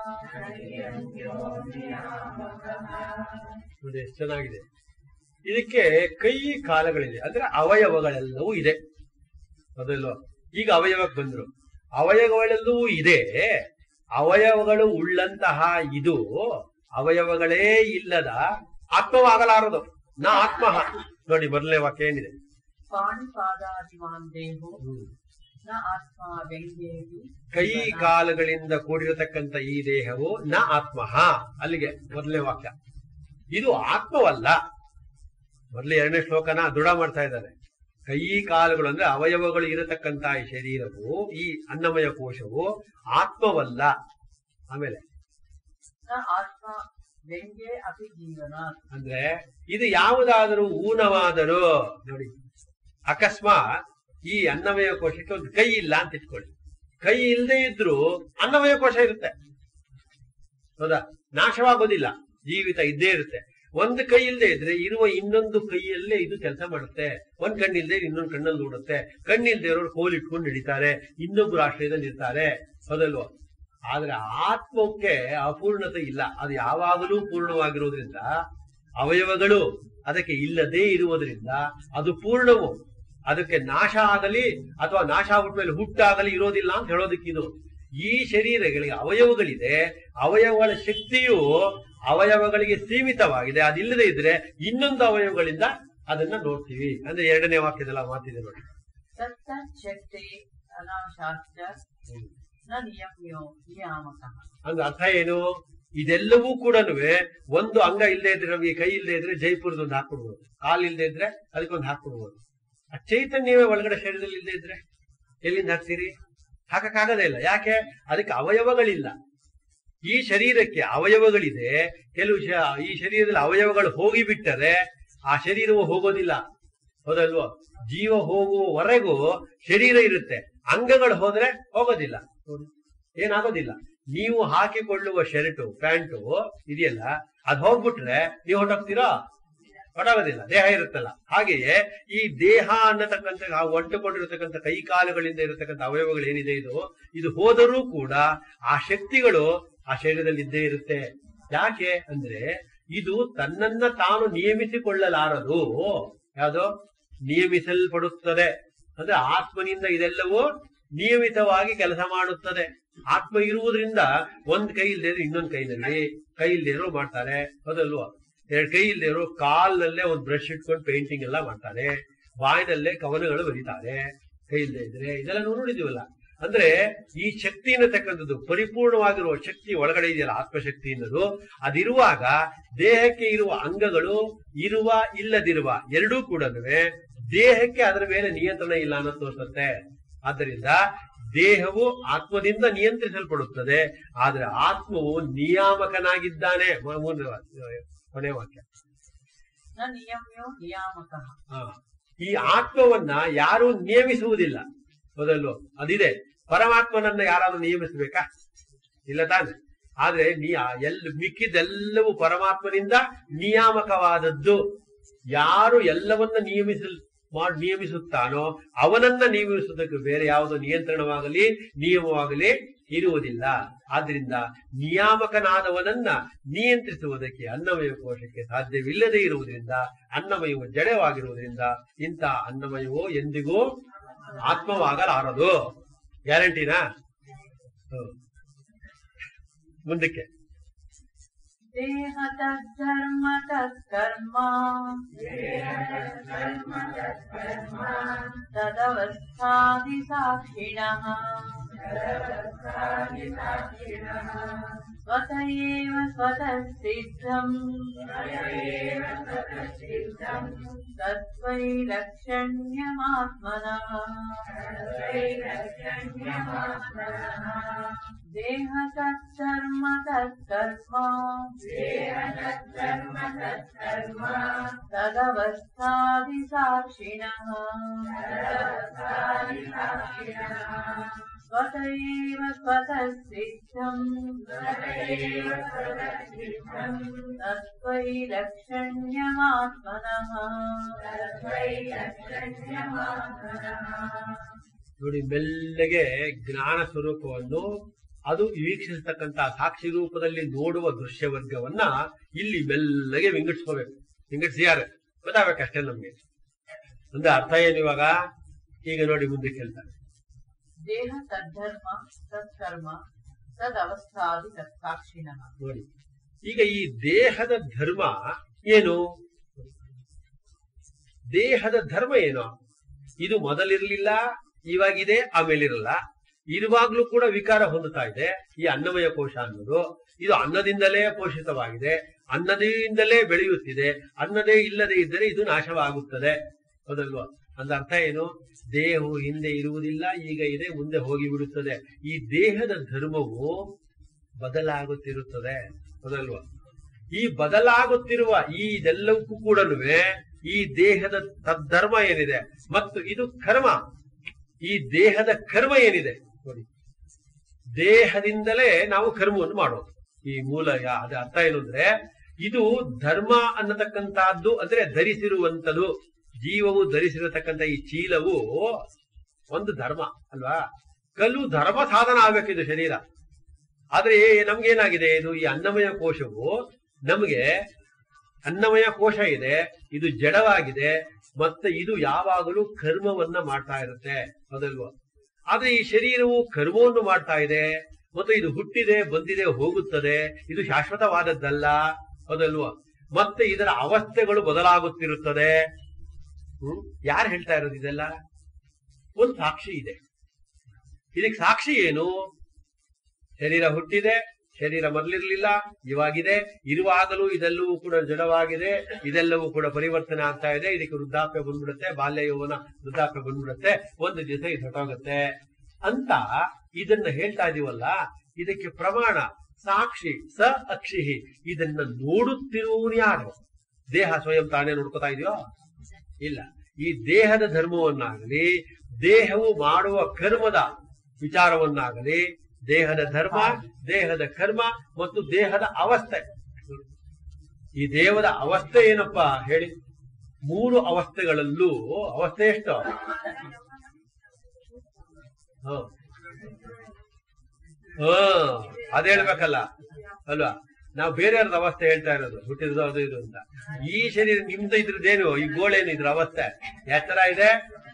ನೋಡಿ ಎಷ್ಟು ಚೆನ್ನಾಗಿದೆ ಇದಕ್ಕೆ ಕೈ ಕಾಲಗಳಿದೆ ಅಂದ್ರೆ ಅವಯವಗಳೆಲ್ಲವೂ ಇದೆ ಅದಲ್ವಾ ಈಗ ಅವಯವಕ್ಕೆ ಬಂದ್ರು ಅವಯವಗಳೆಲ್ಲವೂ ಇದೆ ಅವಯವಗಳು ಉಳ್ಳಂತಹ ಇದು ಅವಯವಗಳೇ ಇಲ್ಲದ ಆತ್ಮವಾಗಲಾರದು ನಾ ಆತ್ಮ ನೋಡಿ ಮೊದಲನೇ ವಾಕ್ಯ ಏನಿದೆ पाणिपादादिमान् देहो ಹ್ಮ್. न आत्मा व्यङ्ग्येऽपि ಕೈ ಕಾಲುಗಳಿಂದ ಕೂಡಿರತಕ್ಕಂತ ಈ ದೇಹವು ನ ಆತ್ಮ ಅಲ್ಲಿಗೆ ಮೊದಲನೇ ವಾಕ್ಯ ಇದು ಆತ್ಮವಲ್ಲ ಮೊದಲು ಎರಡನೇ ಶ್ಲೋಕನ ದೃಢ ಮಾಡ್ತಾ ಇದ್ದಾರೆ ಕೈ ಕಾಲುಗಳು ಅಂದ್ರೆ ಅವಯವಗಳು ಇರತಕ್ಕಂತ ಈ ಶರೀರವು ಈ ಅನ್ನಮಯ ಕೋಶವು ಆತ್ಮವಲ್ಲ ಆಮೇಲೆ न आत्मा व्यङ्ग्ये अपि जीवनात् ಅಂದ್ರೆ ಇದು ಯಾವುದಾದರೂ ಊನವಾದರೂ ನೋಡಿ ಅಕಸ್ಮಾತ್ ಈ ಅನ್ನಮಯ ಕೋಶಕ್ಕೆ ಒಂದು ಕೈ ಇಲ್ಲ ಅಂತ ಇಟ್ಕೊಳ್ಳಿ ಕೈ ಇಲ್ಲದೆ ಇದ್ರೂ ಅನ್ನಮಯ ಕೋಶ ಇರುತ್ತೆ ಹೌದಾ ನಾಶವಾಗೋದಿಲ್ಲ ಜೀವಿತ ಇದ್ದೇ ಇರುತ್ತೆ ಒಂದು ಕೈ ಇಲ್ಲದೆ ಇದ್ರೆ ಇರುವ ಇನ್ನೊಂದು ಕೈಯಲ್ಲೇ ಇದು ಕೆಲಸ ಮಾಡುತ್ತೆ ಒಂದ್ ಕಣ್ಣಿಲ್ದೆ ಇನ್ನೊಂದು ಕಣ್ಣಲ್ಲಿ ನೋಡುತ್ತೆ ಕಣ್ಣಿಲ್ದೆ ಇರೋರು ಕೋಲ್ ಇಟ್ಕೊಂಡು ನಡೀತಾರೆ ಇನ್ನೊಬ್ರು ಆಶ್ರಯದಲ್ಲಿ ಇರ್ತಾರೆ ಹೌದಲ್ವಾ ಆದ್ರೆ ಆತ್ಮಕ್ಕೆ ಅಪೂರ್ಣತೆ ಇಲ್ಲ ಅದು ಯಾವಾಗಲೂ ಪೂರ್ಣವಾಗಿರುವುದರಿಂದ ಅವಯವಗಳು ಅದಕ್ಕೆ ಇಲ್ಲದೇ ಇರುವುದರಿಂದ ಅದು ಪೂರ್ಣವು ಅದಕ್ಕೆ ನಾಶ ಆಗಲಿ ಅಥವಾ ನಾಶ ಆಗ್ಬಿಟ್ಟ ಮೇಲೆ ಹುಟ್ಟಾಗಲಿ ಇರೋದಿಲ್ಲ ಅಂತ ಹೇಳೋದಕ್ಕೆ ಇದು ಈ ಶರೀರಗಳಿಗೆ ಅವಯವಗಳಿದೆ ಅವಯವಗಳ ಶಕ್ತಿಯು ಅವಯವಗಳಿಗೆ ಸೀಮಿತವಾಗಿದೆ ಅದಿಲ್ಲದೆ ಇದ್ರೆ ಇನ್ನೊಂದು ಅವಯವಗಳಿಂದ ಅದನ್ನ ನೋಡ್ತೀವಿ ಅಂದ್ರೆ ಎರಡನೇ ವಾಕ್ಯದಲ್ಲ ಮಾತಿದೆ ನೋಡಿ तत्तच्छक्ते अनाशाश्च न नियम्यो नियामकः ಅಂದ್ರೆ ಅರ್ಥ ಏನು ಇದೆಲ್ಲವೂ ಕೂಡ ಒಂದು ಅಂಗ ಇಲ್ಲದೆ ಇದ್ರೆ ನಮಗೆ ಕೈ ಇಲ್ಲದೆ ಇದ್ರೆ ಜೈಪುರದೊಂದು ಹಾಕ್ಬಿಡ್ಬೋದು ಕಾಲ್ ಇಲ್ಲದೆ ಇದ್ರೆ ಅದಕ್ಕೊಂದು ಹಾಕ್ಬಿಡ್ಬೋದು ಆ ಚೈತನ್ಯವೇ ಒಳಗಡೆ ಶರೀರದಲ್ಲಿ ಇಲ್ಲದೆ ಇದ್ರೆ ಎಲ್ಲಿಂದ ಹಾಕ್ತೀರಿ ಹಾಕಕ್ಕಾಗದೇ ಇಲ್ಲ ಯಾಕೆ ಅದಕ್ಕೆ ಅವಯವಗಳಿಲ್ಲ ಈ ಶರೀರಕ್ಕೆ ಅವಯವಗಳಿದೆ ಕೆಲವು ಶ- ಈ ಶರೀರದಲ್ಲಿ ಅವಯವಗಳು ಹೋಗಿಬಿಟ್ಟರೆ ಆ ಶರೀರವು ಹೋಗೋದಿಲ್ಲ ಹೌದಲ್ವೋ ಜೀವ ಹೋಗುವವರೆಗೂ ಶರೀರ ಇರುತ್ತೆ ಅಂಗಗಳು ಹೋದ್ರೆ ಹೋಗೋದಿಲ್ಲ ನೋಡಿ, ಏನಾಗೋದಿಲ್ಲ ನೀವು ಹಾಕಿಕೊಳ್ಳುವ ಶರ್ಟು ಪ್ಯಾಂಟು ಇದೆಯಲ್ಲ ಅದು ಹೋಗ್ಬಿಟ್ರೆ ನೀವು ಹೊರಟೋಗ್ತೀರಾ ಹೊರಟಾಗೋದಿಲ್ಲ ದೇಹ ಇರುತ್ತಲ್ಲ ಹಾಗೆಯೇ ಈ ದೇಹ ಅನ್ನತಕ್ಕಂಥ ಆ ಒಂಟುಕೊಂಡಿರತಕ್ಕಂಥ ಕೈ ಕಾಲುಗಳಿಂದ ಇರತಕ್ಕಂಥ ಅವಯವಗಳು ಏನಿದೆ ಇದು ಇದು ಹೋದರೂ ಕೂಡ ಆ ಶಕ್ತಿಗಳು ಆ ಶರೀರದಲ್ಲಿ ಇದ್ದೇ ಇರುತ್ತೆ ಯಾಕೆ ಅಂದ್ರೆ ಇದು ತನ್ನನ್ನ ತಾನು ನಿಯಮಿಸಿಕೊಳ್ಳಲಾರದು ಯಾವುದು ನಿಯಮಿಸಲ್ಪಡುತ್ತದೆ ಅಂದ್ರೆ ಆತ್ಮನಿಂದ ಇದೆಲ್ಲವೂ ನಿಯಮಿತವಾಗಿ ಕೆಲಸ ಮಾಡುತ್ತದೆ ಆತ್ಮ ಇರುವುದರಿಂದ ಒಂದ್ ಕೈ ಇಲ್ಲದೆ ಇದ್ರೆ ಇನ್ನೊಂದ್ ಕೈನಲ್ಲಿ ಕೈ ಇಲ್ಲದೆ ಇರೋ ಮಾಡ್ತಾರೆ ಹೌದಲ್ವಾ ಎರಡು ಕೈ ಇಲ್ಲದೆ ಇರೋ ಕಾಲ್ನಲ್ಲೇ ಒಂದ್ ಬ್ರಷ್ ಇಟ್ಕೊಂಡು ಪೇಂಟಿಂಗ್ ಎಲ್ಲ ಮಾಡ್ತಾರೆ ಬಾಯಿನಲ್ಲೇ ಕವನಗಳು ಬರೀತಾರೆ ಕೈ ಇಲ್ಲದೆ ಇದ್ರೆ ಇದೆಲ್ಲ ನಾವು ನೋಡಿದೀವಲ್ಲ ಅಂದ್ರೆ ಈ ಶಕ್ತಿ ಅನ್ನತಕ್ಕಂಥದ್ದು ಪರಿಪೂರ್ಣವಾಗಿರುವ ಶಕ್ತಿ ಒಳಗಡೆ ಇದೆಯಲ್ಲ ಆತ್ಮಶಕ್ತಿ ಅನ್ನೋದು ಅದಿರುವಾಗ ದೇಹಕ್ಕೆ ಇರುವ ಅಂಗಗಳು ಇರುವ ಇಲ್ಲದಿರುವ ಎರಡೂ ಕೂಡ ದೇಹಕ್ಕೆ ಅದರ ಮೇಲೆ ನಿಯಂತ್ರಣ ಇಲ್ಲ ಅನ್ನೋದು ತೋರಿಸುತ್ತೆ ಆದ್ದರಿಂದ ದೇಹವು ಆತ್ಮದಿಂದ ನಿಯಂತ್ರಿಸಲ್ಪಡುತ್ತದೆ ಆದ್ರೆ ಆತ್ಮವು ನಿಯಾಮಕನಾಗಿದ್ದಾನೆ ಮ- ಮೂರನೇ ವಾ- ಕೊನೆ ವಾಕ್ಯ ನ ನಿಯಮ್ಯೋ ನಿಯಾಮಕಃ ಹಾ. ಈ ಆತ್ಮವನ್ನ ಯಾರು ನಿಯಮಿಸುವುದಿಲ್ಲ ಮೊದಲು ಅದಿದೆ ಪರಮಾತ್ಮನನ್ನ ಯಾರಾದ್ರೂ ನಿಯಮಿಸಬೇಕಾ ಇಲ್ಲ ತಾನೆ ಆದ್ರೆ ನೀ ಎಲ್ ಮಿಕ್ಕಿದೆಲ್ಲವೂ ಪರಮಾತ್ಮನಿಂದ ನಿಯಾಮಕವಾದದ್ದು ಯಾರು ಎಲ್ಲವನ್ನ ನಿಯಮಿಸಲ್ ಮಾಡ್ ನಿಯಮಿಸುತ್ತಾನೋ ಅವನನ್ನ ನಿಯಮಿಸುವುದಕ್ಕೆ ಬೇರೆ ಯಾವುದೋ ನಿಯಂತ್ರಣವಾಗಲಿ ನಿಯಮವಾಗಲಿ ಇರುವುದಿಲ್ಲ ಆದ್ರಿಂದ ನಿಯಾಮಕನಾದವನನ್ನ ನಿಯಂತ್ರಿಸುವುದಕ್ಕೆ ಅನ್ನಮಯ ಕೋಶಕ್ಕೆ ಸಾಧ್ಯವಿಲ್ಲದೆ ಇರುವುದರಿಂದ ಅನ್ನಮಯವು ಜಡವಾಗಿರುವುದರಿಂದ ಇಂಥ ಅನ್ನಮಯವು ಎಂದಿಗೂ ಆತ್ಮವಾಗಲಾರದು ಗ್ಯಾರಂಟಿನಾ ಹ್ಮ್. ಮುಂದಕ್ಕೆ ದೇಹ ತದ್ಧರ್ಮ ತತ್ಕರ್ಮ ತದವಸ್ಥಾದಿ ಸಾಕ್ಷಿಣಃ ಸ್ವತ ಏವ ಸ್ವತಃ ಸಿದ್ಧಂ ತದ್ವೈಲಕ್ಷಣ್ಯಮಾತ್ಮನಃ ದೇಹ ತತ್ಕರ್ಮ ತತ್ಕರ್ಮ ತದವಸ್ಥಾದಿ ಸಾಕ್ಷಿಣಃ ಸ್ವತ ಏವ ಸ್ವತಃ ಸಿದ್ಧಂ ತದ್ವೈಲಕ್ಷಣ್ಯಮಾತ್ಮನಃ ನೋಡಿ ಮೆಲ್ಲಗೆ ಜ್ಞಾನ ಸ್ವರೂಪವನ್ನು ಅದು ವೀಕ್ಷಿಸತಕ್ಕಂತ ಸಾಕ್ಷಿ ರೂಪದಲ್ಲಿ ನೋಡುವ ದೃಶ್ಯ ವರ್ಗವನ್ನ ಇಲ್ಲಿ ಮೆಲ್ಲಗೆ ವಿಂಗಡಿಸ್ಕೋಬೇಕು ವಿಂಗಡಿಸಿಯಾರೆ ಗೊತ್ತಾಗಬೇಕಷ್ಟೇ ನಮ್ಗೆ ಅಂದ್ರೆ ಅರ್ಥ ಏನು ಇವಾಗ ಈಗ ನೋಡಿ ಮುಂದೆ ಕೇಳ್ತಾರೆ ದೇಹ ತದ್ಧರ್ಮ ತತ್ಕರ್ಮ ತದವಸ್ಥಾದಿ ತತ್ಸಾಕ್ಷಿಣಃ ನೋಡಿ ಈಗ ಈ ದೇಹದ ಧರ್ಮ ಏನು ದೇಹದ ಧರ್ಮ ಏನು ಇದು ಮೊದಲಿರ್ಲಿಲ್ಲ ಇವಾಗಿದೆ ಆಮೇಲಿರಲ್ಲ ಇರುವಾಗ್ಲೂ ಕೂಡ ವಿಕಾರ ಹೊಂದುತ್ತಾ ಇದೆ ಈ ಅನ್ನಮಯ ಕೋಶ ಅನ್ನೋದು ಇದು ಅನ್ನದಿಂದಲೇ ಪೋಷಿತವಾಗಿದೆ ಅನ್ನದಿಂದಲೇ ಬೆಳೆಯುತ್ತಿದೆ ಅನ್ನದೇ ಇಲ್ಲದೆ ಇದ್ದರೆ ಇದು ನಾಶವಾಗುತ್ತದೆ ಹೌದಲ್ವಾ ಅಂದ ಅರ್ಥ ಏನು ದೇಹವು ಹಿಂದೆ ಇರುವುದಿಲ್ಲ ಈಗ ಇದೆ ಮುಂದೆ ಹೋಗಿ ಬಿಡುತ್ತದೆ ಈ ದೇಹದ ಧರ್ಮವು ಬದಲಾಗುತ್ತಿರುತ್ತದೆ ಹೌದಲ್ವಾ ಈ ಬದಲಾಗುತ್ತಿರುವ ಈ ಇದೆಲ್ಲವಕ್ಕೂ ಕೂಡ ಈ ದೇಹದ ತದ್ಧರ್ಮ ಏನಿದೆ ಮತ್ತು ಇದು ಕರ್ಮ ಈ ದೇಹದ ಕರ್ಮ ಏನಿದೆ ನೋಡಿ ದೇಹದಿಂದಲೇ ನಾವು ಕರ್ಮವನ್ನು ಮಾಡೋದು ಈ ಮೂಲ ಯಾ- ಅದ ಅರ್ಥ ಏನು ಅಂದ್ರೆ ಇದು ಧರ್ಮ ಅನ್ನತಕ್ಕಂತಹದ್ದು ಅಂದ್ರೆ ಧರಿಸಿರುವಂತದು ಜೀವವು ಧರಿಸಿರತಕ್ಕಂತ ಈ ಚೀಲವು ಒಂದು ಧರ್ಮ ಅಲ್ವಾ ಕಲ್ಲು ಧರ್ಮ ಸಾಧನ ಆಗ್ಬೇಕಿದು ಶರೀರ ಆದ್ರೆ ನಮ್ಗೇನಾಗಿದೆ ಇದು ಈ ಅನ್ನಮಯ ಕೋಶವು ನಮಗೆ ಅನ್ನಮಯ ಕೋಶ ಇದೆ ಇದು ಜಡವಾಗಿದೆ ಮತ್ತೆ ಇದು ಯಾವಾಗಲೂ ಕರ್ಮವನ್ನ ಮಾಡ್ತಾ ಇರುತ್ತೆ ಹೌದಲ್ವಾ ಆದ್ರೆ ಈ ಶರೀರವು ಕರ್ಮವನ್ನು ಮಾಡ್ತಾ ಇದೆ ಮತ್ತು ಇದು ಹುಟ್ಟಿದೆ ಬಂದಿದೆ ಹೋಗುತ್ತದೆ ಇದು ಶಾಶ್ವತವಾದದ್ದಲ್ಲ ಹೌದಲ್ವಾ ಮತ್ತೆ ಇದರ ಅವಸ್ಥೆಗಳು ಬದಲಾಗುತ್ತಿರುತ್ತದೆ ಹ್ಮ್ ಯಾರು ಹೇಳ್ತಾ ಇರೋದು ಇದೆಲ್ಲ ಒಂದು ಸಾಕ್ಷಿ ಇದೆ ಇದಕ್ಕೆ ಸಾಕ್ಷಿ ಏನು ಶರೀರ ಹುಟ್ಟಿದೆ ಶರೀರ ಮೊದಲಿರ್ಲಿಲ್ಲ ಇವಾಗಿದೆ ಇರುವಾಗಲೂ ಇದೆಲ್ಲವೂ ಕೂಡ ಜಡವಾಗಿದೆ ಇದೆಲ್ಲವೂ ಕೂಡ ಪರಿವರ್ತನೆ ಆಗ್ತಾ ಇದೆ ಇದಕ್ಕೆ ವೃದ್ಧಾಪ್ಯ ಬಂದ್ಬಿಡುತ್ತೆ ಬಾಲ್ಯ ಯೌವನ ವೃದ್ಧಾಪ್ಯ ಬಂದ್ಬಿಡುತ್ತೆ ಒಂದು ದಿವಸ ಇದು ಹೊಟ್ಟೋಗುತ್ತೆ ಅಂತ ಇದನ್ನ ಹೇಳ್ತಾ ಇದೀವಲ್ಲ ಇದಕ್ಕೆ ಪ್ರಮಾಣ ಸಾಕ್ಷಿ ಸ ಅಕ್ಷಿಹಿ ಇದನ್ನ ನೋಡುತ್ತಿರುವವನು ಯಾರು ದೇಹ ಸ್ವಯಂ ತಾನೇ ನೋಡ್ಕೋತಾ ಇದೆಯೋ ಇಲ್ಲ ಈ ದೇಹದ ಧರ್ಮವನ್ನಾಗಲಿ ದೇಹವು ಮಾಡುವ ಕರ್ಮದ ವಿಚಾರವನ್ನಾಗಲಿ ದೇಹದ ಧರ್ಮ ದೇಹದ ಕರ್ಮ ಮತ್ತು ದೇಹದ ಅವಸ್ಥೆ ಈ ದೇಹದ ಅವಸ್ಥೆ ಏನಪ್ಪಾ ಹೇಳಿ ಮೂರು ಅವಸ್ಥೆಗಳಲ್ಲೂ ಅವಸ್ಥೆ ಎಷ್ಟು ಹ ಹ ಅದ್ ಹೇಳ್ಬೇಕಲ್ಲ ಅಲ್ವಾ ನಾವು ಬೇರೆಯವ್ರದ ಅವಸ್ಥೆ ಹೇಳ್ತಾ ಇರೋದು ಹುಟ್ಟಿರೋದು ಅದು ಇದು ಅಂತ ಈ ಶರೀರ ನಿಮ್ದು ಇದ್ರದ್ದೇನು ಈ ಗೋಳೇನು ಇದ್ರ ಅವಸ್ಥೆ ಎತ್ತರ ಇದೆ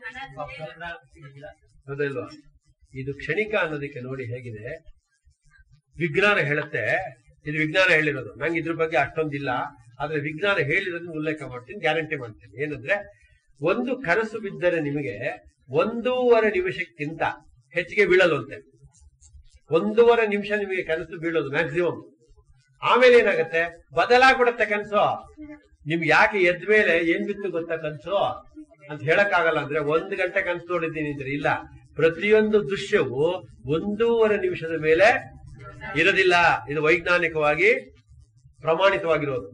ಹೌದಲ್ವಾ ಇದು ಕ್ಷಣಿಕ ಅನ್ನೋದಕ್ಕೆ ನೋಡಿ ಹೇಗಿದೆ ವಿಜ್ಞಾನ ಹೇಳುತ್ತೆ ಇದು ವಿಜ್ಞಾನ ಹೇಳಿರೋದು ನಂಗೆ ಇದ್ರ ಬಗ್ಗೆ ಅಷ್ಟೊಂದಿಲ್ಲ ಆದ್ರೆ ವಿಜ್ಞಾನ ಹೇಳಿರೋದನ್ನ ಉಲ್ಲೇಖ ಮಾಡ್ತೀನಿ ಗ್ಯಾರಂಟಿ ಮಾಡ್ತೀನಿ ಏನಂದ್ರೆ ಒಂದು ಕನಸು ಬಿದ್ದರೆ ನಿಮಗೆ ಒಂದೂವರೆ ನಿಮಿಷಕ್ಕಿಂತ ಹೆಚ್ಚಿಗೆ ಬೀಳಲ್ವಂತೆ ಒಂದೂವರೆ ನಿಮಿಷ ನಿಮಗೆ ಕನಸು ಬೀಳೋದು ಮ್ಯಾಕ್ಸಿಮಮ್ ಆಮೇಲೆ ಏನಾಗುತ್ತೆ ಬದಲಾಗ್ಬಿಡುತ್ತೆ ಕನಸು ನಿಮ್ಗೆ ಯಾಕೆ ಎದ್ದ ಮೇಲೆ ಏನ್ ಬಿತ್ತು ಗೊತ್ತಾ ಕನಸು ಅಂತ ಹೇಳಕ್ಕಾಗಲ್ಲ ಅಂದ್ರೆ ಒಂದ್ ಗಂಟೆ ಕನಸು ನೋಡಿದ್ದೀನಿ ಅಂದ್ರೆ ಇಲ್ಲ ಪ್ರತಿಯೊಂದು ದೃಶ್ಯವು ಒಂದೂವರೆ ನಿಮಿಷದ ಮೇಲೆ ಇರೋದಿಲ್ಲ ಇದು ವೈಜ್ಞಾನಿಕವಾಗಿ ಪ್ರಮಾಣಿತವಾಗಿರೋದು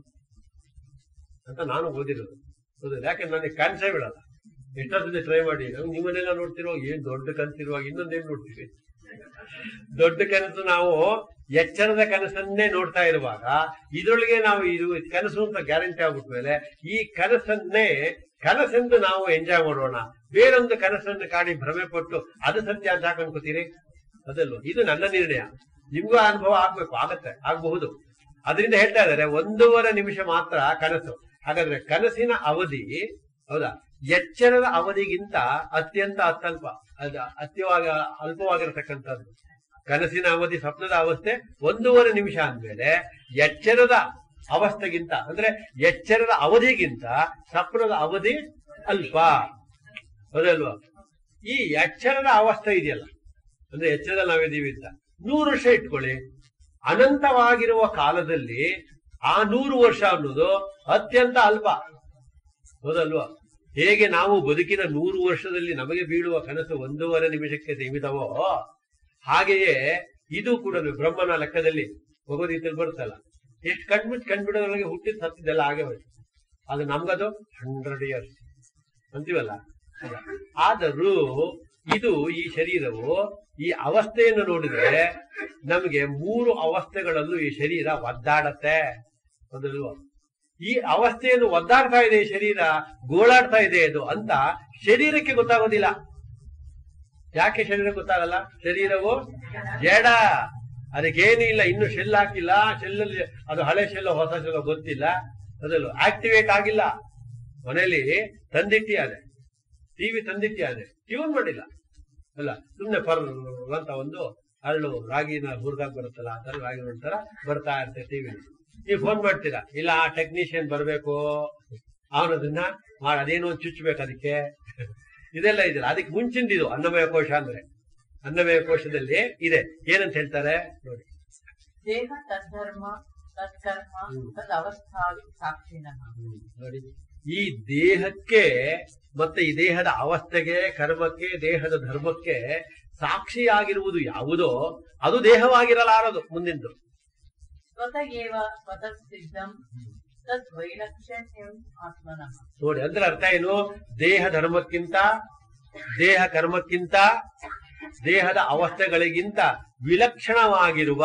ಅಂತ ನಾನು ಓದಿರೋದು ಹೌದು ಯಾಕೆ ನನಗೆ ಕನಸೇ ಬಿಡಲ್ಲ ಎಷ್ಟೊತ್ತಿದೆ ಟ್ರೈ ಮಾಡಿ ನಾವು ನಿಮ್ಮನ್ನೆಲ್ಲ ನೋಡ್ತಿರೋ ಏನ್ ದೊಡ್ಡ ಕನಸಿರುವಾಗ ಇನ್ನೊಂದೇನ್ ನೋಡ್ತೀವಿ ದೊಡ್ಡ ಕನಸು ನಾವು ಎಚ್ಚರದ ಕನಸನ್ನೇ ನೋಡ್ತಾ ಇರುವಾಗ ಇದ್ರೊಳಗೆ ನಾವು ಇದು ಕನಸು ಅಂತ ಗ್ಯಾರಂಟಿ ಆಗ್ಬಿಟ್ಮೇಲೆ ಈ ಕನಸನ್ನೇ ಕನಸೆಂದು ನಾವು ಎಂಜಾಯ್ ಮಾಡೋಣ ಬೇರೊಂದು ಕನಸನ್ನು ಕಾಡಿ ಭ್ರಮೆ ಪಟ್ಟು ಅದು ಸತ್ಯ ಅಂತ ಯಾಕೆ ಅನ್ಕೋತೀರಿ ಅದಲ್ವ ಇದು ನನ್ನ ನಿರ್ಣಯ ನಿಮ್ಗೂ ಆ ಅನುಭವ ಆಗ್ಬೇಕು ಆಗತ್ತೆ ಆಗಬಹುದು ಅದರಿಂದ ಹೇಳ್ತಾ ಇದ್ದಾರೆ ಒಂದೂವರೆ ನಿಮಿಷ ಮಾತ್ರ ಕನಸು ಹಾಗಾದ್ರೆ ಕನಸಿನ ಅವಧಿ ಹೌದಾ ಎಚ್ಚರದ ಅವಧಿಗಿಂತ ಅತ್ಯಂತ ಅತ್ಯಲ್ಪ ಅದ ಅತ್ಯವಾಗ ಅಲ್ಪವಾಗಿರತಕ್ಕಂಥದ್ದು ಕನಸಿನ ಅವಧಿ ಸ್ವಪ್ನದ ಅವಸ್ಥೆ ಒಂದೂವರೆ ನಿಮಿಷ ಅಂದ್ಮೇಲೆ ಎಚ್ಚರದ ಅವಸ್ಥೆಗಿಂತ ಅಂದ್ರೆ ಎಚ್ಚರದ ಅವಧಿಗಿಂತ ಸ್ವಪ್ನದ ಅವಧಿ ಅಲ್ಪ ಹೌದಲ್ವಾ ಈ ಎಚ್ಚರದ ಅವಸ್ಥೆ ಇದೆಯಲ್ಲ ಅಂದ್ರೆ ಎಚ್ಚರದ ನಾವಿದೀವಿ ಅಂತ ನೂರು ವರ್ಷ ಇಟ್ಕೊಳ್ಳಿ ಅನಂತವಾಗಿರುವ ಕಾಲದಲ್ಲಿ ಆ ನೂರು ವರ್ಷ ಅನ್ನೋದು ಅತ್ಯಂತ ಅಲ್ಪ ಹೌದಲ್ವಾ ಹೇಗೆ ನಾವು ಬದುಕಿನ ನೂರು ವರ್ಷದಲ್ಲಿ ನಮಗೆ ಬೀಳುವ ಕನಸು ಒಂದೂವರೆ ನಿಮಿಷಕ್ಕೆ ಸೀಮಿತವೋ ಹಾಗೆಯೇ ಇದು ಕೂಡ ಬ್ರಹ್ಮನ ಲೆಕ್ಕದಲ್ಲಿ ಭಗವದ್ಗೀತೆಯಲ್ಲಿ ಬರುತ್ತಲ್ಲ ಎಷ್ಟು ಕಣ್ಬಿಟ್ಟು ಕಣ್ಬಿಡೋದ್ರೊಳಗೆ ಹುಟ್ಟಿದ ಸತ್ತಿದ್ದೆಲ್ಲ ಹಾಗೆ ಹೋಯ್ತು ಅದು ನಮ್ಗದು ಹಂಡ್ರೆಡ್ ಇಯರ್ಸ್ ಅಂತೀವಲ್ಲ ಅಲ್ಲ. ಆದರೂ ಇದು ಈ ಶರೀರವು ಈ ಅವಸ್ಥೆಯನ್ನು ನೋಡಿದ್ರೆ ನಮಗೆ ಮೂರು ಅವಸ್ಥೆಗಳಲ್ಲೂ ಈ ಶರೀರ ಒದ್ದಾಡತ್ತೆ ಹೌದಲ್ವಾ ಈ ಅವಸ್ಥೆಯನ್ನು ಒದ್ದಾಡ್ತಾ ಇದೆ ಈ ಶರೀರ ಗೋಳಾಡ್ತಾ ಇದೆ ಇದು ಅಂತ ಶರೀರಕ್ಕೆ ಗೊತ್ತಾಗೋದಿಲ್ಲ ಯಾಕೆ ಶರೀರ ಗೊತ್ತಾಗಲ್ಲ ಶರೀರವು ಜಡ ಅದಕ್ಕೇನು ಇಲ್ಲ ಇನ್ನು ಶೆಲ್ ಹಾಕಿಲ್ಲ ಶೆಲ್ಲಲ್ಲಿ ಅದು ಹಳೆ ಶೆಲ್ಲ ಹೊಸ ಶೆಲ್ಲ ಗೊತ್ತಿಲ್ಲ ಅದಲ್ಲ ಆಕ್ಟಿವೇಟ್ ಆಗಿಲ್ಲ ಮನೆಯಲ್ಲಿ ತಂದಿಟ್ಟಿಯಾದೆ ಟಿವಿ ತಂದಿಟ್ಟಿಯಾದೆ ಟ್ಯೂನ್ ಮಾಡಿಲ್ಲ ಅಲ್ಲ ಸುಮ್ನೆ ಫರ್ ಅಂತ ಒಂದು ಹರಳು ರಾಗಿನ ಹುರಿದಾಗ ಬರುತ್ತಲ್ಲ ಆ ತರ ರಾಗಿ ನೋಡ್ತಾರ ಬರ್ತಾ ಇರುತ್ತೆ ಟಿವಿ ನೀವು ಫೋನ್ ಮಾಡ್ತೀರಾ ಇಲ್ಲ ಆ ಟೆಕ್ನಿಷಿಯನ್ ಬರ್ಬೇಕು ಅವನದನ್ನ ಮಾಡಿ ಅದೇನೋ ಒಂದ್ ಚುಚ್ಚಬೇಕು ಅದಕ್ಕೆ ಇದೆಲ್ಲ ಇದೆಲ್ಲ ಅದಕ್ಕೆ ಮುಂಚಿಂದಿದು ಅನ್ನಮಯ ಕೋಶ ಅಂದ್ರೆ ಅನ್ನಮಯ ಕೋಶದಲ್ಲಿ ಇದೆ ಏನಂತ ಹೇಳ್ತಾರೆ ನೋಡಿ ದೇಹ ತದ್ಧರ್ಮ ತತ್ಕರ್ಮ ಹ್ಮ್. ತದವಸ್ಥಾವಿ ಸಾಕ್ಷಿನಃ ಹ್ಮ್. ನೋಡಿ ಈ ದೇಹಕ್ಕೆ ಮತ್ತೆ ಈ ದೇಹದ ಅವಸ್ಥೆಗೆ ಕರ್ಮಕ್ಕೆ ದೇಹದ ಧರ್ಮಕ್ಕೆ ಸಾಕ್ಷಿಯಾಗಿರುವುದು ಯಾವುದೋ ಅದು ದೇಹವಾಗಿರಲಾರದು ಮುಂದಿಂದು ಸ್ವತಃ ಏವ ಸ್ವತಃ ಸಿದ್ಧಂ ತದ್ ವೈಲಕ್ಷಣ್ಯಂ ಆತ್ಮನಃ ನೋಡಿ ಅಂದ್ರೆ ಅರ್ಥ ಏನು ದೇಹ ಧರ್ಮಕ್ಕಿಂತ ದೇಹ ಕರ್ಮಕ್ಕಿಂತ ದೇಹದ ಅವಸ್ಥೆಗಳಿಗಿಂತ ವಿಲಕ್ಷಣವಾಗಿರುವ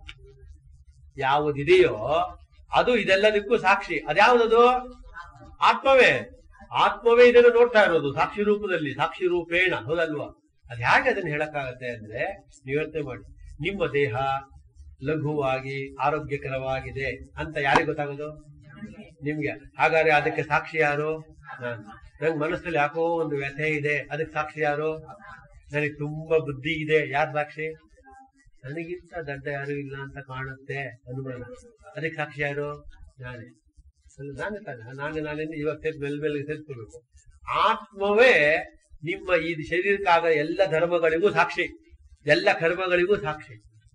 ಯಾವುದಿದೆಯೋ ಅದು ಇದೆಲ್ಲದಕ್ಕೂ ಸಾಕ್ಷಿ ಅದ್ಯಾವುದದು ಆತ್ಮವೇ ಆತ್ಮವೇ ಇದನ್ನು ನೋಡ್ತಾ ಇರೋದು ಸಾಕ್ಷಿ ರೂಪದಲ್ಲಿ ಸಾಕ್ಷಿ ರೂಪೇಣ ಹೌದಲ್ವಾ ಅದ್ ಹೇಗೆ ಅದನ್ನ ಹೇಳಕ್ಕಾಗತ್ತೆ ಅಂದ್ರೆ ನೀವು ಯೋಚನೆ ಮಾಡಿ ನಿಮ್ಮ ದೇಹ ಲಘುವಾಗಿ ಆರೋಗ್ಯಕರವಾಗಿದೆ ಅಂತ ಯಾರಿಗೆ ಗೊತ್ತಾಗೋದು ನಿಮ್ಗೆ ಹಾಗಾದ್ರೆ ಅದಕ್ಕೆ ಸಾಕ್ಷಿ ಯಾರು ನಾನು ನಂಗೆ ಮನಸ್ಸಲ್ಲಿ ಯಾಕೋ ಒಂದು ವ್ಯಥೆ ಇದೆ ಅದಕ್ಕೆ ಸಾಕ್ಷಿ ಯಾರು ನನಗೆ ತುಂಬಾ ಬುದ್ಧಿ ಇದೆ ಯಾರು ಸಾಕ್ಷಿ ನನಗಿಂತ ದಡ್ಡ ಯಾರು ಇಲ್ಲ ಅಂತ ಕಾಣುತ್ತೆ ಅನುಮಾನ ಅದಕ್ಕೆ ಸಾಕ್ಷಿ ಯಾರು ನಾನೇ ಅಲ್ಲ, ನಾನೇ ತಾನೆ ನಾನೇ ನಾನೇ ಇವಾಗ ಸೇರಿ ಮೆಲ್ ಮೇಲೆ ಸೇರ್ಕೊಳ್ಬೇಕು ಆತ್ಮವೇ ನಿಮ್ಮ ಈ ಶರೀರಕ್ಕಾದ ಎಲ್ಲ ಧರ್ಮಗಳಿಗೂ ಸಾಕ್ಷಿ ಎಲ್ಲ ಕರ್ಮಗಳಿಗೂ ಸಾಕ್ಷಿ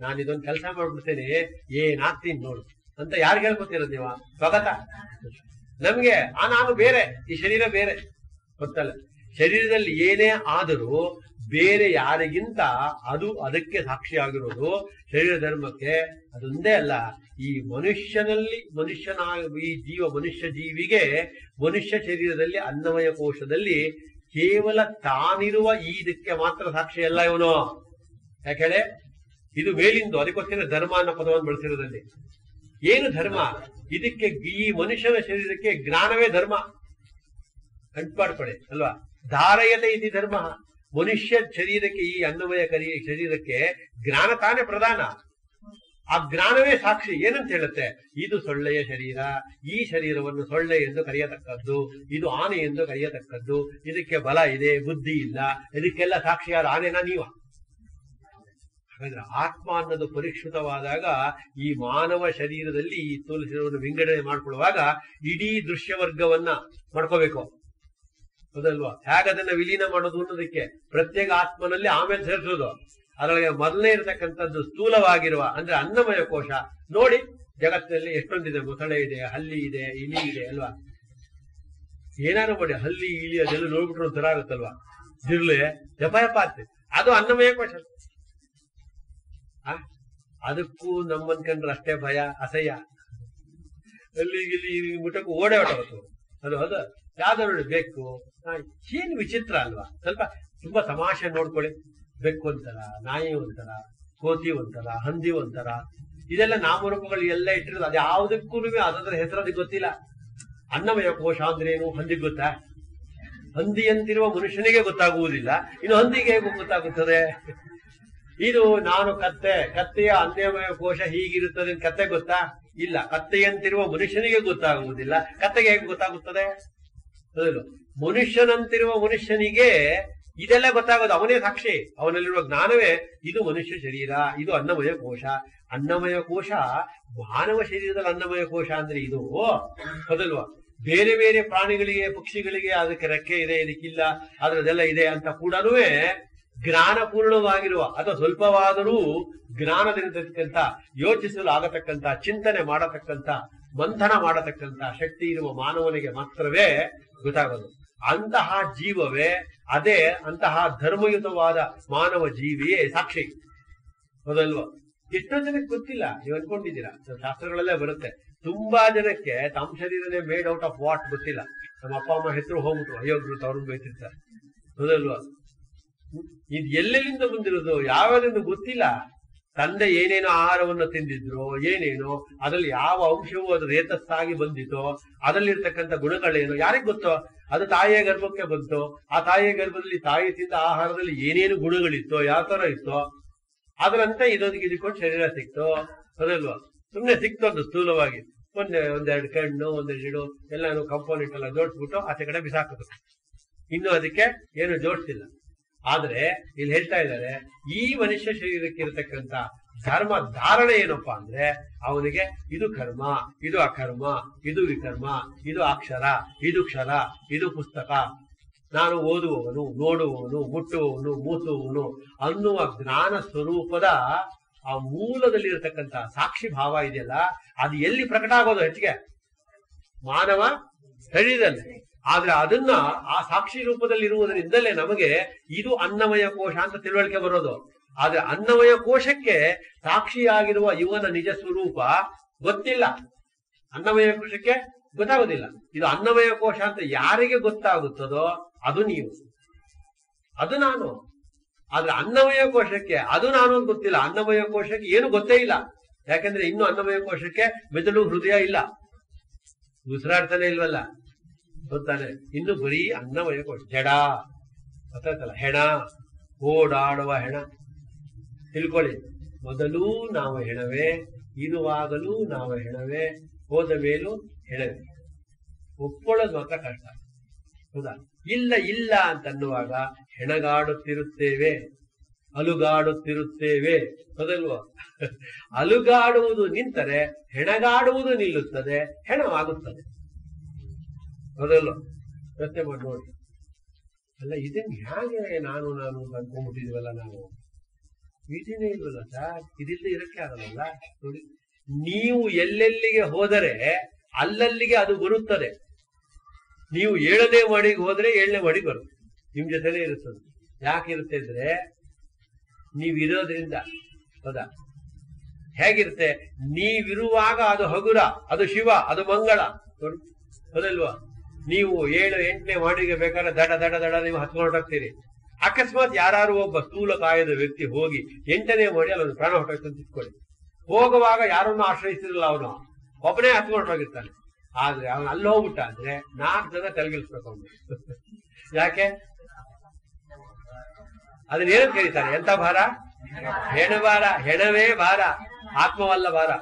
ನಾನು ಇದೊಂದು ಕೆಲಸ ಮಾಡ್ಬಿಡ್ತೇನೆ ಏನಾಗ್ತೀನಿ ನೋಡು ಅಂತ ಯಾರು ಹೇಳ್ಕೊತಿರೋದು ನೀವು ಸ್ವಗತ ನಮ್ಗೆ ಆ ನಾನು ಬೇರೆ ಈ ಶರೀರ ಬೇರೆ ಗೊತ್ತಲ್ಲ ಶರೀರದಲ್ಲಿ ಏನೇ ಆದರೂ ಬೇರೆ ಯಾರಿಗಿಂತ ಅದು ಅದಕ್ಕೆ ಸಾಕ್ಷಿಯಾಗಿರೋದು ಶರೀರ ಧರ್ಮಕ್ಕೆ ಅದೊಂದೇ ಅಲ್ಲ ಈ ಮನುಷ್ಯನಲ್ಲಿ ಮನುಷ್ಯನ ಈ ಜೀವ ಮನುಷ್ಯ ಜೀವಿಗೆ ಮನುಷ್ಯ ಶರೀರದಲ್ಲಿ ಅನ್ನಮಯ ಕೋಶದಲ್ಲಿ ಕೇವಲ ತಾನಿರುವ ಈ ಇದಕ್ಕೆ ಮಾತ್ರ ಸಾಕ್ಷಿ ಅಲ್ಲ ಇವನು ಯಾಕೇಳೆ ಇದು ಮೇಲಿಂದು ಅದಕ್ಕೋಸ್ಕರ ಧರ್ಮ ಅನ್ನೋ ಪದವನ್ನು ಬಳಸಿರೋದಲ್ಲಿ ಏನು ಧರ್ಮ ಇದಕ್ಕೆ ಈ ಮನುಷ್ಯನ ಶರೀರಕ್ಕೆ ಜ್ಞಾನವೇ ಧರ್ಮ ಕಂಟ್ಪಾಡ್ಕೊಳ್ಳಿ ಅಲ್ವಾ ಧಾರಯತೆ ಇತಿ ಧರ್ಮ ಮನುಷ್ಯ ಶರೀರಕ್ಕೆ ಈ ಅನ್ನಮಯ ಕರಿ ಶರೀರಕ್ಕೆ ಜ್ಞಾನ ತಾನೇ ಪ್ರಧಾನ ಆ ಜ್ಞಾನವೇ ಸಾಕ್ಷಿ ಏನಂತ ಹೇಳುತ್ತೆ ಇದು ಸೊಳ್ಳೆಯ ಶರೀರ ಈ ಶರೀರವನ್ನು ಸೊಳ್ಳೆ ಎಂದು ಕರೆಯತಕ್ಕದ್ದು ಇದು ಆನೆ ಎಂದು ಕರೆಯತಕ್ಕದ್ದು ಇದಕ್ಕೆ ಬಲ ಇದೆ ಬುದ್ಧಿ ಇಲ್ಲ ಇದಕ್ಕೆಲ್ಲ ಸಾಕ್ಷಿ ಯಾರು ಆನೆನಾ ನೀವ ಹಾಗಾದ್ರೆ ಆತ್ಮ ಅನ್ನೋದು ಪರಿಷ್ಕೃತವಾದಾಗ ಈ ಮಾನವ ಶರೀರದಲ್ಲಿ ಈ ಸ್ಥೂಲ ಶರೀರವನ್ನು ವಿಂಗಡಣೆ ಮಾಡ್ಕೊಳ್ಳುವಾಗ ಇಡೀ ದೃಶ್ಯವರ್ಗವನ್ನ ಮಾಡ್ಕೋಬೇಕು ಹೌದಲ್ವಾ ಹೇಗದನ್ನ ವಿಲೀನ ಮಾಡೋದು ಅನ್ನೋದಕ್ಕೆ ಪ್ರತ್ಯೇಕ ಆತ್ಮನಲ್ಲಿ ಆಮೇಲೆ ಸೇರಿಸೋದು ಅದರೊಳಗೆ ಮೊದಲನೇ ಇರತಕ್ಕಂಥದ್ದು ಸ್ಥೂಲವಾಗಿರುವ ಅಂದ್ರೆ ಅನ್ನಮಯ ಕೋಶ ನೋಡಿ ಜಗತ್ತಿನಲ್ಲಿ ಎಷ್ಟೊಂದಿದೆ ಮೊಸಳೆ ಇದೆ ಹಲ್ಲಿ ಇದೆ ಇಲಿ ಇದೆ ಅಲ್ವಾ ಏನಾರು ಮಾಡಿ ಹಲ್ಲಿ ಇಲಿ ಅದೆಲ್ಲ ನೋಡ್ಬಿಟ್ರೆ ಒಂಥರ ಆಗುತ್ತಲ್ವಾ ಜಿರ್ಲೆ ಯಪ ಯಪ ಆಗ್ತದೆ ಅದು ಅನ್ನಮಯ ಕೋಶ ಆ? ಅದಕ್ಕೂ ನಮ್ಮನ್ಕಂಡ್ರೆ ಅಷ್ಟೇ ಭಯ ಅಸಹ್ಯ ಅಲ್ಲಿ ಇಲ್ಲಿ ಮುಟ್ಟಕ್ಕೂ ಓಡೇ ಹೊಟ್ಟವತ್ತು ಅದು ಅದು ಯಾವ್ದು ನೋಡಿ ಬೆಕ್ಕು ನಾಯಿ ಏನ್ ವಿಚಿತ್ರ ಅಲ್ವಾ ಸ್ವಲ್ಪ ತುಂಬಾ ತಮಾಷೆ ನೋಡ್ಕೊಳ್ಳಿ ಬೆಕ್ಕು ಒಂಥರ ನಾಯಿ ಒಂಥರ ಕೋತಿ ಒಂಥರ ಹಂದಿ ಒಂಥರ ಇದೆಲ್ಲ ನಾಮರೂಪಗಳು ಎಲ್ಲ ಇಟ್ಟಿರೋದು ಅದು ಯಾವುದಕ್ಕೂ ಅದರ ಹೆಸರು ಅದಕ್ಕೆ ಗೊತ್ತಿಲ್ಲ ಅನ್ನಮಯ ಕೋಶ ಅಂದ್ರೇನು ಹಂದಿಗೆ ಗೊತ್ತಾ ಹಂದಿಯಂತಿರುವ ಮನುಷ್ಯನಿಗೆ ಗೊತ್ತಾಗುವುದಿಲ್ಲ ಇನ್ನು ಹಂದಿಗೆ ಹೇಗೆ ಗೊತ್ತಾಗುತ್ತದೆ ಇದು ನಾನು ಕತ್ತೆ ಕತ್ತೆಯ ಅನ್ನಮಯ ಕೋಶ ಹೀಗಿರುತ್ತದೆ ಅಂತ ಕತ್ತೆ ಗೊತ್ತಾ ಇಲ್ಲ ಕತ್ತೆಯಂತಿರುವ ಮನುಷ್ಯನಿಗೆ ಗೊತ್ತಾಗುವುದಿಲ್ಲ ಕತ್ತೆಗೆ ಹೇಗೆ ಗೊತ್ತಾಗುತ್ತದೆ ಹೌದಲ್ವ? ಮನುಷ್ಯನಂತಿರುವ ಮನುಷ್ಯನಿಗೆ ಇದೆಲ್ಲ ಗೊತ್ತಾಗೋದು ಅವನೇ ಸಾಕ್ಷಿ ಅವನಲ್ಲಿರುವ ಜ್ಞಾನವೇ ಇದು ಮನುಷ್ಯ ಶರೀರ ಇದು ಅನ್ನಮಯ ಕೋಶ ಅನ್ನಮಯ ಕೋಶ ಮಾನವ ಶರೀರದಲ್ಲಿ ಅನ್ನಮಯ ಕೋಶ ಅಂದ್ರೆ ಇದು ಹೌದಲ್ವಾ ಬೇರೆ ಬೇರೆ ಪ್ರಾಣಿಗಳಿಗೆ ಪಕ್ಷಿಗಳಿಗೆ ಅದಕ್ಕೆ ರೆಕ್ಕೆ ಇದೆ ಇದಕ್ಕಿಲ್ಲ ಅದ್ರದೆಲ್ಲ ಇದೆ ಅಂತ ಕೂಡನೂ ಜ್ಞಾನಪೂರ್ಣವಾಗಿರುವ ಅಥವಾ ಸ್ವಲ್ಪವಾದರೂ ಜ್ಞಾನದಿಂದಿರ್ತಕ್ಕಂಥ ಯೋಚಿಸಲು ಆಗತಕ್ಕಂಥ ಚಿಂತನೆ ಮಾಡತಕ್ಕಂಥ ಮಂಥನ ಮಾಡತಕ್ಕಂಥ ಶಕ್ತಿ ಇರುವ ಮಾನವನಿಗೆ ಮಾತ್ರವೇ ಗೊತ್ತಾಗೋದು ಅಂತಹ ಜೀವವೇ ಅದೇ ಅಂತಹ ಧರ್ಮಯುತವಾದ ಮಾನವ ಜೀವಿಯೇ ಸಾಕ್ಷಿ ಹೌದಲ್ವಾ ಎಷ್ಟೋ ಜನಕ್ಕೆ ಗೊತ್ತಿಲ್ಲ ನೀವು ಅನ್ಕೊಂಡಿದ್ದೀರಾ ಶಾಸ್ತ್ರಗಳಲ್ಲೇ ಬರುತ್ತೆ ತುಂಬಾ ಜನಕ್ಕೆ ತಮ್ಮ ಶರೀರನೇ ಮೇಡ್ ಔಟ್ ಆಫ್ ವಾಟ್ ಗೊತ್ತಿಲ್ಲ ನಮ್ಮ ಅಪ್ಪ ಅಮ್ಮ ಹೆಸರು ಹೋಗ್ಬಿಟ್ರು ಅಯೋಗ್ರು ತವ್ರನ್ನ ಬೈತಿರ್ತಾರೆ ಹೌದಲ್ವಾ ಇದು ಎಲ್ಲೆಲ್ಲಿಂದ ಬಂದಿರೋದು ಯಾವ್ಯಾವ್ದಿಂದ ಗೊತ್ತಿಲ್ಲ ತಂದೆ ಏನೇನೋ ಆಹಾರವನ್ನು ತಿಂದಿದ್ರು ಏನೇನೋ ಅದ್ರಲ್ಲಿ ಯಾವ ಅಂಶವೂ ಅದು ರೇತಸ್ಸಾಗಿ ಬಂದಿತೋ ಅದರಲ್ಲಿರ್ತಕ್ಕಂಥ ಗುಣಗಳೇನು ಯಾರಿಗ್ ಗೊತ್ತೋ ಅದು ತಾಯಿಯ ಗರ್ಭಕ್ಕೆ ಬಂತು ಆ ತಾಯಿಯ ಗರ್ಭದಲ್ಲಿ ತಾಯಿ ತಿಂದ ಆಹಾರದಲ್ಲಿ ಏನೇನು ಗುಣಗಳಿತ್ತೋ ಯಾವ ತರ ಇತ್ತೋ ಅದರಂತೆ ಇದೊಂದಿಗೆ ಇದಕ್ಕೊಂದು ಶರೀರ ಸಿಕ್ತು ಅದಲ್ವಾ ಸುಮ್ನೆ ಸಿಕ್ತು ಅದು ಸ್ಥೂಲವಾಗಿ ಒಂದ್ ಒಂದೆರಡು ಕಣ್ಣು ಒಂದೆರಡು ಇಡು ಎಲ್ಲಾನು ಕಂಪೋನೆಂಟ್ ಎಲ್ಲ ಜೋಡಿಸ್ಬಿಟ್ಟು ಆಚೆ ಕಡೆ ಬಿಸಾಕಿದ್ರು ಇನ್ನು ಅದಕ್ಕೆ ಏನು ಜೋಡಿಸಿಲ್ಲ ಆದ್ರೆ ಇಲ್ಲಿ ಹೇಳ್ತಾ ಇದ್ದಾರೆ ಈ ಮನುಷ್ಯ ಶರೀರಕ್ಕೆ ಇರತಕ್ಕಂತ ಧರ್ಮ ಧಾರಣೆ ಏನಪ್ಪಾ ಅಂದ್ರೆ ಅವನಿಗೆ ಇದು ಕರ್ಮ ಇದು ಅಕರ್ಮ ಇದು ವಿಕರ್ಮ ಇದು ಅಕ್ಷರ ಇದು ಕ್ಷರ ಇದು ಪುಸ್ತಕ ನಾನು ಓದುವವನು ನೋಡುವವನು ಮುಟ್ಟುವವನು ಮೂಸುವವನು ಅನ್ನುವ ಜ್ಞಾನ ಸ್ವರೂಪದ ಆ ಮೂಲದಲ್ಲಿ ಇರತಕ್ಕಂತ ಸಾಕ್ಷಿ ಭಾವ ಇದೆಯಲ್ಲ ಅದು ಎಲ್ಲಿ ಪ್ರಕಟ ಆಗೋದು ಹೆಚ್ಚಿಗೆ ಮಾನವ ಶರೀರದಲ್ಲಿ ಆದ್ರೆ ಅದನ್ನ ಆ ಸಾಕ್ಷಿ ರೂಪದಲ್ಲಿ ಇರುವುದರಿಂದಲೇ ನಮಗೆ ಇದು ಅನ್ನಮಯ ಕೋಶ ಅಂತ ತಿಳುವಳಿಕೆ ಬರೋದು ಆದ್ರೆ ಅನ್ನಮಯ ಕೋಶಕ್ಕೆ ಸಾಕ್ಷಿಯಾಗಿರುವ ಇವನ ನಿಜ ಸ್ವರೂಪ ಗೊತ್ತಿಲ್ಲ ಅನ್ನಮಯ ಕೋಶಕ್ಕೆ ಗೊತ್ತಾಗೋದಿಲ್ಲ ಇದು ಅನ್ನಮಯ ಕೋಶ ಅಂತ ಯಾರಿಗೆ ಗೊತ್ತಾಗುತ್ತದೋ ಅದು ನೀವು ಅದು ನಾನು ಆದ್ರೆ ಅನ್ನಮಯ ಕೋಶಕ್ಕೆ ಅದು ನಾನು ಅಂತ ಗೊತ್ತಿಲ್ಲ ಅನ್ನಮಯ ಕೋಶಕ್ಕೆ ಏನು ಗೊತ್ತೇ ಇಲ್ಲ ಯಾಕಂದ್ರೆ ಇನ್ನು ಅನ್ನಮಯ ಕೋಶಕ್ಕೆ ಮೆದುಳು ಹೃದಯ ಇಲ್ಲ ಉಸಿರಾಡ್ತಾನೆ ಇಲ್ವಲ್ಲ ಗೊತ್ತಾನೆ ಇನ್ನು ಬರೀ ಅನ್ನಮಯ ಕೋಶ ಜಡ ಗೊತ್ತಾಯ್ತಲ್ಲ ಹೆಣ ಓಡಾಡುವ ಹೆಣ ತಿಳ್ಕೊಳ್ಳಿ ಮೊದಲು ನಾವು ಹೆಣವೇ ಇರುವಾಗಲೂ ನಾವು ಹೆಣವೇ ಹೋದ ಮೇಲೂ ಹೆಣವೇ ಒಪ್ಕೊಳ್ಳೋದು ಮಾತ್ರ ಕಷ್ಟ ಹೌದಾ ಇಲ್ಲ ಇಲ್ಲ ಅಂತನ್ನುವಾಗ ಹೆಣಗಾಡುತ್ತಿರುತ್ತೇವೆ ಅಲುಗಾಡುತ್ತಿರುತ್ತೇವೆ ಹೌದಲ್ವಾ ಅಲುಗಾಡುವುದು ನಿಂತರೆ ಹೆಣಗಾಡುವುದು ನಿಲ್ಲುತ್ತದೆ ಹೆಣವಾಗುತ್ತದೆ ಹೌದಲ್ವ ಯೋಚನೆ ಮಾಡಿ ನೋಡಿ ಅಲ್ಲ ಇದನ್ನ ಹೇಗೆ ನಾನು ನಾನು ಅಂತ ಅನ್ಕೊಂಡ್ಬಿಟ್ಟಿದೀವಲ್ಲ ನಾವು ವಿಧಿನೇ ಇಲ್ವಲ್ಲ ಸರ್ ಇದಿಲ್ಲದೆ ಇರಕ್ಕೆ ಆಗಲ್ಲ ನೋಡಿ ನೀವು ಎಲ್ಲೆಲ್ಲಿಗೆ ಹೋದರೆ ಅಲ್ಲಲ್ಲಿಗೆ ಅದು ಬರುತ್ತದೆ ನೀವು ಏಳನೇ ಮಾಡಿಗೆ ಹೋದ್ರೆ ಏಳನೇ ಮಾಡಿಗೆ ಬರುತ್ತೆ ನಿಮ್ ಜೊತೆನೇ ಇರುತ್ತದೆ ಯಾಕೆ ಇರುತ್ತೆ ಅಂದ್ರೆ ನೀವಿರೋದ್ರಿಂದ ಹೌದಾ ಹೇಗಿರುತ್ತೆ ನೀವಿರುವಾಗ ಅದು ಹಗುರ ಅದು ಶಿವ ಅದು ಮಂಗಳ ನೋಡಿ, ಹೌದಲ್ವಾ ನೀವು ಏಳು ಎಂಟನೇ ಮಾಡಿಗೆ ಬೇಕಾದ್ರೆ ದಡ ದಡ ದಡ ನೀವು ಹತ್ಕೊಂಡು ಹೊರಟಾಗ್ತೀರಿ ಅಕಸ್ಮಾತ್ ಯಾರು ಒಬ್ಬ ಸ್ಥೂಲ ಕಾಯದ ವ್ಯಕ್ತಿ ಹೋಗಿ ಎಂಟನೇ ಮಾಡಿ ಅಲ್ಲಿ ಒಂದು ಪ್ರಾಣ ಹೊರಟಾಗ್ತದೆ ಅಂತ ಇಟ್ಕೊಳ್ಳಿ ಹೋಗುವಾಗ ಯಾರನ್ನು ಆಶ್ರಯಿಸಿರಲ್ಲ ಅವನು ಒಬ್ಬನೇ ಹತ್ಕೊಂಡು ಹೋಗಿರ್ತಾನೆ ಆದ್ರೆ ಅವನು ಅಲ್ಲಿ ಹೋಗ್ಬಿಟ್ಟ ಅಂದ್ರೆ ನಾಲ್ಕು ಜನ ತಲೆಗಿಲ್ಸ್ಬೇಕು ಅವನು ಯಾಕೆ ಅದನ್ನ ಏನಂತ ಕರೀತಾರೆ ಎಂತ ಭಾರ ಹೆಣ ಭಾರ ಹೆಣವೇ ಭಾರ ಆತ್ಮವಲ್ಲ ಭಾರ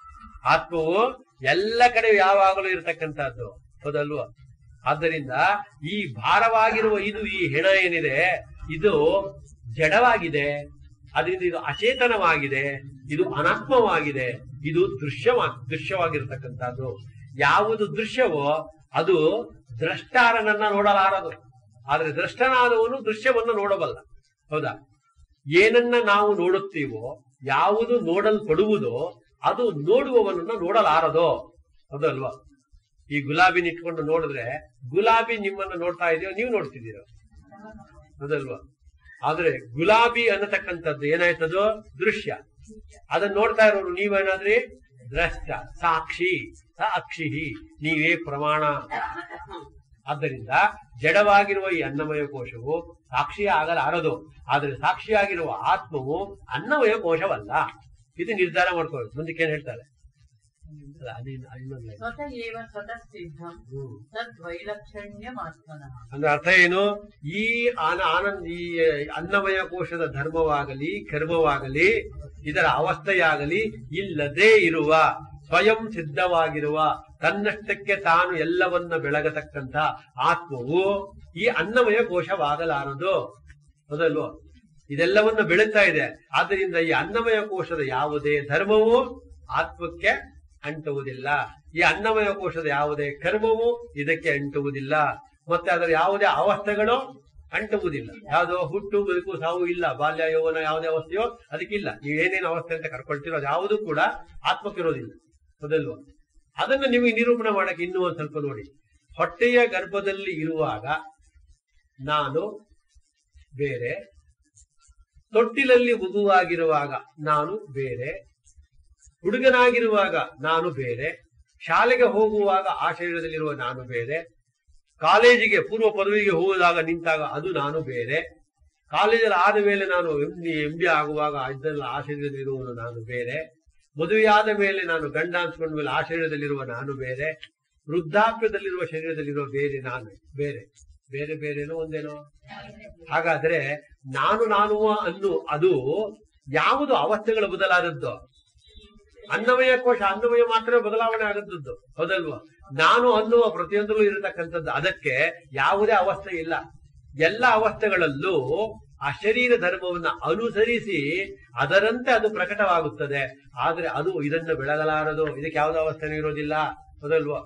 ಆತ್ಮವು ಎಲ್ಲ ಕಡೆ ಯಾವಾಗಲೂ ಇರತಕ್ಕಂತಹದ್ದು ಹೌದಲ್ವಾ ಆದ್ದರಿಂದ ಈ ಭಾರವಾಗಿರುವ ಇದು ಈ ಹೆಣ ಏನಿದೆ ಇದು ಜಡವಾಗಿದೆ ಅದರಿಂದ ಇದು ಅಚೇತನವಾಗಿದೆ ಇದು ಅನಾತ್ಮವಾಗಿದೆ ಇದು ದೃಶ್ಯವಾ ದೃಶ್ಯವಾಗಿರ್ತಕ್ಕಂಥದ್ದು ಯಾವುದು ದೃಶ್ಯವೋ ಅದು ದ್ರಷ್ಟಾರನನ್ನ ನೋಡಲಾರದು ಆದ್ರೆ ದ್ರಷ್ಟನಾದವನು ದೃಶ್ಯವನ್ನು ನೋಡಬಲ್ಲ ಹೌದಾ ಏನನ್ನ ನಾವು ನೋಡುತ್ತೀವೋ ಯಾವುದು ನೋಡಲ್ಪಡುವುದೋ ಅದು ನೋಡುವವನನ್ನ ನೋಡಲಾರದೋ ಹೌದಲ್ವಾ ಈ ಗುಲಾಬಿನ ಇಟ್ಕೊಂಡು ನೋಡಿದ್ರೆ ಗುಲಾಬಿ ನಿಮ್ಮನ್ನ ನೋಡ್ತಾ ಇದೆಯೋ ನೀವು ನೋಡ್ತಿದ್ದೀರೋ ಹೌದಲ್ವಾ ಆದ್ರೆ ಗುಲಾಬಿ ಅನ್ನತಕ್ಕಂಥದ್ದು ಏನಾಯ್ತದು ದೃಶ್ಯ ಅದನ್ನ ನೋಡ್ತಾ ಇರೋರು ನೀವೇನಾದ್ರಿ ದ್ರಷ್ಟ ಸಾಕ್ಷಿ ಸಾಕ್ಷಿ ನೀವೇ ಪ್ರಮಾಣ ಆದ್ದರಿಂದ ಜಡವಾಗಿರುವ ಈ ಅನ್ನಮಯ ಕೋಶವು ಸಾಕ್ಷಿಯ ಆಗಲಾರದು ಆದರೆ ಸಾಕ್ಷಿಯಾಗಿರುವ ಆತ್ಮವು ಅನ್ನಮಯ ಕೋಶವಲ್ಲ ಇದು ನಿರ್ಧಾರ ಮಾಡ್ಕೋಬೇಕು ಮುಂದಕ್ಕೆ ಏನ್ ಹೇಳ್ತಾರೆ ಅಲ್ಲ, ಅದು ಇನ್ನು- ಅದು ಇನ್ನೊಂದು line. ಸ್ವತಃ ಏವ ಸ್ವತಃ ಸಿದ್ಧಂ ಹ್ಮ್. ತದ್ವೈಲಕ್ಷಣ್ಯಮಾತ್ಮನಃ ಅಂದ್ರೆ ಅರ್ಥ ಏನು ಈ ಆನ ಆನಂದ ಈ ಅನ್ನಮಯ ಕೋಶದ ಧರ್ಮವಾಗಲಿ ಕರ್ಮವಾಗಲಿ ಇದರ ಅವಸ್ಥೆಯಾಗಲಿ ಇಲ್ಲದೆ ಇರುವ ಸ್ವಯಂ ಸಿದ್ಧವಾಗಿರುವ ತನ್ನಷ್ಟಕ್ಕೆ ತಾನು ಎಲ್ಲವನ್ನ ಬೆಳಗತಕ್ಕಂತ ಆತ್ಮವು ಈ ಅನ್ನಮಯ ಕೋಶವಾಗಲಾರದು ಹೌದಲ್ವೋ ಇದೆಲ್ಲವನ್ನ ಬೆಳೀತಾ ಇದೆ ಆದ್ದರಿಂದ ಈ ಅನ್ನಮಯ ಕೋಶದ ಯಾವುದೇ ಧರ್ಮವು ಆತ್ಮಕ್ಕೆ ಅಂಟುವುದಿಲ್ಲ ಈ ಅನ್ನಮಯ ಕೋಶದ ಯಾವುದೇ ಕರ್ಮವು ಇದಕ್ಕೆ ಅಂಟುವುದಿಲ್ಲ ಮತ್ತೆ ಅದರ ಯಾವುದೇ ಅವಸ್ಥೆಗಳು ಅಂಟುವುದಿಲ್ಲ ಯಾವುದೋ ಹುಟ್ಟು ಬದುಕು ಸಾವು ಇಲ್ಲ ಬಾಲ್ಯ ಯೌವನ ಯಾವುದೇ ಅವಸ್ಥೆಯೋ ಅದಕ್ಕಿಲ್ಲ ನೀವು ಏನೇನು ಅವಸ್ಥೆ ಅಂತ ಕರ್ಕೊಳ್ತೀರೋ ಅದು ಯಾವುದೂ ಕೂಡ ಆತ್ಮಕ್ಕಿರೋದಿಲ್ಲ ಹೌದಲ್ವಾ ಅದನ್ನು ನಿಮಗೆ ನಿರೂಪಣೆ ಮಾಡಕ್ಕೆ ಇನ್ನೂ ಒಂದ್ ಸ್ವಲ್ಪ ನೋಡಿ ಹೊಟ್ಟೆಯ ಗರ್ಭದಲ್ಲಿ ಇರುವಾಗ ನಾನು ಬೇರೆ ತೊಟ್ಟಿಲಲ್ಲಿ ಮಗುವಾಗಿರುವಾಗ ನಾನು ಬೇರೆ ಹುಡುಗನಾಗಿರುವಾಗ ನಾನು ಬೇರೆ ಶಾಲೆಗೆ ಹೋಗುವಾಗ ಆ ಶರೀರದಲ್ಲಿರುವ ನಾನು ಬೇರೆ ಕಾಲೇಜಿಗೆ ಪೂರ್ವ ಪದವಿಗೆ ಹೋಗುವಾಗ ನಿಂತಾಗ ಅದು ನಾನು ಬೇರೆ ಕಾಲೇಜಲ್ಲಿ ಆದ ಮೇಲೆ ನಾನು ಎಂ ಎಂ ಡಿ ಆಗುವಾಗ ಇದೆಲ್ಲ ಆ ಶರೀರದಲ್ಲಿರುವನು ನಾನು ಬೇರೆ ಮದುವೆಯಾದ ಮೇಲೆ ನಾನು ಗಂಡ ಅನ್ಸ್ಕೊಂಡ ಮೇಲೆ ಆ ಶರೀರದಲ್ಲಿರುವ ನಾನು ಬೇರೆ ವೃದ್ಧಾಪ್ಯದಲ್ಲಿರುವ ಶರೀರದಲ್ಲಿರುವ ಬೇರೆ ನಾನು ಬೇರೆ ಬೇರೆ ಬೇರೆನೋ ಒಂದೇನೋ ಹಾಗಾದ್ರೆ ನಾನು ನಾನು ಅನ್ನು ಅದು ಯಾವುದು ಅವಸ್ಥೆಗಳ ಬದಲಾದದ್ದು ಅನ್ನಮಯ ಕೋಶ ಅನ್ನಮಯ ಮಾತ್ರ ಬದಲಾವಣೆ ಆಗುತ್ತದ್ದು ಹೌದಲ್ವಾ ನಾನು ಅನ್ನುವ ಪ್ರತಿಯೊಂದರಲ್ಲೂ ಇರತಕ್ಕಂಥದ್ದು ಅದಕ್ಕೆ ಯಾವುದೇ ಅವಸ್ಥೆ ಇಲ್ಲ ಎಲ್ಲ ಅವಸ್ಥೆಗಳಲ್ಲೂ ಆ ಶರೀರ ಧರ್ಮವನ್ನ ಅನುಸರಿಸಿ ಅದರಂತೆ ಅದು ಪ್ರಕಟವಾಗುತ್ತದೆ ಆದ್ರೆ ಅದು ಇದನ್ನು ಬೆಳಗಲಾರದು ಇದಕ್ಕೆ ಯಾವುದೇ ಅವಸ್ಥೆನೂ ಇರೋದಿಲ್ಲ ಹೌದಲ್ವಾ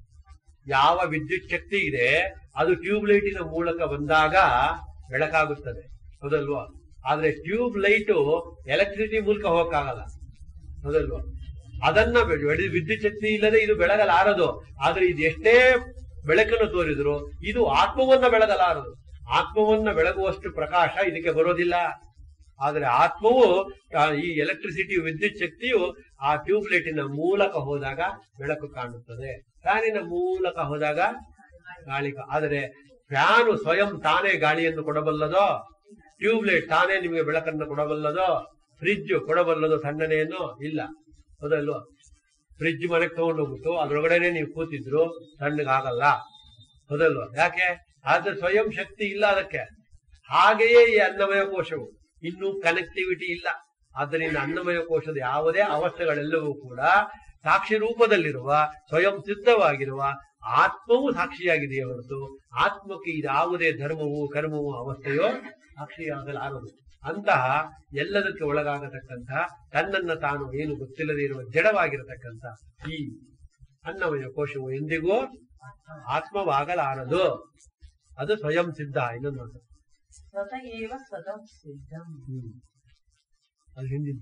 ಯಾವ ವಿದ್ಯುತ್ ಶಕ್ತಿ ಇದೆ ಅದು ಟ್ಯೂಬ್ ಲೈಟಿನ ಮೂಲಕ ಬಂದಾಗ ಬೆಳಕಾಗುತ್ತದೆ ಹೌದಲ್ವಾ ಆದ್ರೆ ಟ್ಯೂಬ್ ಲೈಟು ಎಲೆಕ್ಟ್ರಿಸಿಟಿ ಮೂಲಕ ಹೋಗಕ್ಕಾಗಲ್ಲ ಹೌದಲ್ವಾ ಅದನ್ನ ಬೆಳೆ- ಬೆಳೆ- ವಿದ್ಯುತ್ ಶಕ್ತಿ ಇಲ್ಲದೆ ಇದು ಬೆಳಗಲಾರದು ಆದ್ರೆ ಇದು ಎಷ್ಟೇ ಬೆಳಕನ್ನು ತೋರಿದ್ರು ಇದು ಆತ್ಮವನ್ನ ಬೆಳಗಲಾರದು ಆತ್ಮವನ್ನ ಬೆಳಗುವಷ್ಟು ಪ್ರಕಾಶ ಇದಕ್ಕೆ ಬರೋದಿಲ್ಲ ಆದ್ರೆ ಆತ್ಮವು ಆ, ಈ ಎಲೆಕ್ಟ್ರಿಸಿಟಿ ವಿದ್ಯುತ್ ಶಕ್ತಿಯು ಆ ಟ್ಯೂಬ್ ಲೈಟಿನ ಮೂಲಕ ಹೋದಾಗ ಬೆಳಕು ಕಾಣುತ್ತದೆ ಫ್ಯಾನಿನ ಮೂಲಕ ಹೋದಾಗ ಗಾಳಿ ಕಾ- ಆದರೆ ಫ್ಯಾನು ಸ್ವಯಂ ತಾನೇ ಗಾಳಿಯನ್ನು ಕೊಡಬಲ್ಲದೋ ಟ್ಯೂಬ್ ಲೈಟ್ ತಾನೇ ನಿಮಗೆ ಬೆಳಕನ್ನು ಕೊಡಬಲ್ಲದೋ ಫ್ರಿಡ್ಜ್ ಕೊಡಬಲ್ಲದೋ ತಣ್ಣನೆಯನ್ನು ಇಲ್ಲ ಹೌದಲ್ವಾ ಫ್ರಿಡ್ಜ್ ಮನೆಗೆ ತಗೊಂಡು ಹೋಗ್ಬಿಟ್ಟು ಅದ್ರೊಳಗಡೆನೆ ನೀವು ಕೂತಿದ್ರು ತಣ್ಣಗಾಗಲ್ಲ ಹೌದಲ್ವಾ ಯಾಕೆ ಆದ್ರೆ ಸ್ವಯಂ ಶಕ್ತಿ ಇಲ್ಲ ಅದಕ್ಕೆ ಹಾಗೆಯೇ ಈ ಅನ್ನಮಯ ಕೋಶವು ಇನ್ನೂ ಕನೆಕ್ಟಿವಿಟಿ ಇಲ್ಲ ಆದ್ದರಿಂದ ಅನ್ನಮಯ ಕೋಶದ ಯಾವುದೇ ಅವಸ್ಥೆಗಳೆಲ್ಲವೂ ಕೂಡ ಸಾಕ್ಷಿ ರೂಪದಲ್ಲಿರುವ ಸ್ವಯಂ ಸಿದ್ಧವಾಗಿರುವ ಆತ್ಮವು ಸಾಕ್ಷಿಯಾಗಿದೆಯೇ ಹೊರತು ಆತ್ಮಕ್ಕೆ ಇದಾವುದೇ ಧರ್ಮವು ಕರ್ಮವು ಅವಸ್ಥೆಯೋ ಸಾಕ್ಷಿಯಾಗಲಾರದು ಅಂತಹ ಎಲ್ಲದಕ್ಕೆ ಒಳಗಾಗತಕ್ಕಂತಹ ತನ್ನನ್ನ ತಾನು ಏನು ಗೊತ್ತಿಲ್ಲದೆ ಇರುವ ಜಡವಾಗಿರತಕ್ಕಂಥ ಈ ಅನ್ನಮಯ ಕೋಶವು ಎಂದಿಗೂ ಆತ್ಮವಾಗಲಾರದು ಅದು ಸ್ವಯಂ ಸಿದ್ಧ ಇನ್ನೊಂದು ಮಾತು. ಸ್ವತಃ ಏವ ಸ್ವತಃ ಸಿದ್ಧಂ ಹ್ಮ್. ಅದು ಹಿಂದಿನ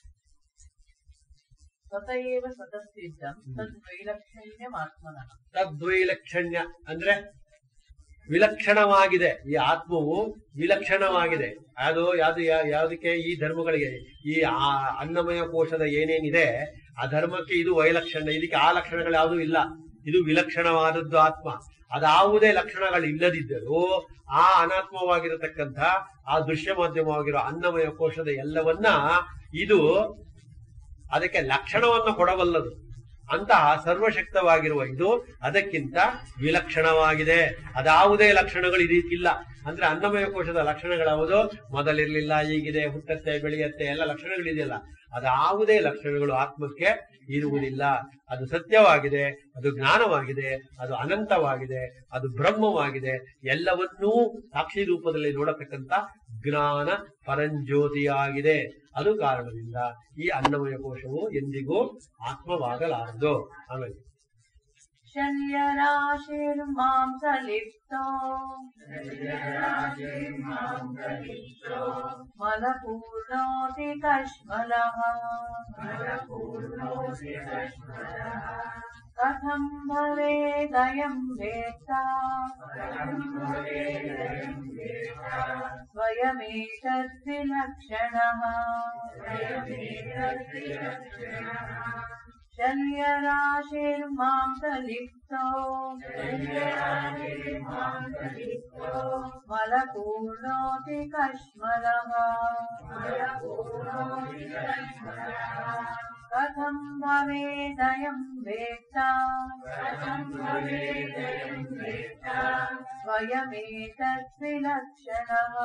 ಸ್ವತ ಏವ ಸ್ವತಃಸಿದ್ಧಂ ತದ್ ವೈಲಕ್ಷಣ್ಯಮಾತ್ಮನಃ ತದ್ವೈಲಕ್ಷಣ್ಯ ಅಂದ್ರೆ ವಿಲಕ್ಷಣವಾಗಿದೆ ಈ ಆತ್ಮವು ವಿಲಕ್ಷಣವಾಗಿದೆ ಅದು ಯಾವ್ದು ಯಾ- ಯಾವ್ದಕ್ಕೆ ಈ ಧರ್ಮಗಳಿಗೆ ಈ ಆ- ಅನ್ನಮಯ ಕೋಶದ ಏನೇನಿದೆ ಆ ಧರ್ಮಕ್ಕೆ ಇದು ವೈಲಕ್ಷಣ್ಯ ಇದಕ್ಕೆ ಆ ಲಕ್ಷಣಗಳು ಯಾವುದೂ ಇಲ್ಲ ಇದು ವಿಲಕ್ಷಣವಾದದ್ದು ಆತ್ಮ ಅದಾವುದೇ ಲಕ್ಷಣಗಳು ಇಲ್ಲದಿದ್ದರೂ ಆ ಅನಾತ್ಮವಾಗಿರತಕ್ಕಂಥ ಆ ದೃಶ್ಯ ಮಾಧ್ಯಮವಾಗಿರೋ ಅನ್ನಮಯ ಕೋಶದ ಎಲ್ಲವನ್ನ ಇದು ಅದಕ್ಕೆ ಲಕ್ಷಣವನ್ನು ಕೊಡಬಲ್ಲದು ಅಂತಹ ಸರ್ವಶಕ್ತವಾಗಿರುವ ಇದು ಅದಕ್ಕಿಂತ ವಿಲಕ್ಷಣವಾಗಿದೆ ಅದಾವುದೇ ಲಕ್ಷಣಗಳು ಇದಕ್ಕಿಲ್ಲ ಅಂದ್ರೆ ಅನ್ನಮಯ ಕೋಶದ ಲಕ್ಷಣಗಳಾವುದು ಮೊದಲಿರ್ಲಿಲ್ಲ ಈಗಿದೆ ಹುಟ್ಟತ್ತೆ ಬೆಳೆಯತ್ತೆ ಎಲ್ಲ ಲಕ್ಷಣಗಳಿದೆಯಲ್ಲ ಅದಾವುದೇ ಲಕ್ಷಣಗಳು ಆತ್ಮಕ್ಕೆ ಇರುವುದಿಲ್ಲ ಅದು ಸತ್ಯವಾಗಿದೆ ಅದು ಜ್ಞಾನವಾಗಿದೆ ಅದು ಅನಂತವಾಗಿದೆ ಅದು ಬ್ರಹ್ಮವಾಗಿದೆ ಎಲ್ಲವನ್ನೂ ಸಾಕ್ಷಿ ರೂಪದಲ್ಲಿ ನೋಡತಕ್ಕಂತ ಜ್ಞಾನ ಪರಂಜ್ಯೋತಿಯಾಗಿದೆ ಅದು ಕಾರಣದಿಂದ ಈ ಅನ್ನಮಯ ಕೋಶವು ಎಂದಿಗೂ ಆತ್ಮವಾಗಲಾರದು ಆಮೇಲೆ ಶಲ್ಯರಾಶಿರ್ಮಾಂಸಲಿಪ್ತೋ ಮಲಪೂರ್ಣೋತಿ ಕಶ್ಮಲಃ ಕಥಂ ಭವೇದಯಂ ವೇತ್ತಾ ಸ್ವಯಮೇತದ್ವಿಲಕ್ಷಣಃ ಶಲ್ಯರಾಶಿರ್ಮಾಂಸಲಿಪ್ತೋ ಮಲಪೂರ್ಣೋತಿ ಕಶ್ಮಲಃ ಕಥಂ ಭವೇದಯಂ ವೇತ್ತಾ ಸ್ವಯಮೇತದ್ವಿಲಕ್ಷಣಃ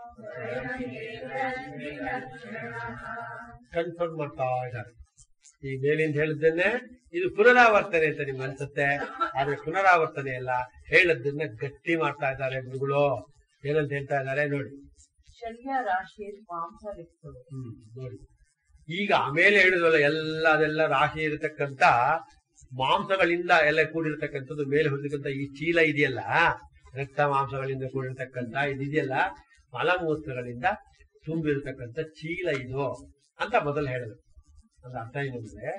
ಕನ್ಫರ್ಮ್ ಮಾಡ್ತಾ ಇದ್ದಾರೆ ಈ ಮೇಲಿಂದ ಹೇಳಿದ್ದನ್ನೇ ಇದು ಪುನರಾವರ್ತನೆ ಅಂತ ನಿಮ್ಗೆ ಅನ್ಸುತ್ತೆ ಆದ್ರೆ ಪುನರಾವರ್ತನೆ ಅಲ್ಲ ಹೇಳದ್ದನ್ನ ಗಟ್ಟಿ ಮಾಡ್ತಾ ಇದ್ದಾರೆ ಗುರುಗಳು ಏನಂತ ಹೇಳ್ತಾ ಇದ್ದಾರೆ ನೋಡಿ ಶಲ್ಯರಾಶಿರ್ ಮಾಂಸಲಿಪ್ತೋ ಹ್ಮ್ ನೋಡಿ ಈಗ ಆಮೇಲೆ ಹೇಳಿದ್ವಲ್ಲ ಎಲ್ಲ ಅದೆಲ್ಲ ರಾಶಿ ಇರತಕ್ಕಂತ ಮಾಂಸಗಳಿಂದ ಎಲ್ಲ ಕೂಡಿರ್ತಕ್ಕಂಥದ್ದು ಮೇಲೆ ಹೊರತಕ್ಕಂಥ ಈ ಚೀಲ ಇದೆಯಲ್ಲ ರಕ್ತ ಮಾಂಸಗಳಿಂದ ಕೂಡಿರ್ತಕ್ಕಂಥ ಇದಿದೆಯಲ್ಲ ಮಲಮೂತ್ರಗಳಿಂದ ತುಂಬಿರತಕ್ಕಂಥ ಚೀಲ ಇದು ಅಂತ ಮೊದಲು ಹೇಳಿದ್ರು ಅದ್ರ ಅರ್ಥ ಏನಂದ್ರೆ